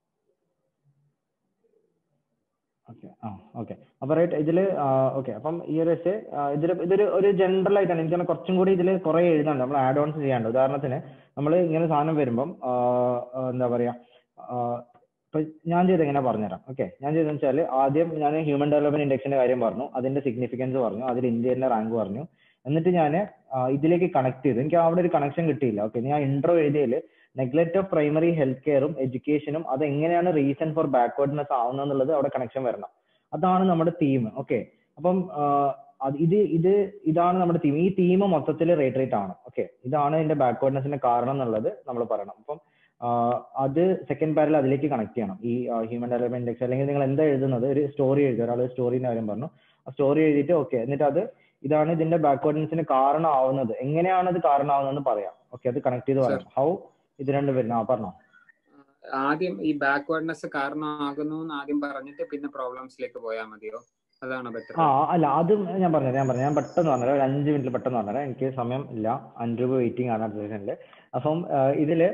Speaker 1: ഓക്കെ ആ ഓക്കെ അപ്പൊ റൈറ്റ് ഇതില് ഓക്കെ അപ്പം ഈ ഒരു എസ് ഇതിൽ ഇതൊരു ഒരു ജനറൽ ആയിട്ടാണ് എനിക്ക് തോന്നുന്നു കുറച്ചും കൂടി ഇതിൽ കുറെ എഴുതാണ്ട് നമ്മൾ ആഡ് ഓൺസ് ചെയ്യാണ്ട് ഉദാഹരണത്തിന് നമ്മൾ ഇങ്ങനെ സാധനം വരുമ്പം ആ, ആ, എന്താ പറയാ ആ, ഇപ്പൊ ഞാൻ ചെയ്ത് എങ്ങനെ പറഞ്ഞുതരാം ഓക്കെ ഞാൻ ചെയ്തെന്ന് വെച്ചാൽ ആദ്യം ഞാൻ ഹ്യൂമൻ ഡെവലപ്മെന്റ് ഇൻഡെക്സിന്റെ കാര്യം പറഞ്ഞു അതിന്റെ സിഗ്നിഫിക്കൻസ് പറഞ്ഞു അതിൽ ഇന്ത്യയുടെ റാങ്ക് പറഞ്ഞു എന്നിട്ട് ഞാൻ ഇതിലേക്ക് കണക്ട് ചെയ്തു എനിക്ക് അവിടെ ഒരു കണക്ഷൻ കിട്ടിയില്ല ഓക്കെ ഞാൻ ഇൻട്രോ എഴുതിയതിൽ നെഗ്ലക്ട് ഓഫ് പ്രൈമറി ഹെൽത്ത് കെയറും എഡ്യൂക്കേഷനും അത് എങ്ങനെയാണ് റീസൺ ഫോർ ബാക്ക്വേർഡ്നെസ് ആവുന്നത് അവിടെ കണക്ഷൻ വരണം അതാണ് നമ്മുടെ തീം ഓക്കെ അപ്പം ആ, അത് ഇത് ഇത് ഇതാണ് നമ്മുടെ തീം ഈ തീം മൊത്തത്തിൽ റേറ്റ് റേറ്റ് ആണ് ഓക്കെ ഇതാണ് ഇതിന്റെ ബാക്ക്വേർഡ്നെസിന്റെ കാരണം എന്നുള്ളത് നമ്മൾ പറയണം അപ്പം ആ, അത് സെക്കൻഡ് പാരൽ അതിലേക്ക് കണക്ട് ചെയ്യണം ഈ ഹ്യൂമൻ ഡെവലപ്മെന്റ് ഇൻഡെക്സ് അല്ലെങ്കിൽ നിങ്ങൾ എന്താ എഴുതുന്നത് ഒരു സ്റ്റോറി എഴുതുക ഒരാൾ സ്റ്റോറിന്റെ കാര്യം പറഞ്ഞു ആ സ്റ്റോറി എഴുതിയിട്ട് ഓക്കെ എന്നിട്ട് അത് ഇതാണ് ഇതിന്റെ ബാക്ക്വേർഡ്നെസിന് കാരണമാവുന്നത് എങ്ങനെയാണ് ഇത് കാരണമാവുന്നതെന്ന് പറയാം ഓക്കെ അത് കണക്ട് ചെയ്ത് പറയാം ഹൗ ഇത് രണ്ടും വരുന്ന ആ പറഞ്ഞോ
Speaker 2: ആദ്യം ഈ ബാക്ക്വേർഡ്നെസ് കാരണമാകുന്നു എന്ന് ആദ്യം പറഞ്ഞിട്ട് പിന്നെ പ്രോബ്ലംസിലേക്ക് പോയാൽ മതിയോ അതാണ് ബെറ്റർ
Speaker 1: ആ അല്ല അതും ഞാൻ പറഞ്ഞുതരാം ഞാൻ പറഞ്ഞു ഞാൻ പെട്ടെന്ന് പറഞ്ഞുതരാം ഒരു അഞ്ച് മിനിറ്റിൽ പെട്ടെന്ന് പറഞ്ഞുതരാം എനിക്ക് സമയം ഇല്ല അഞ്ച് രൂപ വെയിറ്റിംഗ് ആണ് അടുത്ത സെഷനിൽ അപ്പം ആ, ഇതില്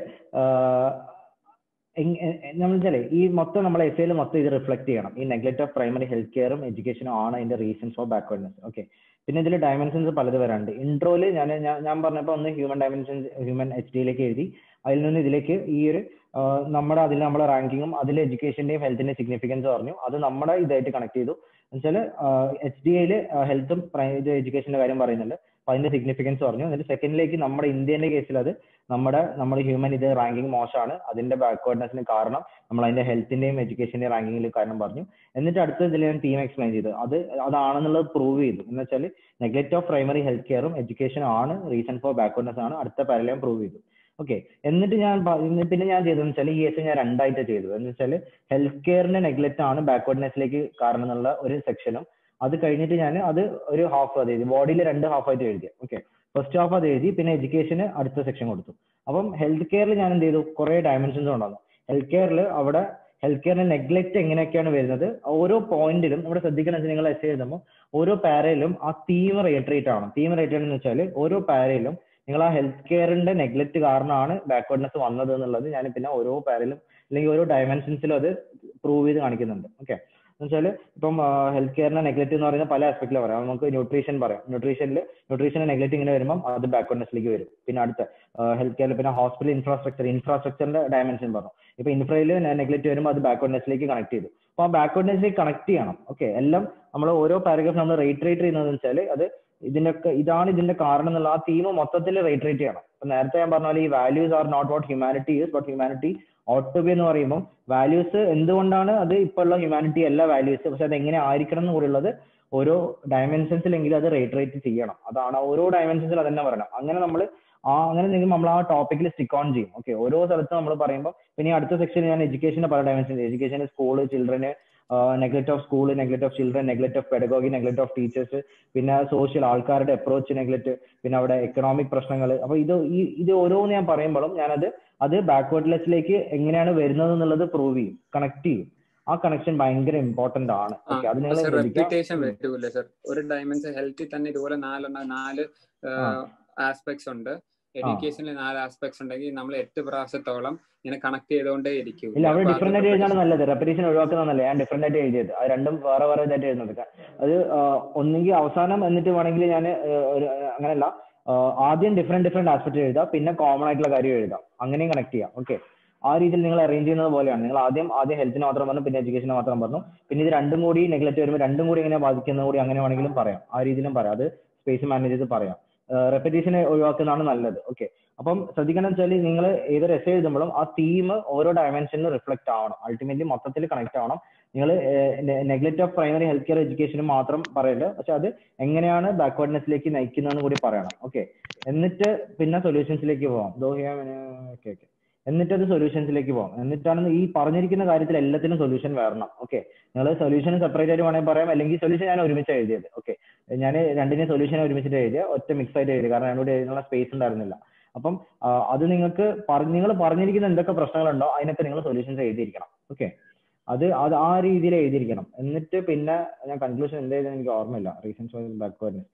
Speaker 1: നമ്മൾ വെച്ചാലേ ഈ മൊത്തം നമ്മൾ എസ് ഐയിൽ മൊത്തം ഇത് റിഫ്ലക്ട് ചെയ്യണം ഈ നെഗ്ലക്ട് ഓഫ് പ്രൈമറി ഹെൽത്ത് കെയറും എഡ്യൂക്കേഷനും ആണ് അതിന്റെ റീസൺസ് ഫോർ ബാക്ക്വേർഡ്നെസ് ഓക്കെ പിന്നെ ഇതിൽ ഡയമെൻഷൻസ് പലത് വരാനുണ്ട് ഇൻട്രോയില് ഞാൻ ഞാൻ- ഞാൻ പറഞ്ഞപ്പോൾ ഒന്ന് ഹ്യൂമൻ ഡയമെൻഷൻസ് ഹ്യൂമൻ എച്ച് ഡിയിലേക്ക് എഴുതി അതിൽ നിന്ന് ഇതിലേക്ക് ഈ ഒരു ആ, നമ്മുടെ അതിൽ നമ്മുടെ റാങ്കിങ്ങും അതിൽ എഡ്യൂക്കേഷന്റെയും ഹെൽത്തിന്റെയും സിഗ്നിഫിക്കൻസ് പറഞ്ഞു അത് നമ്മുടെ ഇതായിട്ട് കണക്ട് ചെയ്തു എന്നുവെച്ചാൽ എച്ച് ഡി ഐയിൽ ഹെൽത്തും ഇത് എഡ്യൂക്കേഷന്റെ കാര്യം പറയുന്നുണ്ട് അപ്പൊ അതിന്റെ സിഗ്നിഫിക്കൻസ് പറഞ്ഞു എന്നിട്ട് സെക്കൻഡിലേക്ക് നമ്മുടെ ഇന്ത്യന്റെ കേസിൽ അത് നമ്മുടെ നമ്മുടെ ഹ്യൂമൻ ഇത് റാങ്കിങ് മോശമാണ് അതിന്റെ ബാക്ക്വേർഡ്നെസ്സിന് കാരണം നമ്മൾ അതിന്റെ ഹെൽത്തിന്റെയും എഡ്യൂക്കേഷന്റെയും റാങ്കിങ്ങിൽ കാരണം പറഞ്ഞു എന്നിട്ട് അടുത്ത ഇതിൽ ഞാൻ ടീം എക്സ്പ്ലെയിൻ ചെയ്തു അത് അതാണെന്നുള്ളത് പ്രൂവ് ചെയ്തു എന്ന് വെച്ചാൽ നെഗ്ലക്ട് ഓഫ് പ്രൈമറി ഹെൽത്ത് കെയറും എഡ്യൂക്കേഷനും ആണ് റീസൺ ഫോർ ബാക്ക്വേർഡ്നെസ് ആണ് അടുത്ത പാരലയം പ്രൂവ് ചെയ്തു ഓക്കെ എന്നിട്ട് ഞാൻ പ- ഇന്ന് പിന്നെ ഞാൻ ചെയ്തതെന്ന് വെച്ചാൽ ഈ കേസ് ഞാൻ രണ്ടായിട്ട് ചെയ്തു എന്ന് വെച്ചാൽ ഹെൽത്ത് കെയറിന്റെ നെഗ്ലക്ട് ആണ് ബാക്ക്വേർഡ്നെസ്സിലേക്ക് കാരണം എന്നുള്ള ഒരു സെക്ഷനും അത് കഴിഞ്ഞിട്ട് ഞാൻ അത് ഒരു ഹാഫ് അത് എഴുതി ബോഡിയിൽ രണ്ട് ഹാഫ് ആയിട്ട് എഴുതി ഓക്കെ ഫസ്റ്റ് ഹാഫ് അത് എഴുതി പിന്നെ എഡ്യൂക്കേഷന് അടുത്ത സെക്ഷൻ കൊടുത്തു അപ്പം ഹെൽത്ത് കെയറിൽ ഞാൻ എന്ത് ചെയ്തു കുറെ ഡയമെൻഷൻസ് കൊണ്ടുവന്നു ഹെൽത്ത് കെയറിൽ അവിടെ ഹെൽത്ത് കെയറിന്റെ നെഗ്ലക്ട് എങ്ങനെയൊക്കെയാണ് വരുന്നത് ഓരോ പോയിന്റിലും ഇവിടെ ശ്രദ്ധിക്കണം വെച്ചാൽ നിങ്ങൾ എസ് എഴുതുമ്പോൾ ഓരോ പാരയിലും ആ തീം റേറ്റ് ആണ് തീം റേറ്റ് എന്ന് വെച്ചാൽ ഓരോ പാരയിലും നിങ്ങൾ ആ ഹെൽത്ത് കെയറിന്റെ നെഗ്ലക്ട് കാരണമാണ് ബാക്ക്വേർഡ്നെസ് വന്നത് എന്നുള്ളത് ഞാൻ പിന്നെ ഓരോ പാരയിലും അല്ലെങ്കിൽ ഓരോ ഡയമെൻഷൻസിലും അത് പ്രൂവ് ചെയ്ത് കാണിക്കുന്നുണ്ട് ഓക്കെ എന്നുവെച്ചാൽ ഇപ്പം ഹെൽത്ത് കെയറിന്റെ നെഗ്ലക്ട് എന്ന് പറയുന്ന പല ആസ്പെക്റ്റിൽ പറയാം നമുക്ക് ന്യൂട്രീഷൻ പറയാം ന്യൂട്രീഷനിൽ ന്യൂട്രീഷന്റെ നെഗ്ലക്ട് ഇങ്ങനെ വരുമ്പോൾ അത് ബാക്ക്വേർഡ്നെസ്സിലേക്ക് വരും പിന്നെ അടുത്ത ഹെൽത്ത് കെയറിൽ പിന്നെ ഹോസ്പിറ്റൽ ഇൻഫ്രാസ്ട്രക്ചർ ഇൻഫ്രാസ്ട്രക്ചറിന്റെ ഡയമെൻഷൻ പറഞ്ഞു ഇപ്പൊ ഇൻഫ്രയിൽ നെഗ്ലക്ട് വരുമ്പോൾ അത് ബാക്ക്വേർഡ്നെസ്സിലേക്ക് കണക്ട് ചെയ്തു അപ്പൊ ആ ബാക്ക്വേർഡ്നെസ്സിലേക്ക് കണക്ട് ചെയ്യണം ഓക്കെ എല്ലാം നമ്മൾ ഓരോ പാരഗ്രാഫ് നമ്മൾ റേറ്റ് റേറ്റ് ചെയ്യുന്നത് വെച്ചാൽ അത് ഇതിനൊക്കെ ഇതാണ് ഇതിന്റെ കാരണം എന്നുള്ള ആ തീം മൊത്തത്തിൽ റേറ്റ് റേറ്റ് ചെയ്യണം ഇപ്പൊ നേരത്തെ ഞാൻ പറഞ്ഞ പോലെ ഈ values are not what humanity is but humanity ought to be എന്ന് പറയുമ്പോൾ വാല്യൂസ് എന്തുകൊണ്ടാണ് അത് ഇപ്പോൾ ഉള്ള ഹ്യൂമാനിറ്റി അല്ല വാല്യൂസ് പക്ഷെ അത് എങ്ങനെ ആയിരിക്കണം എന്ന് കൂടിയുള്ളത് ഓരോ ഡയമെൻഷൻസിലെങ്കിലും അത് റേറ്റ് റേറ്റ് ചെയ്യണം അതാണ് ഓരോ ഡയമെൻഷൻസിൽ അതന്നെ പറയണം അങ്ങനെ നമ്മൾ ആ അങ്ങനെ നിങ്ങൾ നമ്മൾ ആ ടോപ്പിക്കിൽ സ്റ്റിക്ക് ഓൺ ചെയ്യും ഓക്കെ ഓരോ സ്ഥലത്തും നമ്മൾ പറയുമ്പോൾ പിന്നെ ഈ അടുത്ത സെക്ഷനിൽ ഞാൻ എഡ്യൂക്കേഷന്റെ പല ഡയമെൻഷൻ എഡ്യൂക്കേഷൻ സ്കൂള് ചിൽഡ്രന് neglect of school neglect of children neglect of pedagogy neglect of teachers പിന്നെ സോഷ്യൽ ആൾക്കാരുടെ അപ്രോച്ച് നെഗ്ലക്ട് പിന്നെ അവിടെ എക്കണോമിക് പ്രശ്നങ്ങൾ അപ്പൊ ഇത് ഈ ഇത് ഓരോന്ന് ഞാൻ പറയുമ്പോഴും ഞാനത് അത് ബാക്ക്വേർഡ്ലെസ്സിലേക്ക് എങ്ങനെയാണ് വരുന്നത് എന്നുള്ളത് പ്രൂവ് ചെയ്യും കണക്ട് ചെയ്യും ആ കണക്ഷൻ ഭയങ്കര ഇമ്പോർട്ടന്റ് ആണ് ഓക്കെ അത് നിങ്ങൾ
Speaker 2: റെപ്യൂട്ടേഷൻ വരൂല്ലേ സർ ഒരു ഡയമെൻഷൻ ഹെൽത്തിൽ തന്നെ ഇതുപോലെ നാലെണ്ണം നാല് ആസ്പെക്ട്സ് ഉണ്ട് എഡ്യൂക്കേഷനിൽ നാല് ആസ്പെക്ട്സ് ഉണ്ടെങ്കിൽ നമ്മൾ എട്ട് പ്രാവശ്യത്തോളം ഇങ്ങനെ കണക്ട് ചെയ്തുകൊണ്ടേ ഇരിക്കും
Speaker 1: ഇല്ല അവിടെ ഡിഫറെന്റ് ആയിട്ട് എഴുതാണ് നല്ലത് റെപ്പറ്റീഷൻ ഒഴിവാക്കുന്നതല്ല ഞാൻ ഡിഫറെന്റ് ആയിട്ട് എഴുതിയത് അത് രണ്ടും വേറെ വേറെ ഇതായിട്ട് എഴുതുന്നത് അത് ഒന്നെങ്കിൽ അവസാനം എന്നിട്ട് വേണമെങ്കിൽ ഞാൻ ഒരു അങ്ങനെയല്ല ആദ്യം ഡിഫറെന്റ് ഡിഫറെന്റ് ആസ്പെക്ട് എഴുതാം പിന്നെ കോമൺ ആയിട്ടുള്ള കാര്യം എഴുതാം അങ്ങനെയും കണക്ട് ചെയ്യാം ഓക്കെ ആ രീതിയിൽ നിങ്ങൾ അറേഞ്ച് ചെയ്യുന്നത് പോലെയാണ് നിങ്ങൾ ആദ്യം ആദ്യം ഹെൽത്തിന് മാത്രം പറഞ്ഞു പിന്നെ എഡ്യൂക്കേഷന് മാത്രം പറഞ്ഞു പിന്നെ ഇത് രണ്ടും കൂടി നെഗ്ലക്ട് വരുമ്പോൾ രണ്ടും കൂടി എങ്ങനെ ബാധിക്കുന്നത് കൂടി അങ്ങനെ വേണമെങ്കിലും പറയാം ആ രീതിയിലും പറയാം അത് സ്പേസ് മാനേജ് ചെയ്ത് പറയാം റെപ്പറ്റീഷൻ ഒഴിവാക്കുന്നതാണ് നല്ലത് ഓക്കെ അപ്പം ശ്രദ്ധിക്കണം വെച്ചാൽ നിങ്ങൾ ഏതൊരു എസ് എഴുതുമ്പോഴും ആ തീം ഓരോ ഡയമെൻഷനിലും റിഫ്ലക്ട് ആവണം അൾട്ടിമേറ്റ്ലി മൊത്തത്തിൽ കണക്ട് ആവണം നിങ്ങൾ neglect of primary health care എഡ്യൂക്കേഷനും മാത്രം പറയരുത് പക്ഷെ അത് എങ്ങനെയാണ് ബാക്ക്വേർഡ്നെസ്സിലേക്ക് നയിക്കുന്നതെന്ന് കൂടി പറയണം ഓക്കെ എന്നിട്ട് പിന്നെ സൊല്യൂഷൻസിലേക്ക് പോവാം ഓക്കെ ഓക്കെ എന്നിട്ട് അത് സൊല്യൂഷൻസിലേക്ക് പോകാം എന്നിട്ടാണ് ഈ പറഞ്ഞിരിക്കുന്ന കാര്യത്തിൽ എല്ലാത്തിനും സൊല്യൂഷൻ വരണം ഓക്കെ നിങ്ങൾ സൊല്യൂഷൻ സെപ്പറേറ്റ് ആയിട്ട് വേണമെങ്കിൽ പറയാം അല്ലെങ്കിൽ സൊല്യൂഷൻ ഞാൻ ഒരുമിച്ച് എഴുതിയത് ഓക്കെ ഞാൻ രണ്ടിനെ സൊല്യൂഷൻ ഒരുമിച്ചിട്ട് എഴുതിയ ഒറ്റ മിക്സ് ആയിട്ട് എഴുതി കാരണം എന്നോട് എഴുതാനുള്ള സ്പേസ് ഉണ്ടായിരുന്നില്ല അപ്പം അത് നിങ്ങൾക്ക് നിങ്ങൾ പറഞ്ഞിരിക്കുന്ന എന്തൊക്കെ പ്രശ്നങ്ങളുണ്ടോ അതിനൊക്കെ നിങ്ങൾ സൊല്യൂഷൻസ് എഴുതിയിരിക്കണം ഓക്കെ അത് അത് ആ രീതിയിൽ എഴുതിയിരിക്കണം എന്നിട്ട് പിന്നെ ഞാൻ കൺക്ലൂഷൻ എന്തായാലും എനിക്ക് ഓർമ്മയില്ല റീസൺസ് ഫോർ ബാക്ക്വേർഡ്നെസ്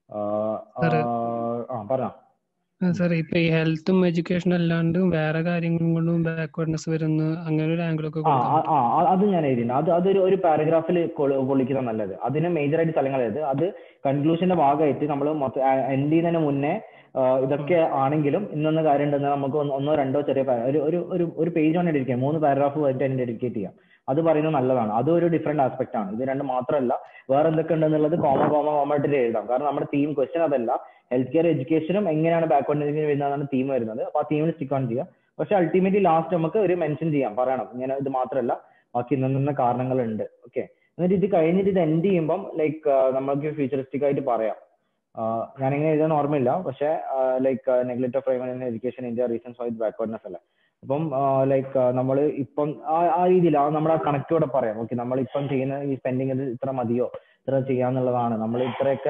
Speaker 1: ആ പറഞ്ഞോ
Speaker 3: സാർ ഇപ്പൊ ഈ ഹെൽത്തും എഡ്യൂക്കേഷനും അല്ലാണ്ട് വേറെ കാര്യങ്ങളും കൊണ്ടും ബാക്ക്വേർഡ്നെസ് വരുന്ന അങ്ങനെ ഒരു ആംഗിളൊക്കെ
Speaker 1: ആ അത് ഞാൻ എഴുതിയിട്ടുണ്ട് അത് അതൊരു ഒരു പാരഗ്രാഫിൽ കൊള്ളിക്കുന്ന നല്ലത് അതിന് മേജർ ആയിട്ട് സ്ഥലങ്ങൾ എഴുതി അത് കൺക്ലൂഷന്റെ ഭാഗമായിട്ട് നമ്മൾ മൊത്തം എൻഡ് ചെയ്യുന്നതിന് മുന്നേ ഇതൊക്കെ ആണെങ്കിലും ഇന്നൊന്ന് കാര്യം ഉണ്ടെന്ന് നമുക്ക് ഒന്നോ രണ്ടോ ചെറിയ ഒരു ഒരു ഒരു ഒരു പേജ് ആണ് ഡെഡിക്കേറ്റ് മൂന്ന് പാരഗ്രാഫ് ആയിട്ട് അതിന് ഡെഡിക്കേറ്റ് ചെയ്യാം അത് പറയുന്നത് നല്ലതാണ് അതും ഒരു ഡിഫറെന്റ് ആസ്പെക്ട് ആണ് ഇത് രണ്ട് മാത്രമല്ല വേറെ എന്തൊക്കെ ഉണ്ടെന്നുള്ളത് കോമ കോമ കോമ ആയിട്ട് എഴുതാം കാരണം നമ്മുടെ തീം ക്വസ്റ്റ്യൻ അതല്ല ഹെൽത്ത് കെയർ എഡ്യൂക്കേഷനും എങ്ങനെയാണ് ബാക്ക്വേർഡ് വരുന്നതാണ് തീം വരുന്നത് അപ്പൊ ആ തീമിൽ സ്റ്റിക്ക് ഓൺ ചെയ്യുക പക്ഷെ അൾട്ടിമേറ്റ്ലി ലാസ്റ്റ് നമുക്ക് ഒരു മെൻഷൻ ചെയ്യാം പറയണം ഇങ്ങനെ ഇത് മാത്രമല്ല ബാക്കി ഇന്ന കാരണങ്ങളുണ്ട് ഓക്കെ എന്നിട്ട് ഇത് കഴിഞ്ഞിട്ട് ഇത് എൻഡ് ചെയ്യുമ്പം ലൈക്ക് നമ്മൾക്ക് ഫ്യൂച്ചറിസ്റ്റിക് ആയിട്ട് പറയാം ഞാൻ എങ്ങനെ എഴുതാൻ ഓർമ്മയില്ല പക്ഷെ like neglect of primary education India reasons for backwardness അല്ല അപ്പം ലൈക്ക് നമ്മൾ ഇപ്പം ആ രീതിയിൽ ആ നമ്മുടെ ആ കണക്റ്റോടെ പറയാം ഓക്കെ നമ്മൾ ഇപ്പം ചെയ്യുന്ന ഈ സ്പെൻഡിങ് ഇത് ഇത്ര മതിയോ ഇത്ര ചെയ്യാന്നുള്ളതാണ് നമ്മൾ ഇത്രയൊക്കെ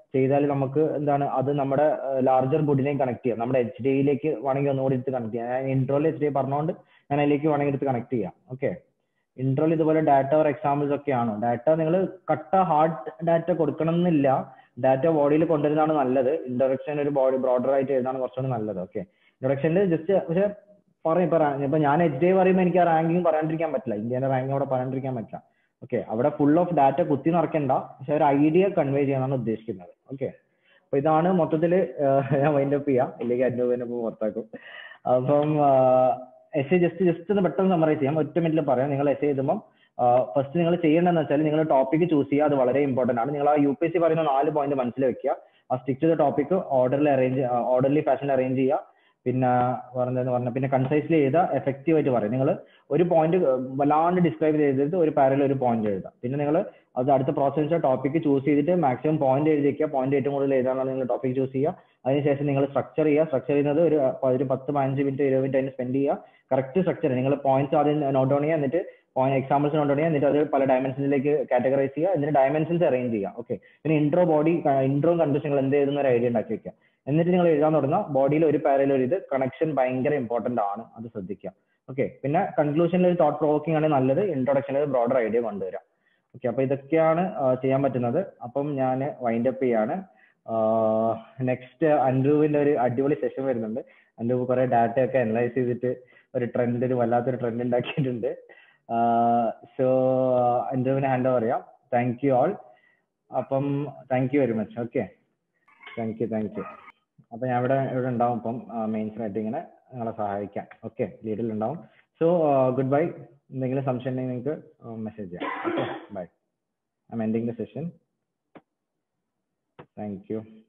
Speaker 1: ചെയ്താൽ നമുക്ക് എന്താണ് അത് നമ്മുടെ ലാർജർ ഗുഡിനെയും കണക്ട് ചെയ്യാം നമ്മുടെ എച്ച് ഡി ഐയിലേക്ക് വേണമെങ്കിൽ ഒന്നുകൂടി എടുത്ത് കണക്ട് ചെയ്യാം ഞാൻ ഇൻട്രോയിൽ എച്ച് ഡി പറഞ്ഞുകൊണ്ട് ഞാൻ അതിലേക്ക് വേണമെങ്കിൽ എടുത്ത് കണക്ട് ചെയ്യാം ഓക്കെ ഇൻട്രോയിൽ ഇതുപോലെ ഡാറ്റ ഓർ എക്സാമ്പിൾസ് ഒക്കെയാണ് ഡാറ്റ നിങ്ങൾ കട്ട ഹാർഡ് ഡാറ്റ കൊടുക്കണം എന്നില്ല ഡാറ്റ ബോഡിയിൽ കൊണ്ടുവരുന്നതാണ് നല്ലത് ഇൻട്രൊഡക്ഷൻ ഒരു ബോഡി ബ്രോഡർ ആയിട്ട് എഴുതാണ് കുറച്ചുകൂടി നല്ലത് ഓക്കെ ഇൻട്രൊഡക്ഷനിൽ ജസ്റ്റ് പക്ഷെ പറയും ഇപ്പൊ റാ- ഇപ്പൊ ഞാൻ എച്ച് ഡി പറയുമ്പോൾ എനിക്ക് ആ റാങ്കിങ് പറയാണ്ടിരിക്കാൻ പറ്റില്ല ഇന്ത്യയുടെ റാങ്കിങ് അവിടെ പറയാണ്ടിരിക്കാൻ പറ്റില്ല ഓക്കെ അവിടെ ഫുൾ ഓഫ് ഡാറ്റ കുത്തി നിറയ്ക്കണ്ട പക്ഷെ ഒരു ഐഡിയ കൺവേ ചെയ്യാനാണ് ഉദ്ദേശിക്കുന്നത് ഓക്കെ അപ്പൊ ഇതാണ് മൊത്തത്തിൽ ഞാൻ വൈൻഡ് അപ്പ് ചെയ്യാം ഇല്ലെങ്കിൽ അന്വേഷണം ഇപ്പോൾ പുറത്താക്കും അപ്പം എസ് എ ജസ്റ്റ് ജസ്റ്റ് ഒന്ന് പെട്ടെന്ന് സമ്മറൈസ് ചെയ്യാം ഒറ്റ മിനിറ്റിൽ പറയാം നിങ്ങൾ എസ് എഴുതുമ്പോൾ ഫസ്റ്റ് നിങ്ങൾ ചെയ്യേണ്ടതെന്ന് വെച്ചാൽ നിങ്ങൾ ടോപ്പിക് ചൂസ് ചെയ്യുക അത് വളരെ ഇമ്പോർട്ടന്റ് ആണ് നിങ്ങൾ ആ യു പി എസ് സി പറയുന്ന നാല് പോയിന്റ് മനസ്സിൽ വെക്കുക ആ സ്റ്റിക്ക് ടു ദ ടോപ്പിക് ഓർഡറിൽ അറേഞ്ച് ഓർഡർലി ഫാഷനിൽ അറേഞ്ച് ചെയ്യുക പിന്നെ പറഞ്ഞതെന്ന് പറഞ്ഞാൽ പിന്നെ കൺസൈസ്ലി ചെയ്ത എഫക്റ്റീവ് ആയിട്ട് പറയും നിങ്ങൾ ഒരു പോയിന്റ് വല്ലാണ്ട് ഡിസ്ക്രൈബ് ചെയ്തിട്ട് ഒരു പാരയിൽ ഒരു പോയിന്റ് എഴുതാം പിന്നെ നിങ്ങൾ അത് അടുത്ത പ്രോസസ് ടോപ്പിക് ചൂസ് ചെയ്തിട്ട് മാക്സിമം പോയിന്റ് എഴുതി വെക്കുക പോയിന്റ് ഏറ്റവും കൂടുതൽ ഏതാണെന്ന് നിങ്ങൾ ടോപ്പിക് ചൂസ് ചെയ്യുക അതിനുശേഷം നിങ്ങൾ സ്ട്രക്ചർ ചെയ്യുക സ്ട്രക്ചർ ചെയ്യുന്നത് ഒരു ഒരു പത്ത് പതിനഞ്ച് മിനിറ്റ് ഇരുപത് മിനിറ്റ് അതിന് സ്പെൻഡ് ചെയ്യുക കറക്റ്റ് സ്ട്രക്ചർ നിങ്ങൾ പോയിന്റ്സ് ആദ്യം നോട്ട് ഡൗൺ ചെയ്യുക എന്നിട്ട് പോയിന്റ് എക്സാമ്പിൾസ് നോട്ട് ഡൗൺ ചെയ്യുക എന്നിട്ട് അത് പല ഡയമെൻഷനിലേക്ക് കാറ്റഗറൈസ് ചെയ്യുക എന്നിട്ട് ഡയമെൻഷൻസ് അറേഞ്ച് ചെയ്യുക ഓക്കെ പിന്നെ ഇൻട്രോ ബോഡി ഇൻട്രോ കണ്ടീഷൻ നിങ്ങൾ എന്ത് എഴുതുന്ന ഒരു ഐഡിയ ഉണ്ടാക്കി വെക്കുക എന്നിട്ട് നിങ്ങൾ എഴുതാൻ തുടങ്ങുക ബോഡിയിൽ ഒരു പാരയിൽ ഒരു ഇത് കണക്ഷൻ ഭയങ്കര ഇമ്പോർട്ടന്റ് ആണ് അത് ശ്രദ്ധിക്കുക ഓക്കെ പിന്നെ കൺക്ലൂഷനിൽ ഒരു തോട്ട് പ്രൊവോക്കിംഗ് ആണ് നല്ലത് ഇൻട്രൊഡക്ഷനിൽ ഒരു ബ്രോഡർ ഐഡിയ കൊണ്ടുവരാം ഓക്കെ അപ്പൊ ഇതൊക്കെയാണ് ആ, ചെയ്യാൻ പറ്റുന്നത് അപ്പം ഞാൻ വൈൻഡ് അപ്പ് ചെയ്യാണ് നെക്സ്റ്റ് അൻഡ്രൂവിന്റെ ഒരു അടിപൊളി സെഷൻ വരുന്നുണ്ട് അൻഡ്രൂ കുറെ ഡാറ്റ ഒക്കെ അനലൈസ് ചെയ്തിട്ട് ഒരു ട്രെൻഡ് ഒരു വല്ലാത്തൊരു ട്രെൻഡ് ഉണ്ടാക്കിയിട്ടുണ്ട് സോ അൻഡ്രൂവിന് ഹാൻഡ് ഓവർ ചെയ്യാം താങ്ക് യു ആൾ അപ്പം thank you very much okay thank you thank you അപ്പൊ ഞാൻ ഇവിടെ ഇവിടെ ഉണ്ടാവും ഇപ്പം മെയിൻസിനായിട്ട് ഇങ്ങനെ നിങ്ങളെ സഹായിക്കാം ഓക്കെ ലീഡിൽ ഉണ്ടാവും സോ ഗുഡ് ബൈ എന്തെങ്കിലും സംശയം ഉണ്ടെങ്കിൽ നിങ്ങൾക്ക് മെസ്സേജ് ചെയ്യാം okay bye I'm ending the session thank U